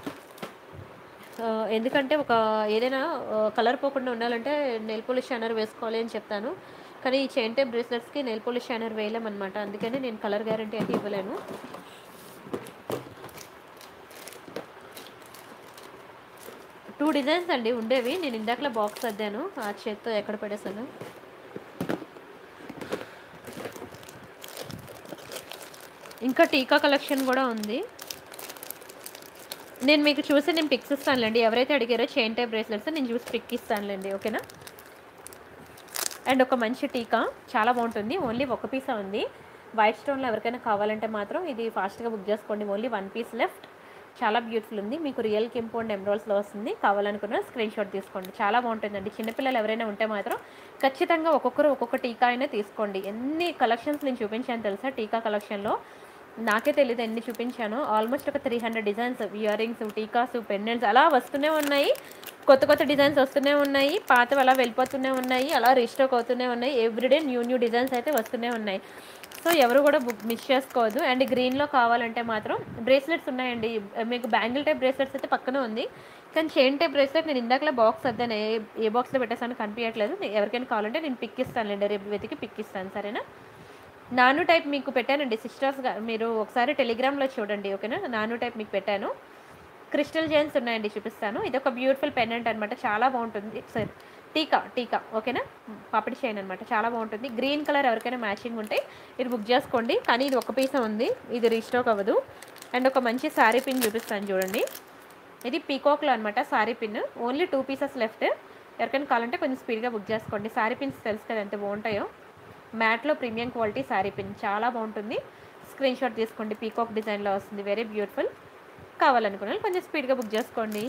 ఆ, ఎందుకంటే ఒక ఏదైనా కలర్ పోకుండా ఉండాలంటే నెయిల్ పోలిష్ షైనర్ వేసుకోవాలి అని చెప్తాను కానీ ఈ చైన్ టైప్ బ్రేస్లెట్స్కి నెయిల్ పోలిష్ షైనర్ వేయలేమన్నమాట అందుకని నేను కలర్ గ్యారంటీ అయితే ఇవ్వలేను టూ డిజైన్స్ అండి ఉండేవి నేను ఇందాకలో బాక్స్ అద్దాను ఆ చేత్తో ఎక్కడ పడేసాను ఇంకా టీకా కలెక్షన్ కూడా ఉంది నేను మీకు చూసి నేను పిక్స్ ఇస్తానులేండి ఎవరైతే అడిగారో చైన్ టైప్ బ్రేస్లెట్స్ నేను చూసి పిక్ ఇస్తానులేండి ఓకేనా అండ్ ఒక మంచి టీకా చాలా బాగుంటుంది ఓన్లీ ఒక పీసా ఉంది వైట్ స్టోన్లో ఎవరికైనా కావాలంటే మాత్రం ఇది ఫాస్ట్గా బుక్ చేసుకోండి ఓన్లీ వన్ పీస్ లెఫ్ట్ చాలా బ్యూటిఫుల్ ఉంది మీకు రియల్ కింపోండ్ ఎమ్రోల్స్లో వస్తుంది కావాలనుకున్న స్క్రీన్ షాట్ తీసుకోండి చాలా బాగుంటుందండి చిన్నపిల్లలు ఎవరైనా ఉంటే మాత్రం ఖచ్చితంగా ఒక్కొక్కరు ఒక్కొక్క టీకా అయినా తీసుకోండి ఎన్ని కలెక్షన్స్ నేను చూపించాను తెలుసా టీకా కలెక్షన్లో నాకే తెలియదు ఎన్ని చూపించాను ఆల్మోస్ట్ ఒక three hundred designs ear rings tikkas pendants అలా వస్తూనే ఉన్నాయి కొత్త కొత్త డిజైన్స్ వస్తూనే ఉన్నాయి పాతవి అలా వెళ్ళిపోతూనే ఉన్నాయి అలా రీస్టాక్ అవుతూనే ఉన్నాయి ఎవ్రీడే న్యూ న్యూ డిజైన్స్ అయితే వస్తూనే ఉన్నాయి సో ఎవరు కూడా బుక్ మిస్ చేసుకోవద్దు అండ్ గ్రీన్లో కావాలంటే మాత్రం బ్రేస్లెట్స్ ఉన్నాయండి మీకు బ్యాంగిల్ టైప్ బ్రేస్లెట్స్ అయితే పక్కనే ఉంది కానీ చైన్ టైప్ బ్రేస్లెట్ నేను ఇందాకలా బాక్స్ అద్దాను ఏ ఏ బాక్స్లో పెట్టేసాను కనిపించట్లేదు ఎవరికైనా కావాలంటే నేను పిక్ ఇస్తానులేండి రేపు వెతికి పిక్ ఇస్తాను సరేనా నాను టైప్ మీకు పెట్టానండి సిస్టర్స్గా మీరు ఒకసారి టెలిగ్రామ్లో చూడండి ఓకేనా నాను టైప్ మీకు పెట్టాను క్రిస్టల్ జైన్స్ ఉన్నాయండి చూపిస్తాను ఇది ఒక బ్యూటిఫుల్ పెండెంట్ అనమాట చాలా బాగుంటుంది సరే టీకా టీకా ఓకేనా పాపిడి చైన్ అనమాట చాలా బాగుంటుంది గ్రీన్ కలర్ ఎవరికైనా మ్యాచింగ్ ఉంటే ఇది బుక్ చేసుకోండి కానీ ఇది ఒక పీస్ ఉంది ఇది రీస్టాక్ అవ్వదు అండ్ ఒక మంచి శారీ పిన్ చూపిస్తాను చూడండి ఇది పీకాక్లో అనమాట sari pin only two pieces left ఎవరికైనా కావాలంటే కొంచెం స్పీడ్గా బుక్ చేసుకోండి శారీ పిన్స్ తెలుసు కదా ఎంత బాగుంటాయో మ్యాట్లో ప్రీమియం క్వాలిటీ శారీ పిన్ చాలా బాగుంటుంది స్క్రీన్ షాట్ తీసుకోండి పీకాక్ డిజైన్లో వస్తుంది వెరీ బ్యూటిఫుల్ కావాలనుకున్న వాళ్ళు కొంచెం స్పీడ్గా బుక్ చేసుకోండి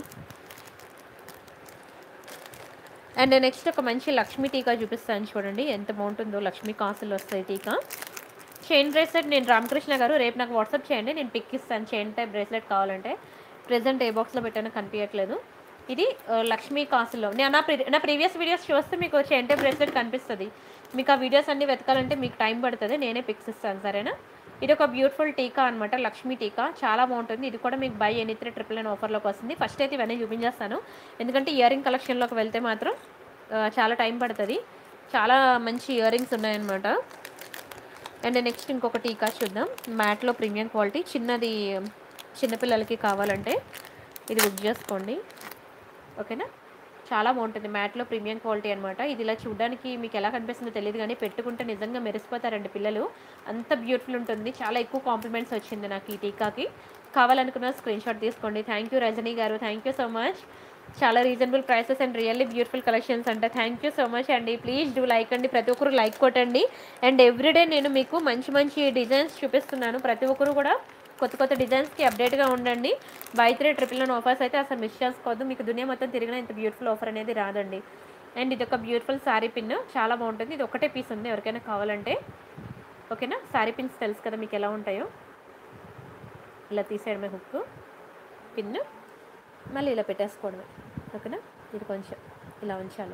అండ్ నెక్స్ట్ ఒక మంచి లక్ష్మీ టీకా చూపిస్తాను చూడండి ఎంత బాగుంటుందో లక్ష్మీ కాసులు వస్తాయి టీకా చైన్ బ్రేస్లెట్ నేను రామకృష్ణ గారు రేపు నాకు వాట్సాప్ చేయండి నేను పిక్ ఇస్తాను చైన్ టైప్ బ్రేస్లెట్ కావాలంటే ప్రజెంట్ ఏ బాక్స్లో పెట్టానో కనిపించట్లేదు ఇది ఆ, లక్ష్మీ కాసులో నేను నా ప్రీ నా ప్రీవియస్ వీడియోస్ చూస్తే మీకు చైన్ టైప్ బ్రేస్లెట్ కనిపిస్తుంది మీకు ఆ వీడియోస్ అన్ని వెతకాలంటే మీకు టైం పడుతుంది నేనే పిక్స్ ఇస్తాను సరేనా ఇది ఒక బ్యూటిఫుల్ టీకా అనమాట లక్ష్మీ టీకా చాలా బాగుంటుంది ఇది కూడా మీకు by any three triple nine ఆఫర్లోకి వస్తుంది ఫస్ట్ అయితే ఇవన్నీ చూపించేస్తాను ఎందుకంటే ఇయర్ రింగ్ కలెక్షన్లోకి వెళ్తే మాత్రం ఆ, చాలా టైం పడుతుంది చాలా మంచి ఇయర్ రింగ్స్ ఉన్నాయన్నమాట అండ్ నెక్స్ట్ ఇంకొక టీకా చూద్దాం మ్యాట్లో ప్రీమియం క్వాలిటీ చిన్నది చిన్నపిల్లలకి కావాలంటే ఇది బుక్ చేసుకోండి ఓకేనా చాలా బాగుంటుంది మ్యాట్లో ప్రీమియం క్వాలిటీ అనమాట ఇది ఇలా చూడడానికి మీకు ఎలా కనిపిస్తుందో తెలియదు కానీ పెట్టుకుంటే నిజంగా మెరిసిపోతారండి పిల్లలు అంత బ్యూటిఫుల్ ఉంటుంది చాలా ఎక్కువ కాంప్లిమెంట్స్ వచ్చింది నాకు ఈ టీకాకి కావాలనుకున్న స్క్రీన్ షాట్ తీసుకోండి థ్యాంక్ యూ రజనీ గారు థ్యాంక్ యూ సో మచ్ చాలా reasonable prices and really beautiful collections అంట థ్యాంక్ యూ సో మచ్ అండి ప్లీజ్ డూ లైక్ అండి ప్రతి ఒక్కరు లైక్ కొట్టండి అండ్ ఎవ్రీడే నేను మీకు మంచి మంచి డిజైన్స్ చూపిస్తున్నాను ప్రతి ఒక్కరు కూడా కొత్త కొత్త డిజైన్స్కి అప్డేట్గా ఉండండి buy three triple one offers అయితే అసలు మిస్ చేసుకోవద్దు మీకు దునియా మొత్తం తిరిగిన ఇంత బ్యూటిఫుల్ ఆఫర్ అనేది రాదండి అండ్ ఇది ఒక బ్యూటిఫుల్ శారీ పిన్ చాలా బాగుంటుంది ఇది ఒకటే పీస్ ఉంది ఎవరికైనా కావాలంటే ఓకేనా శారీ పిన్స్ తెలుసు కదా మీకు ఎలా ఉంటాయో ఇలా తీసేయడమే హుక్ పిన్ మళ్ళీ ఇలా పెట్టేసుకోవడమే ఓకేనా ఇది కొంచెం ఇలా ఉంచాలి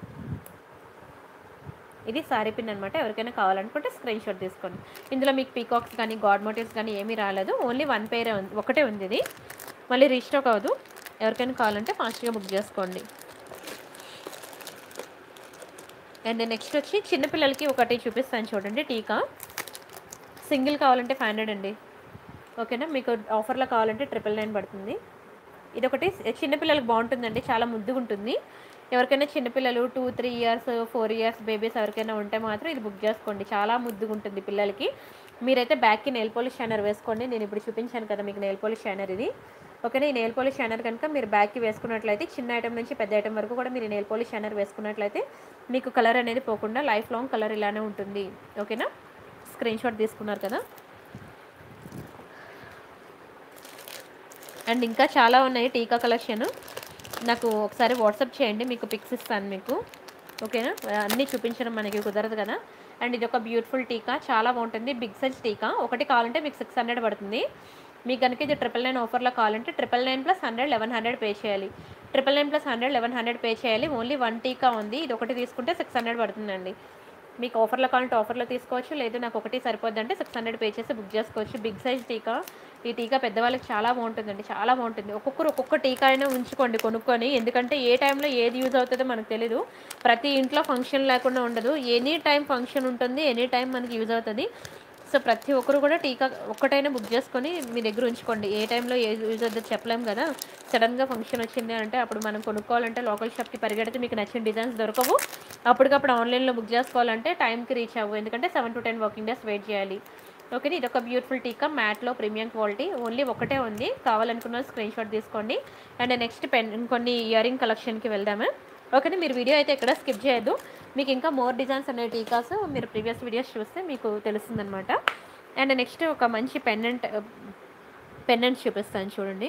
ఇది సారీ పిన్ అనమాట ఎవరికైనా కావాలనుకుంటే స్క్రీన్ షాట్ తీసుకోండి ఇందులో మీకు పీకాక్స్ కానీ గాడ్ మోటివ్స్ కానీ ఏమీ రాలేదు ఓన్లీ వన్ పేరే ఉంది ఒకటే ఉంది ఇది మళ్ళీ రీస్టాక్ అవ్వదు ఎవరికైనా కావాలంటే ఫాస్ట్గా బుక్ చేసుకోండి అండ్ నెక్స్ట్ వచ్చి చిన్నపిల్లలకి ఒకటి చూపిస్తాను చూడండి టీకా సింగిల్ కావాలంటే ఫైవ్ హండ్రెడ్ అండి ఓకేనా మీకు ఆఫర్లో కావాలంటే ట్రిపుల్ నైన్ పడుతుంది ఇది ఒకటి చిన్నపిల్లలకి బాగుంటుందండి చాలా ముద్దుగా ఉంటుంది ఎవరికైనా చిన్నపిల్లలు two three years four years babies ఎవరికైనా ఉంటే మాత్రం ఇది బుక్ చేసుకోండి చాలా ముద్దుగా ఉంటుంది పిల్లలకి మీరైతే బ్యాక్కి నెయిల్ పాలిష్ షైనర్ వేసుకోండి నేను ఇప్పుడు చూపించాను కదా మీకు నెయిల్ పాలిష్ షైనర్ ఇది ఓకేనా ఈ నెయిల్ పాలిష్ షైనర్ కనుక మీరు బ్యాక్కి వేసుకున్నట్లయితే చిన్న ఐటమ్ నుంచి పెద్ద ఐటమ్ వరకు కూడా మీరు నెయిల్ పాలిష్ షైనర్ వేసుకున్నట్లయితే మీకు కలర్ అనేది పోకుండా లైఫ్ లాంగ్ కలర్ ఇలానే ఉంటుంది ఓకేనా స్క్రీన్ షాట్ తీసుకున్నారు కదా అండ్ ఇంకా చాలా ఉన్నాయి టీకా కలెక్షన్ నాకు ఒకసారి వాట్సాప్ చేయండి మీకు పిక్స్ ఇస్తాను మీకు ఓకేనా అన్నీ చూపించడం మనకి కుదరదు కదా అండ్ ఇది ఒక బ్యూటిఫుల్ టీకా చాలా బాగుంటుంది బిగ్ సైజ్ టీకా ఒకటి కావాలంటే మీకు సిక్స్ హండ్రెడ్ పడుతుంది మీకు కనుక ఇది ట్రిపుల్ నైన్ ఆఫర్లో కావాలంటే triple nine plus hundred eleven hundred pay చేయాలి triple nine plus hundred eleven hundred pay చేయాలి ఓన్లీ వన్ టీకా ఉంది ఇది ఒకటి తీసుకుంటే సిక్స్ హండ్రెడ్ పడుతుందండి మీకు ఆఫర్లో కావాలంటే ఆఫర్లో తీసుకోవచ్చు లేదు నాకు ఒకటి సరిపోద్ది అంటే సిక్స్ హండ్రెడ్ పే చేసి బుక్ చేసుకోవచ్చు బిగ్ సైజ్ టీకా ఈ టీకా పెద్దవాళ్ళకి చాలా బాగుంటుందండి చాలా బాగుంటుంది ఒక్కొక్కరు ఒక్కొక్క టీకా అయినా ఉంచుకోండి కొనుక్కొని ఎందుకంటే ఏ టైంలో ఏది యూజ్ అవుతుందో మనకు తెలీదు ప్రతి ఇంట్లో ఫంక్షన్ లేకుండా ఉండదు ఎనీ టైం ఫంక్షన్ ఉంటుంది ఎనీ టైం మనకి యూజ్ అవుతుంది సో ప్రతి ఒక్కరు కూడా టీకా ఒక్కటైనా బుక్ చేసుకొని మీ దగ్గర ఉంచుకోండి ఏ టైంలో ఏ యూజ్ అవుతుందో చెప్పలేం కదా సడన్గా ఫంక్షన్ వచ్చింది అంటే అప్పుడు మనం కొనుక్కోవాలంటే లోకల్ షాప్కి పరిగెడితే మీకు నచ్చిన డిజైన్స్ దొరకవు అప్పటికప్పుడు ఆన్లైన్లో బుక్ చేసుకోవాలంటే టైంకి రీచ్ అవ్వు ఎందుకంటే seven to ten working days wait చేయాలి ఓకే ఇది ఒక బ్యూటిఫుల్ టీకా మ్యాట్లో ప్రీమియం క్వాలిటీ ఓన్లీ ఒకటే ఉంది కావాలనుకున్న స్క్రీన్ షాట్ తీసుకోండి అండ్ నెక్స్ట్ పెన్ ఇంకొన్ని ఇయర్ రింగ్ కలెక్షన్కి వెళ్దాము ఓకేనా మీరు వీడియో అయితే ఎక్కడ స్కిప్ చేయొద్దు మీకు ఇంకా మోర్ డిజైన్స్ అనే టీకాస్ మీరు ప్రీవియస్ వీడియోస్ చూస్తే మీకు తెలుస్తుందన్నమాట అండ్ నెక్స్ట్ ఒక మంచి పెండెంట్ పెండెంట్ చూపిస్తాను చూడండి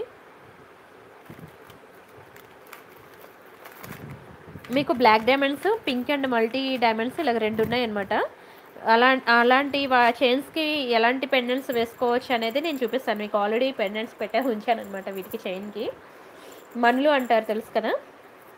మీకు black diamonds pink and multi diamonds ఇలా రెండు ఉన్నాయి అనమాట అలా అలాంటి చైన్స్కి ఎలాంటి పెండెంట్స్ వేసుకోవచ్చు అనేది నేను చూపిస్తాను మీకు ఆల్రెడీ పెండెంట్స్ పెట్టే ఉంచాను అనమాట వీటికి చైన్కి మన్లు అంటారు తెలుసు కదా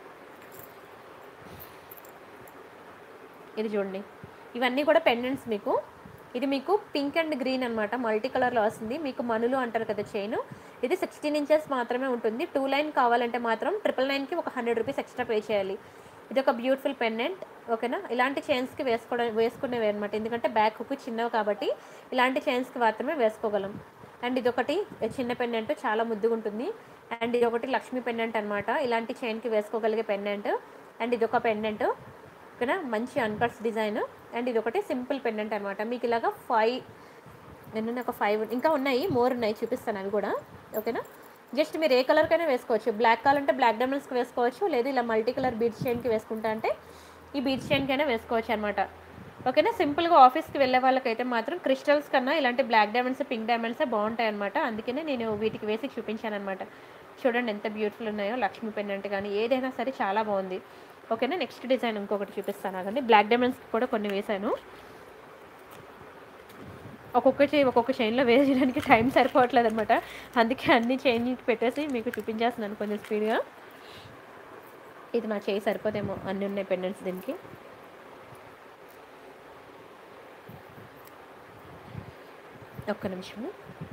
ఇది చూడండి ఇవన్నీ కూడా పెండెంట్స్ మీకు ఇది మీకు పింక్ అండ్ గ్రీన్ అనమాట మల్టీ కలర్లో వస్తుంది మీకు మనులు అంటారు కదా చైన్ ఇది సిక్స్టీన్ ఇంచెస్ మాత్రమే ఉంటుంది టూ లైన్ కావాలంటే మాత్రం ట్రిపుల్ నైన్కి ఒక హండ్రెడ్ రూపీస్ ఎక్స్ట్రా పే చేయాలి ఇది ఒక బ్యూటిఫుల్ పెండెంట్ ఓకేనా ఇలాంటి చైన్స్కి వేసుకోవడం వేసుకునేవి అనమాట ఎందుకంటే బ్యాక్ హుక్ చిన్నవి కాబట్టి ఇలాంటి చైన్స్కి మాత్రమే వేసుకోగలం అండ్ ఇది ఒకటి చిన్న పెండెంట్ చాలా ముద్దుగా ఉంటుంది అండ్ ఇది ఒకటి లక్ష్మీ పెండెంట్ అనమాట ఇలాంటి చైన్కి వేసుకోగలిగే పెండెంట్ అండ్ ఇది ఒక పెండెంట్ ఓకేనా మంచి అన్కట్స్ డిజైన్ అండ్ ఇది ఒకటి సింపుల్ పెండెంట్ అనమాట మీకు ఇలాగా ఫైవ్ నేను ఒక ఫైవ్ ఇంకా ఉన్నాయి మోర్ ఉన్నాయి చూపిస్తాను అవి కూడా ఓకేనా జస్ట్ మీరు ఏ కలర్కైనా వేసుకోవచ్చు బ్లాక్ కావాలంటే బ్లాక్ డైమండ్స్కి వేసుకోవచ్చు లేదు ఇలా మల్టీ కలర్ బీడ్స్ చైన్కి వేసుకుంటా అంటే ఈ బీడ్స్ చైన్కైనా వేసుకోవచ్చు అనమాట ఓకేనా సింపుల్గా ఆఫీస్కి వెళ్ళే వాళ్ళకైతే మాత్రం క్రిస్టల్స్ కన్నా ఇలాంటి బ్లాక్ డైమండ్స్ పింక్ డైమండ్స్ బాగుంటాయి అనమాట అందుకనే నేను వీటికి వేసి చూపించాను అనమాట చూడండి ఎంత బ్యూటిఫుల్ ఉన్నాయో లక్ష్మీ పెన్నెంట్ కానీ ఏదైనా సరే చాలా బాగుంది ఓకేనా నెక్స్ట్ డిజైన్ ఇంకొకటి చూపిస్తాను అదండి బ్లాక్ డైమండ్స్కి కూడా కొన్ని వేశాను ఒక్కొక్క చైన్ ఒక్కొక్క చైన్లో వేసేయడానికి టైం సరిపోవట్లేదు అనమాట అందుకే అన్ని చైన్ పెట్టేసి మీకు చూపించేస్తున్నాను కొంచెం స్పీడ్గా ఇది నా చేయి సరిపోదేమో అన్ని ఉన్నాయి పెండెంట్స్ దీనికి ఒక్క నిమిషము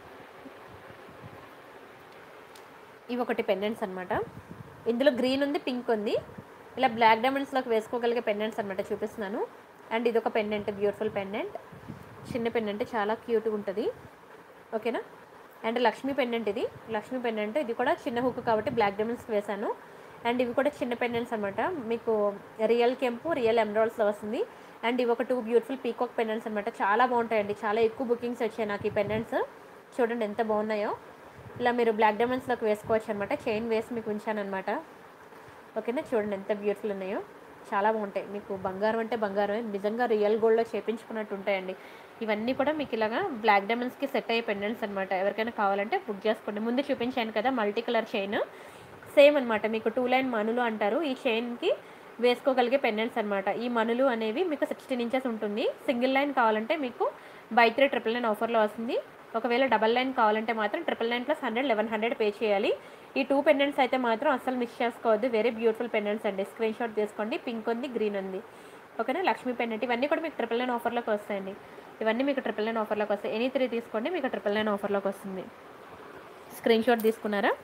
ఇవి ఒకటి పెండెంట్స్ అనమాట ఇందులో గ్రీన్ ఉంది పింక్ ఉంది ఇలా బ్లాక్ డైమండ్స్లోకి వేసుకోగలిగే పెండెంట్స్ అనమాట చూపిస్తున్నాను అండ్ ఇది ఒక పెండెంట్ బ్యూటిఫుల్ పెండెంట్ చిన్న పెండెంట్ చాలా క్యూట్గా ఉంటుంది ఓకేనా అండ్ లక్ష్మీ పెండెంట్ ఇది లక్ష్మీ పెండెంట్ ఇది కూడా చిన్న హుక్ కాబట్టి బ్లాక్ డైమండ్స్కి వేశాను అండ్ ఇవి కూడా చిన్న పెండెంట్స్ అనమాట మీకు రియల్ కెంపు రియల్ ఎమరాల్డ్స్లో వస్తుంది అండ్ ఇవి ఒక టూ బ్యూటిఫుల్ పీకాక్ పెండెంట్స్ అనమాట చాలా బాగుంటాయండి చాలా ఎక్కువ బుకింగ్స్ వచ్చాయి నాకు ఈ పెండెంట్స్ చూడండి ఎంత బాగున్నాయో ఇలా మీరు బ్లాక్ డైమండ్స్లోకి వేసుకోవచ్చు అనమాట చైన్ వేసి మీకు ఉంచాను అనమాట ఓకేనా చూడండి ఎంత బ్యూటిఫుల్ ఉన్నాయో చాలా బాగుంటాయి మీకు బంగారం అంటే బంగారమే నిజంగా రియల్ గోల్డ్లో చేపించుకున్నట్టు ఉంటాయండి ఇవన్నీ కూడా మీకు ఇలాగా బ్లాక్ డైమండ్స్కి సెట్ అయ్యే పెండెంట్స్ అనమాట ఎవరికైనా కావాలంటే బుక్ చేసుకోండి ముందు చూపించాను కదా మల్టీ కలర్ చైన్ సేమ్ అనమాట మీకు టూ లైన్ మనులు అంటారు ఈ చైన్కి వేసుకోగలిగే పెండెంట్స్ అనమాట ఈ మనులు అనేవి మీకు సిక్స్టీన్ ఇంచెస్ ఉంటుంది సింగిల్ లైన్ కావాలంటే మీకు బై త్రీ ట్రిపుల్ నైన్ ఆఫర్లో వస్తుంది ఒకవేళ డబల్ లైన్ కావాలంటే మాత్రం triple nine plus hundred eleven hundred pay చేయాలి ఈ టూ పెండెంట్స్ అయితే మాత్రం అస్సలు మిస్ చేసుకోవద్దు వెరీ బ్యూటిఫుల్ పెండెంట్స్ అండి స్క్రీన్ షాట్ తీసుకోండి పింక్ ఉంది గ్రీన్ ఉంది ఓకేనా లక్ష్మీ పెండెంట్ ఇవన్నీ కూడా మీకు ట్రిపుల్ నైన్ ఆఫర్లోకి వస్తాయండి ఇవన్నీ మీకు ట్రిపుల్ నైన్ ఆఫర్లోకి వస్తాయి ఎనీ త్రీ తీసుకోండి మీకు ట్రిపుల్ నైన్ ఆఫర్లోకి వస్తుంది స్క్రీన్ షాట్ తీసుకున్నారా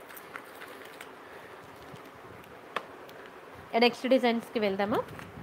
నెక్స్ట్ డిజైన్స్కి వెళ్దామా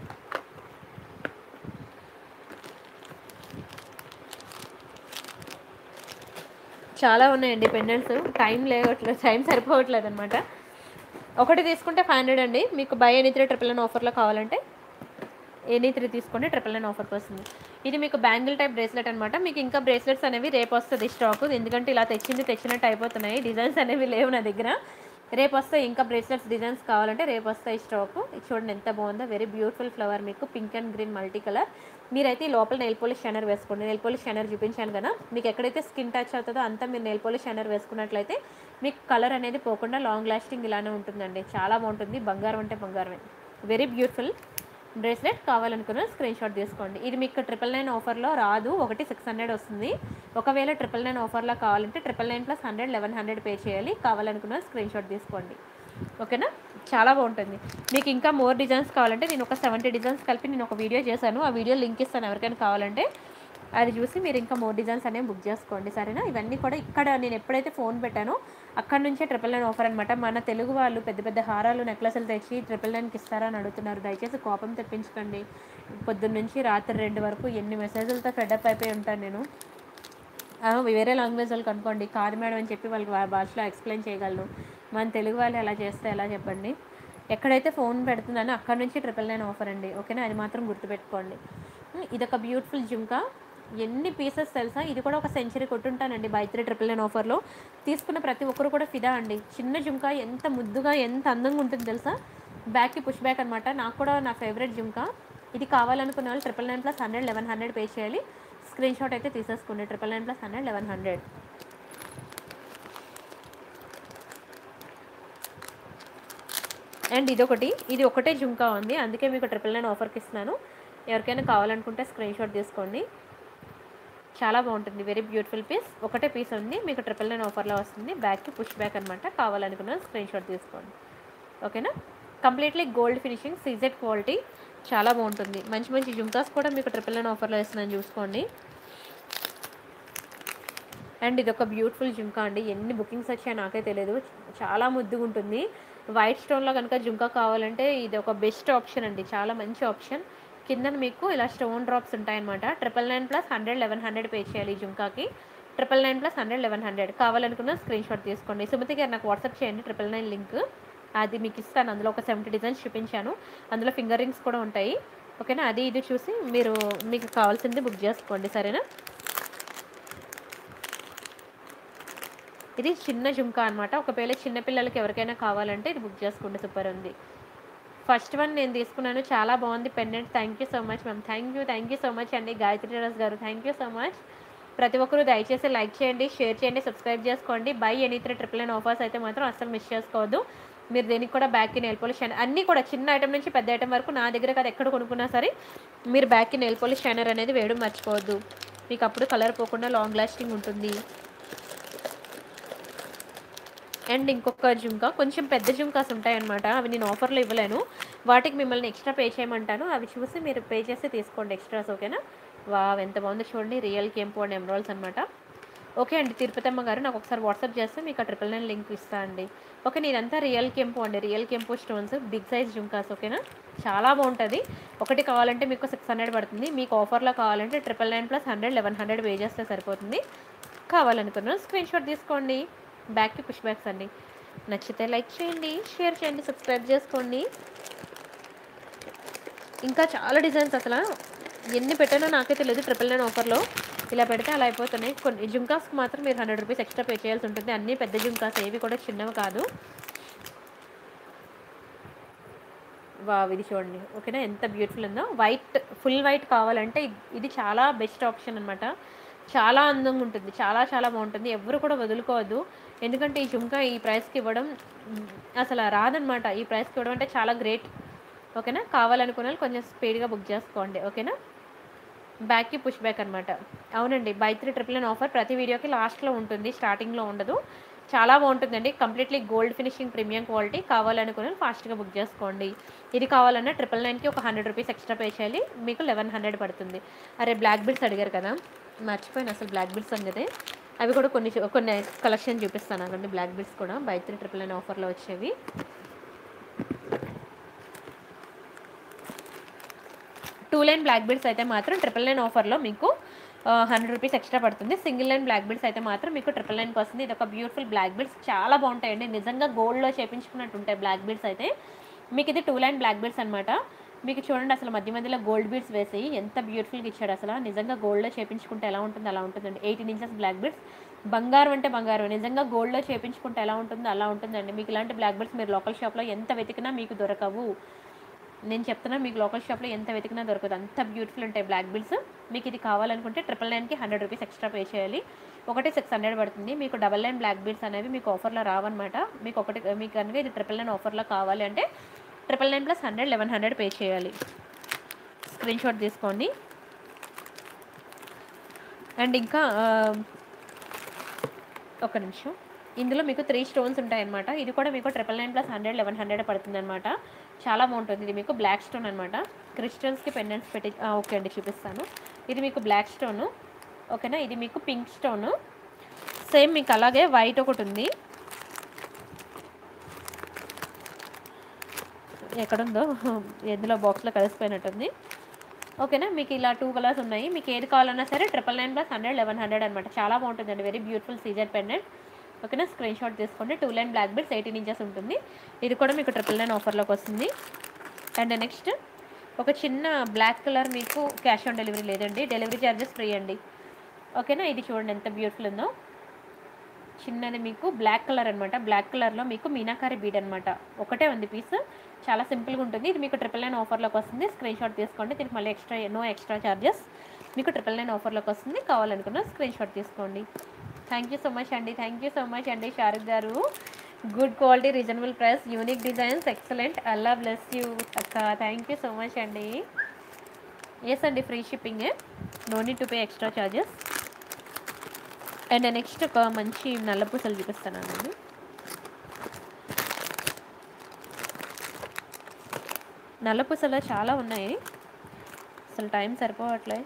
చాలా ఉన్నాయండి పెండెంట్స్ టైం లేవట్లేదు టైం సరిపోవట్లేదు అనమాట ఒకటి తీసుకుంటే ఫైవ్ హండ్రెడ్ అండి మీకు by any three triple nine ఆఫర్లో కావాలంటే ఎనీ త్రీ తీసుకోండి ట్రిపుల్ నైన్ ఆఫర్కి వస్తుంది ఇది మీకు బ్యాంగిల్ టైప్ బ్రేస్లెట్ అనమాట మీకు ఇంకా బ్రేస్లెట్స్ అనేవి రేపు వస్తుంది స్టాక్ ఎందుకంటే ఇలా తెచ్చింది తెచ్చినట్టు అయిపోతున్నాయి డిజైన్స్ అనేవి లేవు నా దగ్గర రేపు వస్తాయి ఇంకా బ్రేస్లెట్స్ డిజైన్స్ కావాలంటే రేపు వస్తాయి స్టాక్ ఇది చూడండి ఎంత బాగుందో వెరీ బ్యూటిఫుల్ ఫ్లవర్ మీకు pink and green multi colour మీరైతే ఈ లోపల నెయిల్ పోలిష్ షైనర్ వేసుకోండి నెయిల్ పోలిష్ షైనర్ చూపించాను కదా మీకు ఎక్కడైతే స్కిన్ టచ్ అవుతుందో అంతా మీరు నెయిల్ పోలిష్ షైనర్ వేసుకున్నట్లయితే మీకు కలర్ అనేది పోకుండా లాంగ్ లాస్టింగ్ ఇలానే ఉంటుందండి చాలా బాగుంటుంది బంగారం అంటే బంగారమే వెరీ బ్యూటిఫుల్ బ్రేస్లెట్ కావాలనుకున్న స్క్రీన్ షాట్ తీసుకోండి ఇది మీకు ట్రిపుల్ నైన్ ఆఫర్లో రాదు ఒకటి సిక్స్ హండ్రెడ్ వస్తుంది ఒకవేళ ట్రిపుల్ నైన్ ఆఫర్లో కావాలంటే triple nine plus hundred eleven hundred pay చేయాలి కావాలనుకున్న స్క్రీన్ షాట్ తీసుకోండి ఓకేనా చాలా బాగుంటుంది మీకు ఇంకా మోర్ డిజైన్స్ కావాలంటే నేను ఒక సెవెంటీ డిజైన్స్ కలిపి నేను ఒక వీడియో చేశాను ఆ వీడియో లింక్ ఇస్తాను ఎవరికైనా కావాలంటే అది చూసి మీరు ఇంకా మోర్ డిజైన్స్ అనేవి బుక్ చేసుకోండి సరేనా ఇవన్నీ కూడా ఇక్కడ నేను ఎప్పుడైతే ఫోన్ పెట్టానో అక్కడ నుంచే ట్రిపుల్ నైన్ ఆఫర్ అనమాట మన తెలుగు వాళ్ళు పెద్ద పెద్ద హారాలు నెక్లెస్లు తెచ్చి ట్రిపుల్ నైన్కి ఇస్తారా అని అడుగుతున్నారు దయచేసి కోపం తెప్పించకండి పొద్దున్న నుంచి రాత్రి రెండు వరకు ఎన్ని మెసేజ్లతో ఫెడప్ అయిపోయి ఉంటాను నేను ఆ, వేరే లాంగ్వేజ్ వాళ్ళకి అనుకోండి కాదు మేడం అని చెప్పి వాళ్ళకి వాళ్ళ భాషలో ఎక్స్ప్లెయిన్ చేయగలను మన తెలుగు వాళ్ళు ఎలా చేస్తే ఎలా చెప్పండి ఎక్కడైతే ఫోన్ పెడుతున్నానో అక్కడ నుంచి ట్రిపుల్ నైన్ ఆఫర్ అండి ఓకేనా అది మాత్రం గుర్తుపెట్టుకోండి ఉమ్, ఇదొక బ్యూటిఫుల్ జుంకా ఎన్ని పీసెస్ తెలుసా ఇది కూడా ఒక సెంచరీ కొట్టుంటానండి బై త్రీ ట్రిపుల్ నైన్ ఆఫర్లో తీసుకున్న ప్రతి ఒక్కరు కూడా ఫిదా అండి చిన్న జుంకా ఎంత ముద్దుగా ఎంత అందంగా ఉంటుంది తెలుసా బ్యాక్కి పుష్ బ్యాక్ అనమాట నాకు కూడా నా ఫేవరెట్ జుంకా ఇది కావాలనుకున్న వాళ్ళు triple nine plus hundred eleven hundred pay చేయాలి స్క్రీన్ షాట్ అయితే తీసేసుకోండి triple nine plus hundred eleven hundred and ఇదొకటి ఇది ఒకటే జుంకా ఉంది అందుకే మీకు ట్రిపుల్ నైన్ ఆఫర్కి ఇస్తున్నాను ఎవరికైనా కావాలనుకుంటే స్క్రీన్ షాట్ తీసుకోండి చాలా బాగుంటుంది వెరీ బ్యూటిఫుల్ పీస్ ఒకటే పీస్ ఉంది మీకు ట్రిపుల్ నైన్ ఆఫర్లో వస్తుంది బ్యాక్కి పుష్ బ్యాక్ అనమాట కావాలనుకున్న స్క్రీన్ షాట్ తీసుకోండి ఓకేనా completely gold finishing CZ quality చాలా బాగుంటుంది మంచి మంచి జుంకాస్ కూడా మీకు ట్రిపుల్ నైన్ ఆఫర్లో ఇస్తున్నాను చూసుకోండి అండ్ ఇది ఒక బ్యూటిఫుల్ జుంకా అండి ఎన్ని బుకింగ్స్ వచ్చాయో నాకే తెలియదు చాలా ముద్దుగా ఉంటుంది వైట్ స్టోన్లో కనుక జుంకా కావాలంటే ఇది ఒక బెస్ట్ ఆప్షన్ అండి చాలా మంచి ఆప్షన్ కింద మీకు ఇలా స్టోన్ డ్రాప్స్ ఉంటాయన్నమాట triple nine plus hundred eleven hundred pay చేయాలి ఈ జుంకాకి triple nine plus hundred eleven hundred కావాలనుకున్న స్క్రీన్ షాట్ తీసుకోండి సుమతి గారు నాకు వాట్సాప్ చేయండి ట్రిపుల్ నైన్ లింక్ అది మీకు ఇస్తాను అందులో ఒక సెవెంటీ డిజైన్స్ చూపించాను అందులో ఫింగర్ రింగ్స్ కూడా ఉంటాయి ఓకేనా అది ఇది చూసి మీరు మీకు కావాల్సింది బుక్ చేసుకోండి సరేనా ఇది చిన్న జుంకా అనమాట ఒకవేళ చిన్న పిల్లలకి ఎవరికైనా కావాలంటే ఇది బుక్ చేసుకోండి సూపర్ ఉంది ఫస్ట్ వన్ నేను తీసుకున్నాను చాలా బాగుంది pendant thank you so much ma'am thank you thank you so much అండి గాయత్రి టెరస్ గారు థ్యాంక్ యూ సో మచ్ ప్రతి ఒక్కరూ దయచేసి లైక్ చేయండి షేర్ చేయండి సబ్స్క్రైబ్ చేసుకోండి buy any three triple nine offers అయితే మాత్రం అస్సలు మిస్ చేసుకోవద్దు మీరు దేనికి కూడా బ్యాక్కి నెయిల్ పాలిష్ షైనర్ అన్నీ కూడా చిన్న ఐటమ్ నుంచి పెద్ద ఐటమ్ వరకు నా దగ్గర కదా ఎక్కడ కొనుక్కున్నా సరే మీరు బ్యాక్కి నెయిల్ పాలిష్ షైనర్ అనేది వేయడం మర్చిపోవద్దు మీకు అప్పుడు కలర్ పోకుండా లాంగ్ లాస్టింగ్ ఉంటుంది అండ్ ఇంకొక జుంకా కొంచెం పెద్ద జుంకాస్ ఉంటాయన్నమాట అవి నేను ఆఫర్లో ఇవ్వలేను వాటికి మిమ్మల్ని ఎక్స్ట్రా పే చేయమంటాను అవి చూసి మీరు పే చేసి తీసుకోండి ఎక్స్ట్రాస్ ఓకేనా వా ఎంత బాగుందో చూడండి రియల్ కెంపు అండ్ ఎమరాల్స్ అనమాట ఓకే అండి తిరుపతమ్మ గారు నాకు ఒకసారి వాట్సాప్ చేస్తే మీకు ఆ ట్రిపుల్ నైన్ లింక్ ఇస్తా అండి ఓకే నేనంతా రియల్ కెంపు అండి రియల్ కెంపు స్టోన్స్ బిగ్ సైజ్ జుంకాస్ ఓకేనా చాలా బాగుంటుంది ఒకటి కావాలంటే మీకు సిక్స్ హండ్రెడ్ పడుతుంది మీకు ఆఫర్లో కావాలంటే triple nine plus hundred eleven hundred pay చేస్తే సరిపోతుంది కావాలనుకున్నాను స్క్రీన్ షాట్ తీసుకోండి బ్యాక్కి పుష్ బ్యాక్స్ అండి నచ్చితే లైక్ చేయండి షేర్ చేయండి సబ్స్క్రైబ్ చేసుకోండి ఇంకా చాలా డిజైన్స్ అసలు ఎన్ని పెట్టానో నాకే తెలియదు ట్రిపుల్ నైన్ ఆఫర్లో ఇలా పెడితే అలా అయిపోతున్నాయి కొన్ని జుంకాస్కి మాత్రం మీరు హండ్రెడ్ రూపీస్ ఎక్స్ట్రా పే చేయాల్సి ఉంటుంది అన్నీ పెద్ద జుంకాస్ ఏవి కూడా చిన్నవి కాదు వా ఇది చూడండి ఓకేనా ఎంత బ్యూటిఫుల్ ఉందో వైట్ ఫుల్ వైట్ కావాలంటే ఇ- ఇది చాలా బెస్ట్ ఆప్షన్ అనమాట చాలా అందంగా ఉంటుంది చాలా చాలా బాగుంటుంది ఎవరు కూడా వదులుకోవద్దు ఎందుకంటే ఈ జుంకా ఈ ప్రైస్కి ఇవ్వడం మ్, అసలు రాదనమాట ఈ ప్రైస్కి ఇవ్వడం అంటే చాలా గ్రేట్ ఓకేనా కావాలనుకున్న వాళ్ళు కొంచెం స్పీడ్గా బుక్ చేసుకోండి ఓకేనా బ్యాక్కి పుష్ బ్యాక్ అనమాట అవునండి buy three triple nine offer ప్రతి వీడియోకి లాస్ట్లో ఉంటుంది స్టార్టింగ్లో ఉండదు చాలా బాగుంటుందండి completely gold finishing premium quality కావాలనుకుని ఫాస్ట్గా బుక్ చేసుకోండి ఇది కావాలన్నా ట్రిపుల్ నైన్కి ఒక హండ్రెడ్ రూపీస్ ఎక్స్ట్రా పే చేయాలి మీకు లెవెన్ హండ్రెడ్ పడుతుంది అరే బ్లాక్ బిల్స్ అడిగారు కదా మర్చిపోయాను అసలు బ్లాక్ బిల్స్ అనేది అవి కూడా కొన్ని చూ- కొన్ని కలెక్షన్ చూపిస్తాను అదండి బ్లాక్ బిల్స్ కూడా బై త్రీ ట్రిపుల్ నైన్ ఆఫర్లో వచ్చేవి టూ లైన్ బ్లాక్ బీడ్స్ అయితే మాత్రం ట్రిపుల్ నైన్ ఆఫర్లో మీకు హండ్రెడ్ రూపీస్ ఎక్స్ట్రా పడుతుంది సింగిల్ లైన్ బ్లాక్ బీడ్స్ అయితే మాత్రం మీకు ట్రిపుల్ నైన్కి వస్తుంది ఇది ఒక బ్యూటిఫుల్ బ్లాక్ బీడ్స్ చాలా బాగుంటాయండి నిజంగా గోల్డ్లో చేపించుకున్నట్టు ఉంటాయి బ్లాక్ బీడ్స్ అయితే మీకు ఇది టూ లైన్ బ్లాక్ బీడ్స్ అనమాట మీకు చూడండి అసలు మధ్య మధ్యలో గోల్డ్ బీడ్స్ వేసి ఎంత బ్యూటిఫుల్గా ఇచ్చాడు అసలు నిజంగా గోల్డ్లో చేపించుకుంటే ఎలా ఉంటుంది అలా ఉంటుందండి ఎయిటీన్ ఇంచెస్ బ్లాక్ బీడ్స్ బంగారం అంటే బంగారం నిజంగా గోల్డ్లో చేపించుకుంటే ఎలా ఉంటుందో అలా ఉంటుందండి మీకు ఇలాంటి బ్లాక్ బీడ్స్ మీరు లోకల్ షాప్లో ఎంత వెతికినా మీకు దొరకవు నేను చెప్తున్నా మీకు లోకల్ షాప్లో ఎంత వెతికినా దొరకదు అంత బ్యూటిఫుల్ ఉంటాయి బ్లాక్ బిల్స్ మీకు ఇది కావాలనుకుంటే ట్రిపుల్ నైన్కి హండ్రెడ్ రూపీస్ ఎక్స్ట్రా పే చేయాలి ఒకటి సిక్స్ హండ్రెడ్ పడుతుంది మీకు డబల్ నైన్ బ్లాక్ బిల్స్ అనేవి మీకు ఆఫర్లో రావన్నమాట మీకు ఒకటి మీకు కనుక ఇది ట్రిపుల్ నైన్ ఆఫర్లో కావాలి అంటే triple nine plus hundred eleven hundred pay చేయాలి స్క్రీన్ షాట్ తీసుకోండి అండ్ ఇంకా ఆ, ఒక నిమిషం ఇందులో మీకు త్రీ స్టోన్స్ ఉంటాయన్నమాట ఇది కూడా మీకు triple nine plus hundred eleven hundred పడుతుంది అనమాట చాలా బాగుంటుంది ఇది మీకు బ్లాక్ స్టోన్ అనమాట క్రిస్టల్స్కి పెండెంట్స్ పెట్టి ఆ, ఓకే అండి చూపిస్తాను ఇది మీకు బ్లాక్ స్టోను ఓకేనా ఇది మీకు పింక్ స్టోను సేమ్ మీకు అలాగే వైట్ ఒకటి ఉంది ఎక్కడుందో ఎందులో బాక్స్లో కలిసిపోయినట్టుంది ఓకేనా మీకు ఇలా టూ కలర్స్ ఉన్నాయి మీకు ఏది కావాలన్నా సరే triple nine plus hundred eleven hundred అనమాట చాలా బాగుంటుందండి వెరీ బ్యూటిఫుల్ సీజర్ పెండెంట్ ఓకేనా స్క్రీన్ షాట్ తీసుకోండి two line black bits eighteen inches ఉంటుంది ఇది కూడా మీకు ట్రిపుల్ నైన్ ఆఫర్లోకి వస్తుంది అండ్ నెక్స్ట్ ఒక చిన్న బ్లాక్ కలర్ మీకు క్యాష్ ఆన్ డెలివరీ లేదండి డెలివరీ ఛార్జెస్ ఫ్రీ అండి ఓకేనా ఇది చూడండి ఎంత బ్యూటిఫుల్ ఉందో చిన్నది మీకు బ్లాక్ కలర్ అనమాట బ్లాక్ కలర్లో మీకు మీనాకారి బీడ్ అనమాట ఒకటే ఉంది పీస్ చాలా సింపుల్గా ఉంటుంది ఇది మీకు ట్రిపుల్ నైన్ ఆఫర్లోకి వస్తుంది స్క్రీన్ షాట్ తీసుకోండి దీనికి మళ్ళీ ఎక్స్ట్రా నో ఎక్స్ట్రా ఛార్జెస్ మీకు ట్రిపుల్ నైన్ ఆఫర్లోకి వస్తుంది కావాలనుకున్న స్క్రీన్ షాట్ తీసుకోండి థ్యాంక్ యూ సో మచ్ అండి థ్యాంక్ యూ సో మచ్ అండి Shahrukh garu good quality reasonable price unique designs excellent Allah bless you అక్క థ్యాంక్ యూ సో మచ్ అండి ఎస్ అండి ఫ్రీ షిప్పింగే no need to pay extra charges and next ఒక మంచి నల్ల పూసలు చూపిస్తానండి నల్ల పూసలో చాలా ఉన్నాయి అసలు టైం సరిపోవట్లే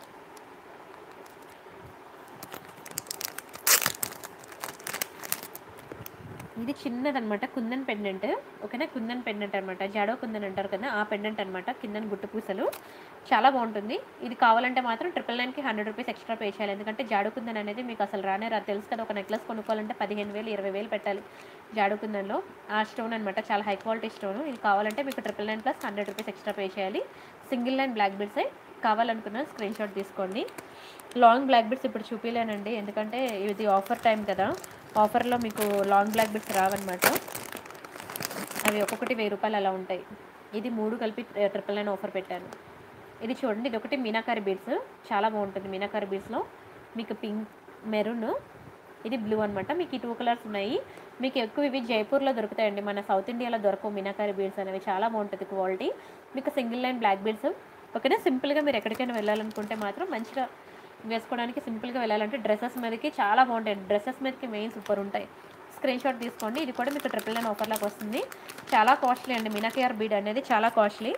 ఇది చిన్నదనమాట కుందన్ పెండెంట్ ఓకేనా కుందన్ పెండెంట్ అనమాట జాడో కుందన్ అంటారు కదా ఆ పెండెంట్ అనమాట కిందన గుట్టు పూసలు చాలా బాగుంటుంది ఇది కావాలంటే మాత్రం ట్రిపుల్ నైన్కి హండ్రెడ్ రూపీస్ ఎక్స్ట్రా పే చేయాలి ఎందుకంటే జాడు కుందన్ అనేది మీకు అసలు రానే రాదు తెలుసు కదా ఒక నెక్లెస్ కొనుక్కోవాలంటే పదిహేను వేలు ఇరవై వేలు పెట్టాలి జాడు కుందన్లో ఆ స్టోన్ అనమాట చాలా హై క్వాలిటీ స్టోన్ ఇది కావాలంటే మీకు triple nine plus hundred rupees extra pay చేయాలి సింగిల్ లైన్ బ్లాక్ బిడ్స్ కావాలనుకున్న స్క్రీన్ షాట్ తీసుకోండి లాంగ్ బ్లాక్ బిడ్స్ ఇప్పుడు చూపించలేనండి ఎందుకంటే ఇది ఆఫర్ టైం కదా ఆఫర్లో మీకు లాంగ్ బ్లాక్ బిడ్స్ రావన్నమాట అవి ఒక్కొక్కటి వెయ్యి రూపాయలు అలా ఉంటాయి ఇది మూడు కలిపి ట్రిపుల్ నైన్ ఆఫర్ పెట్టాను ఇది చూడండి ఇది ఒకటి మీనాకారి బీడ్స్ చాలా బాగుంటుంది మీనాకారి బీడ్స్లో మీకు పింక్ మెరూన్ ఇది బ్లూ అనమాట మీకు ఈ టూ కలర్స్ ఉన్నాయి మీకు ఎక్కువ ఇవి జైపూర్లో దొరుకుతాయండి మన సౌత్ ఇండియాలో దొరకవు మీనాకారి బీడ్స్ అనేవి చాలా బాగుంటుంది క్వాలిటీ మీకు సింగిల్ లైన్ బ్లాక్ బీడ్స్ ఓకేనా సింపుల్గా మీరు ఎక్కడికైనా వెళ్ళాలనుకుంటే మాత్రం మంచిగా వేసుకోవడానికి సింపుల్గా వెళ్ళాలంటే డ్రెస్సెస్ మీదకి చాలా బాగుంటాయి డ్రెస్సెస్ మీదకి మెయిన్ సూపర్ ఉంటాయి స్క్రీన్ షాట్ తీసుకోండి ఇది కూడా మీకు ట్రిపుల్ నైన్ ఆఫర్లోకి వస్తుంది చాలా కాస్ట్లీ అండి మీనాకేఆర్ బీడ్ అనేది చాలా కాస్ట్లీ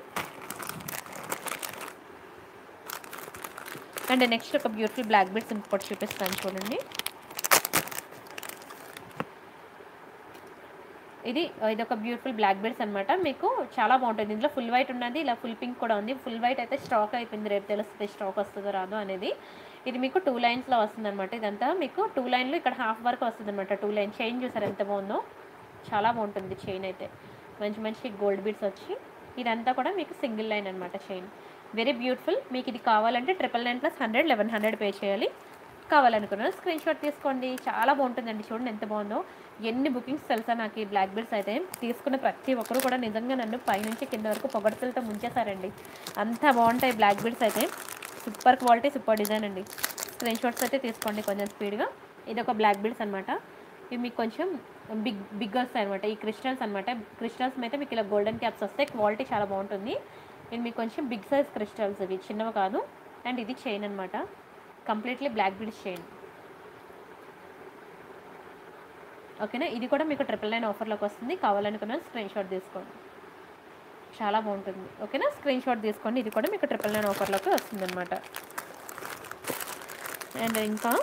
అండ్ నెక్స్ట్ ఒక బ్యూటిఫుల్ బ్లాక్ బీడ్స్ ఇంకోటి చూపిస్తాను చూడండి ఇది ఇది ఒక బ్యూటిఫుల్ బ్లాక్ బెడ్స్ అనమాట మీకు చాలా బాగుంటుంది ఇందులో ఫుల్ వైట్ ఉన్నది ఇలా ఫుల్ పింక్ కూడా ఉంది ఫుల్ వైట్ అయితే స్టాక్ అయిపోయింది రేపు తెలుస్తుంది స్టాక్ వస్తుందో రాదో అనేది ఇది మీకు టూ లైన్స్లో వస్తుంది అనమాట ఇదంతా మీకు టూ లైన్లో ఇక్కడ హాఫ్ వరకు వస్తుంది అనమాట టూ లైన్ చైన్ చూసారు ఎంత బాగుందో చాలా బాగుంటుంది చైన్ అయితే మంచి మంచి గోల్డ్ బీడ్స్ వచ్చి ఇదంతా కూడా మీకు సింగిల్ లైన్ అనమాట చైన్ వెరీ బ్యూటిఫుల్ మీకు ఇది కావాలంటే triple nine plus hundred eleven hundred pay చేయాలి కావాలనుకున్నాను స్క్రీన్ షాట్ తీసుకోండి చాలా బాగుంటుందండి చూడండి ఎంత బాగుందో ఎన్ని బుకింగ్స్ తెలుసా నాకు ఈ బ్లాక్ బెల్ట్స్ అయితే తీసుకున్న ప్రతి ఒక్కరు కూడా నిజంగా నన్ను పైనుంచి కింద వరకు పొగడతలతో ముంచేశారండి అంత బాగుంటాయి బ్లాక్ బెల్ట్స్ అయితే సూపర్ క్వాలిటీ సూపర్ డిజైన్ అండి స్క్రీన్ షాట్స్ అయితే తీసుకోండి కొంచెం స్పీడ్గా ఇది ఒక బ్లాక్ బెల్ట్స్ అనమాట ఇవి మీకు కొంచెం బిగ్ బిగ్ వస్తాయి అనమాట ఈ క్రిస్టల్స్ అనమాట క్రిస్టల్స్ అయితే మీకు ఇలా గోల్డెన్ క్యాప్స్ వస్తాయి క్వాలిటీ చాలా బాగుంటుంది ఇది మీకు కొంచెం బిగ్ సైజ్ క్రిస్టల్స్ ఇవి చిన్నవి కాదు అండ్ ఇది చైన్ అనమాట కంప్లీట్లీ బ్లాక్ బీడ్స్ చైన్ ఓకేనా ఇది కూడా మీకు ట్రిపుల్ నైన్ ఆఫర్లోకి వస్తుంది కావాలనుకున్న స్క్రీన్ షాట్ తీసుకోండి చాలా బాగుంటుంది ఓకేనా స్క్రీన్ షాట్ తీసుకోండి ఇది కూడా మీకు ట్రిపుల్ నైన్ ఆఫర్లోకి వస్తుంది అనమాట అండ్ ఇంకా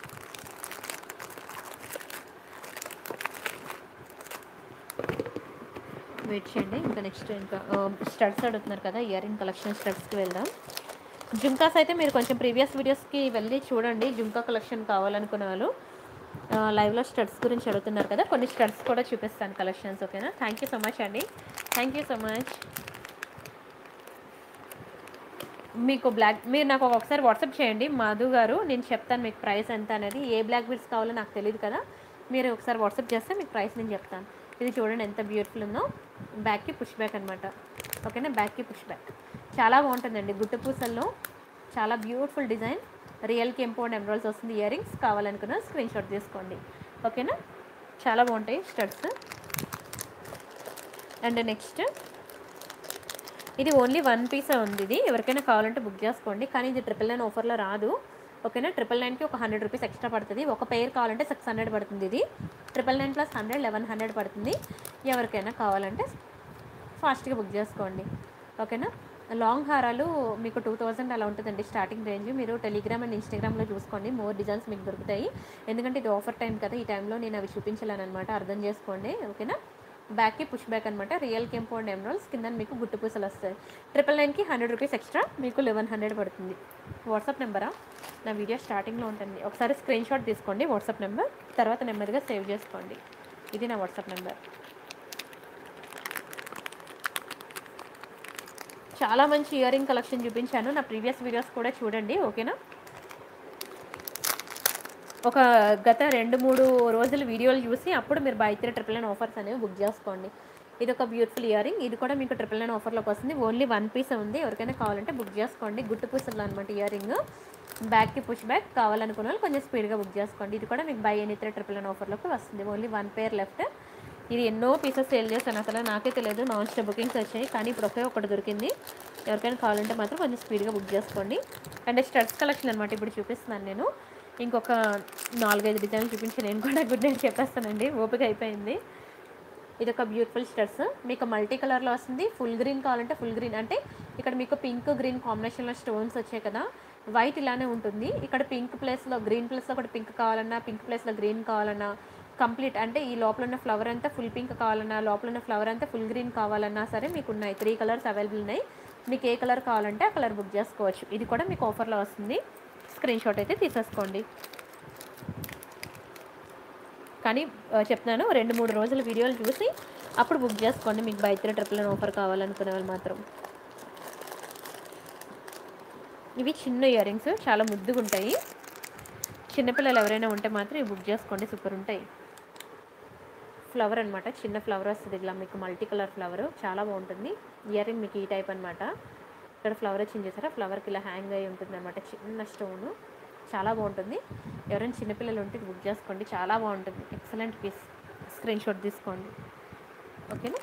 వెయిట్ చేయండి ఇంకా నెక్స్ట్ ఇంకా స్టడ్స్ అడుగుతున్నారు కదా ఇయర్ రింగ్ కలెక్షన్ స్టడ్స్కి వెళ్దాం జుంకాస్ అయితే మీరు కొంచెం ప్రీవియస్ వీడియోస్కి వెళ్ళి చూడండి జుంకా కలెక్షన్ కావాలనుకున్న వాళ్ళు ఆ, లైవ్లో స్టడ్స్ గురించి అడుగుతున్నారు కదా కొన్ని స్టడ్స్ కూడా చూపిస్తాను కలెక్షన్స్ ఓకేనా థ్యాంక్ యూ సో మచ్ అండి థ్యాంక్ యూ సో మచ్ మీకు బ్లాక్ మీరు నాకు ఒకసారి వాట్సాప్ చేయండి మాధు గారు నేను చెప్తాను మీకు ప్రైస్ ఎంత అనేది ఏ బ్లాక్ బీడ్స్ కావాలో నాకు తెలియదు కదా మీరు ఒకసారి వాట్సాప్ చేస్తే మీకు ప్రైస్ నేను చెప్తాను ఇది చూడండి ఎంత బ్యూటిఫుల్ ఉందో బ్యాక్కి పుష్ బ్యాక్ అనమాట ఓకేనా బ్యాక్కి పుష్ బ్యాక్ చాలా బాగుంటుందండి గుట్టు పూసల్లో చాలా బ్యూటిఫుల్ డిజైన్ రియల్ కెంపౌండ్ ఎమరాల్స్ వస్తుంది ఇయర్ రింగ్స్ కావాలనుకున్న స్క్రీన్ షాట్ తీసుకోండి ఓకేనా చాలా బాగుంటాయి స్టడ్స్ అండ్ నెక్స్ట్ ఇది ఓన్లీ వన్ పీస్ ఉంది ఇది ఎవరికైనా కావాలంటే బుక్ చేసుకోండి కానీ ఇది ట్రిపుల్ నైన్ ఆఫర్లో రాదు ఓకేనా ట్రిపుల్ నైన్కి ఒక హండ్రెడ్ రూపీస్ ఎక్స్ట్రా పడుతుంది ఒక పెయిర్ కావాలంటే సిక్స్ హండ్రెడ్ పడుతుంది ఇది triple nine plus hundred eleven hundred పడుతుంది ఎవరికైనా కావాలంటే ఫాస్ట్గా బుక్ చేసుకోండి ఓకేనా లాంగ్ హారాలు మీకు టూ థౌజండ్ అలా ఉంటుందండి స్టార్టింగ్ రేంజ్ మీరు టెలిగ్రామ్ అండ్ ఇన్స్టాగ్రామ్లో చూసుకోండి మోర్ డిజైన్స్ మీకు దొరుకుతాయి ఎందుకంటే ఇది ఆఫర్ టైం కదా ఈ టైంలో నేను అవి చూపించలేను అనమాట అర్థం చేసుకోండి ఓకేనా బ్యాక్కి పుష్ బ్యాక్ అనమాట రియల్ కెంపౌండ్ ఎమరాల్స్ కింద మీకు గుట్టు పూసలు వస్తాయి ట్రిపుల్ నైన్కి హండ్రెడ్ రూపీస్ ఎక్స్ట్రా మీకు లెవెన్ హండ్రెడ్ పడుతుంది వాట్సాప్ నెంబరా నా వీడియో స్టార్టింగ్లో ఉంటుంది ఒకసారి స్క్రీన్ షాట్ తీసుకోండి వాట్సాప్ నెంబర్ తర్వాత నెమ్మదిగా సేవ్ చేసుకోండి ఇది నా వాట్సాప్ నెంబర్ చాలా మంచి ఇయర్ రింగ్ కలెక్షన్ చూపించాను నా ప్రీవియస్ వీడియోస్ కూడా చూడండి ఓకేనా ఒక గత రెండు మూడు రోజుల వీడియోలు చూసి అప్పుడు మీరు by three triple nine offers అనేవి బుక్ చేసుకోండి ఇది ఒక బ్యూటిఫుల్ ఇయర్ రింగ్ ఇది కూడా మీకు ట్రిపుల్ నైన్ ఆఫర్లోకి వస్తుంది ఓన్లీ వన్ పీస్ ఉంది ఎవరికైనా కావాలంటే బుక్ చేసుకోండి గుట్టు పూసలు అనమాట ఇయర్ రింగ్ బ్యాక్కి పుష్ బ్యాక్ కావాలనుకున్న వాళ్ళు కొంచెం స్పీడ్గా బుక్ చేసుకోండి ఇది కూడా మీకు by any three triple nine ఆఫర్లోకి వస్తుంది ఓన్లీ వన్ పేర్ లెఫ్ట్ ఇది ఎన్నో పీసెస్ సేల్ చేశాను అసలు నాకే తెలియదు నాన్ స్టాప్ బుకింగ్స్ వచ్చాయి కానీ ఇప్పుడు ఒకే ఒకటి దొరికింది ఎవరికైనా కావాలంటే మాత్రం కొంచెం స్పీడ్గా బుక్ చేసుకోండి అండ్ స్టడ్స్ కలెక్షన్ అనమాట ఇప్పుడు చూపిస్తున్నాను నేను ఇంకొక నాలుగైదు డిజైన్లు చూపించి నేను కూడా గుడ్ నైట్ చెప్పేస్తానండి ఓపిక అయిపోయింది ఇది ఒక బ్యూటిఫుల్ స్టర్స్ మీకు మల్టీ కలర్లో వస్తుంది ఫుల్ గ్రీన్ కావాలంటే ఫుల్ గ్రీన్ అంటే ఇక్కడ మీకు పింక్ గ్రీన్ కాంబినేషన్లో స్టోన్స్ వచ్చాయి కదా వైట్ ఇలానే ఉంటుంది ఇక్కడ పింక్ ప్లేస్లో గ్రీన్ ప్లేస్లో ఒకటి పింక్ కావాలన్నా పింక్ ప్లేస్లో గ్రీన్ కావాలన్నా కంప్లీట్ అంటే ఈ లోపల ఉన్న ఫ్లవర్ అంతా ఫుల్ పింక్ కావాలన్నా లోపల ఉన్న ఫ్లవర్ అంతా ఫుల్ గ్రీన్ కావాలన్నా సరే మీకు ఉన్నాయి త్రీ కలర్స్ అవైలబుల్ ఉన్నాయి మీకు ఏ కలర్ కావాలంటే ఆ కలర్ బుక్ చేసుకోవచ్చు ఇది కూడా మీకు ఆఫర్లో వస్తుంది స్క్రీన్ షాట్ అయితే తీసేసుకోండి కానీ ఆ, చెప్తున్నాను రెండు మూడు రోజుల వీడియోలు చూసి అప్పుడు బుక్ చేసుకోండి మీకు by three triple nine offer కావాలనుకునే వాళ్ళు మాత్రం ఇవి చిన్న ఇయర్ రింగ్స్ చాలా ముద్దుగా ఉంటాయి చిన్నపిల్లలు ఎవరైనా ఉంటే మాత్రం ఇవి బుక్ చేసుకోండి సూపర్ ఉంటాయి ఫ్లవర్ అనమాట చిన్న ఫ్లవర్ వస్తుంది ఇలా మీకు మల్టీ కలర్ ఫ్లవర్ చాలా బాగుంటుంది ఇయర్ రింగ్ మీకు ఈ టైప్ అనమాట ఇక్కడ ఫ్లవర్ వచ్చింది చేసారా ఫ్లవర్కి ఇలా హ్యాంగ్ అయి ఉంటుంది అనమాట చిన్న స్టోను చాలా బాగుంటుంది ఎవరైనా చిన్నపిల్లలు ఉంటే ఇది బుక్ చేసుకోండి చాలా బాగుంటుంది ఎక్సలెంట్ పీస్ స్క్రీన్ షాట్ తీసుకోండి ఓకేనా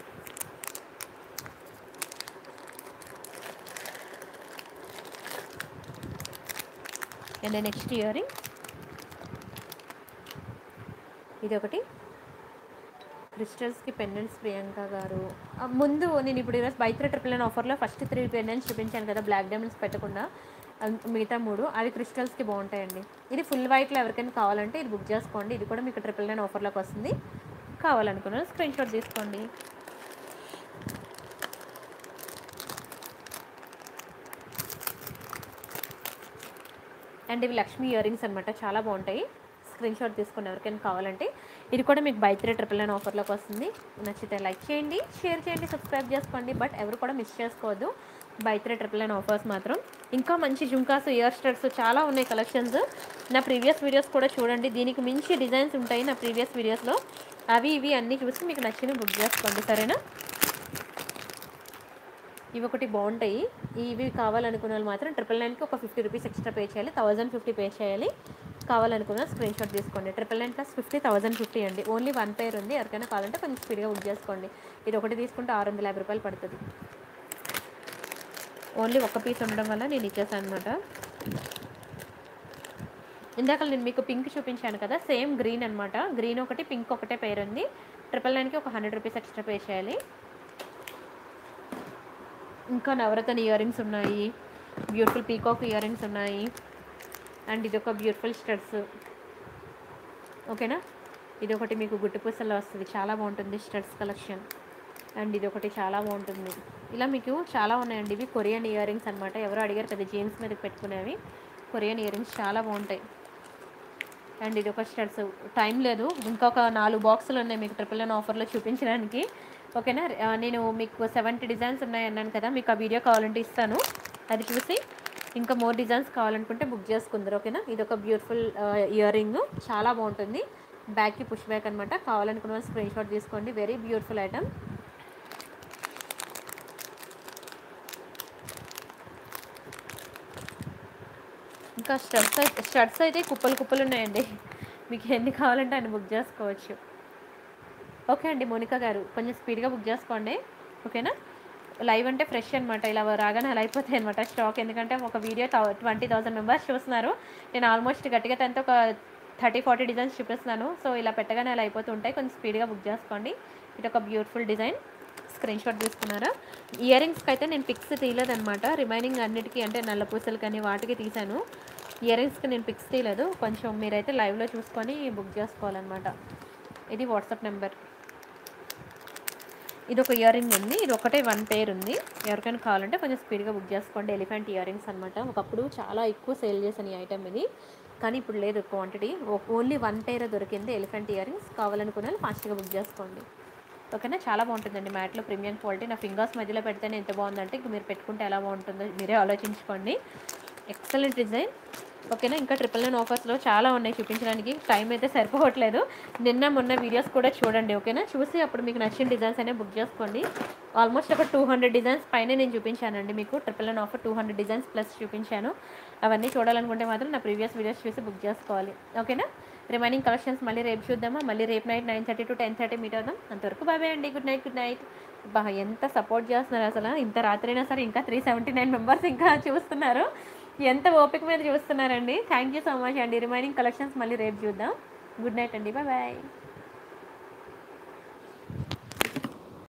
అండ్ నెక్స్ట్ ఇయర్ రింగ్ ఇది ఒకటి క్రిస్టల్స్కి పెండెంట్స్ ప్రియాంక గారు ఆ, ముందు నేను ఇప్పుడు ఈరోజు బైత్ర ట్రిపుల్ నైన్ ఆఫర్లో ఫస్ట్ త్రీ పెండెంట్స్ చూపించాను కదా బ్లాక్ డైమండ్స్ పెట్టకుండా ఆ, మిగతా మూడు అవి క్రిస్టల్స్కి బాగుంటాయండి ఇది ఫుల్ వైట్లో ఎవరికైనా కావాలంటే ఇది బుక్ చేసుకోండి ఇది కూడా మీకు ట్రిపుల్ నైన్ ఆఫర్లోకి వస్తుంది కావాలనుకున్నాను స్క్రీన్ షాట్ తీసుకోండి అండ్ ఇవి లక్ష్మీ ఇయర్ రింగ్స్ అనమాట చాలా బాగుంటాయి స్క్రీన్ షాట్ తీసుకుని ఎవరికైనా కావాలంటే ఇది కూడా మీకు బై త్రీ ట్రిపుల్ నైన్ ఆఫర్లోకి వస్తుంది నచ్చితే లైక్ చేయండి షేర్ చేయండి సబ్స్క్రైబ్ చేసుకోండి బట్ ఎవరు కూడా మిస్ చేసుకోవద్దు by three triple nine offers మాత్రం ఇంకా మంచి జుంకాస్ ఇయర్ స్టడ్స్ చాలా ఉన్నాయి కలెక్షన్స్ నా ప్రీవియస్ వీడియోస్ కూడా చూడండి దీనికి మించి డిజైన్స్ ఉంటాయి నా ప్రీవియస్ వీడియోస్లో అవి ఇవి అన్నీ చూసి మీకు నచ్చిన బుక్ చేసుకోండి సరేనా ఇవి ఒకటి బాగుంటాయి ఇవి కావాలనుకున్న వాళ్ళు మాత్రం ట్రిపుల్ నైన్కి ఒక ఫిఫ్టీ రూపీస్ ఎక్స్ట్రా పే చేయాలి థౌజండ్ ఫిఫ్టీ పే చేయాలి కావాలనుకున్న స్క్రీన్ షాట్ తీసుకోండి triple nine plus fifty thousand fifty అండి ఓన్లీ వన్ పేర్ ఉంది ఎవరికైనా కావాలంటే కొంచెం స్పీడ్గా బుక్ చేసుకోండి ఇది ఒకటి తీసుకుంటే ఆరు వందల యాభై రూపాయలు పడుతుంది ఓన్లీ ఒక్క పీస్ ఉండడం వల్ల నేను ఇచ్చేసాను అనమాట ఇందాక నేను మీకు పింక్ చూపించాను కదా సేమ్ గ్రీన్ అనమాట గ్రీన్ ఒకటి పింక్ ఒకటే పేరు ఉంది ట్రిపుల్ నైన్కి ఒక హండ్రెడ్ రూపీస్ ఎక్స్ట్రా పే చేయాలి ఇంకా నవరత్న ఇయర్ రింగ్స్ ఉన్నాయి బ్యూటిఫుల్ పీకాక్ ఇయర్ రింగ్స్ ఉన్నాయి అండ్ ఇది ఒక బ్యూటిఫుల్ స్టడ్స్ ఓకేనా ఇది ఒకటి మీకు గుట్టు పూసల్లో వస్తుంది చాలా బాగుంటుంది స్టడ్స్ కలెక్షన్ అండ్ ఇది ఒకటి చాలా బాగుంటుంది ఇలా మీకు చాలా ఉన్నాయండి ఇవి కొరియన్ ఇయర్ రింగ్స్ అనమాట ఎవరు అడిగారు కదా జీన్స్ మీద పెట్టుకునేవి కొరియన్ ఇయర్ రింగ్స్ చాలా బాగుంటాయి అండ్ ఇది ఒక స్టడ్స్ టైం లేదు ఇంకొక నాలుగు బాక్సులు ఉన్నాయి మీకు ట్రిపుల్ నైన్ ఆఫర్లో చూపించడానికి ఓకేనా ఆ, నేను మీకు సెవెంటీ డిజైన్స్ ఉన్నాయి అన్నాను కదా మీకు ఆ వీడియో కావాలంటే ఇస్తాను అది చూసి ఇంకా మోర్ డిజైన్స్ కావాలనుకుంటే బుక్ చేసుకుందరు ఓకేనా ఇది ఒక బ్యూటిఫుల్ ఇయర్ రింగ్ చాలా బాగుంటుంది బ్యాక్కి పుష్ బ్యాక్ అనమాట కావాలనుకున్న స్క్రీన్ షాట్ తీసుకోండి వెరీ బ్యూటిఫుల్ ఐటమ్ ఇంకా స్టడ్స్ అయితే స్టడ్స్ అయితే కుప్పలు కుప్పలు ఉన్నాయండి మీకు ఎన్ని కావాలంటే అన్ని బుక్ చేసుకోవచ్చు ఓకే అండి మోనికా గారు కొంచెం స్పీడ్గా బుక్ చేసుకోండి ఓకేనా లైవ్ అంటే ఫ్రెష్ అనమాట ఇలా రాగానే అలా అయిపోతాయి అనమాట స్టాక్ ఎందుకంటే ఒక వీడియో ట్వంటీ థౌసండ్ మెంబర్స్ చూస్తున్నారు నేను ఆల్మోస్ట్ గట్టిగా టెన్త్ ఒక థర్టీ ఫార్టీ డిజైన్స్ చూపిస్తున్నాను సో ఇలా పెట్టగానే అలా అయిపోతుంటాయి కొంచెం స్పీడ్గా బుక్ చేసుకోండి ఇది ఒక బ్యూటిఫుల్ డిజైన్ స్క్రీన్ షాట్ తీసుకున్నారా ఇయర్ రింగ్స్కి అయితే నేను పిక్స్ తీయలేదనమాట రిమైనింగ్ అన్నిటికీ అంటే నల్ల పూసలు కానీ వాటికి తీశాను ఇయర్ రింగ్స్కి నేను పిక్స్ తీయలేదు కొంచెం మీరైతే లైవ్లో చూసుకొని బుక్ చేసుకోవాలన్నమాట ఇది వాట్సాప్ నెంబర్ ఇది ఒక ఇయర్ రింగ్ ఉంది ఇది ఒకటే వన్ పేర్ ఉంది ఎవరికైనా కావాలంటే కొంచెం స్పీడ్గా బుక్ చేసుకోండి ఎలిఫెంట్ ఇయర్ రింగ్స్ అనమాట ఒకప్పుడు చాలా ఎక్కువ సేల్ చేశాను ఈ ఐటమ్ ఇది కానీ ఇప్పుడు లేదు క్వాంటిటీ ఓన్లీ వన్ పేర్ దొరికింది ఎలిఫెంట్ ఇయర్ రింగ్స్ కావాలనుకున్న వాళ్ళు ఫాస్ట్గా బుక్ చేసుకోండి ఓకేనా చాలా బాగుంటుందండి మ్యాట్లో ప్రీమియం క్వాలిటీ నా ఫింగర్స్ మధ్యలో పెడితేనే ఎంత బాగుందంటే ఇంక మీరు పెట్టుకుంటే ఎలా బాగుంటుందో మీరే ఆలోచించుకోండి ఎక్సలెంట్ డిజైన్ ఓకేనా ఇంకా ట్రిపుల్ నైన్ ఆఫర్స్లో చాలా ఉన్నాయి చూపించడానికి టైం అయితే సరిపోవట్లేదు నిన్న మొన్న వీడియోస్ కూడా చూడండి ఓకేనా చూసి అప్పుడు మీకు నచ్చిన డిజైన్స్ అనేవి బుక్ చేసుకోండి ఆల్మోస్ట్ ఒక టూ హండ్రెడ్ డిజైన్స్ పైన నేను చూపించానండి మీకు triple nine offer two hundred designs plus చూపించాను అవన్నీ చూడాలనుకుంటే మాత్రం నా ప్రీవియస్ వీడియోస్ చూసి బుక్ చేసుకోవాలి ఓకేనా రిమైనింగ్ కలెక్షన్స్ మళ్ళీ రేపు చూద్దామా మళ్ళీ రేపు night nine thirty to ten thirty meet అవుదాం అంతవరకు బాయ్ అండి గుడ్ నైట్ గుడ్ నైట్ బా ఎంత సపోర్ట్ చేస్తున్నారు అసలు ఇంత రాత్రి అయినా సరే ఇంకా త్రీ సెవెంటీ నైన్ మెంబర్స్ ఇంకా చూస్తున్నారు ఎంత ఓపిక మీద చూస్తున్నారండి థ్యాంక్ యూ సో మచ్ అండి రిమైనింగ్ కలెక్షన్స్ మళ్ళీ రేపు చూద్దాం గుడ్ నైట్ అండి బాయ్ బాయ్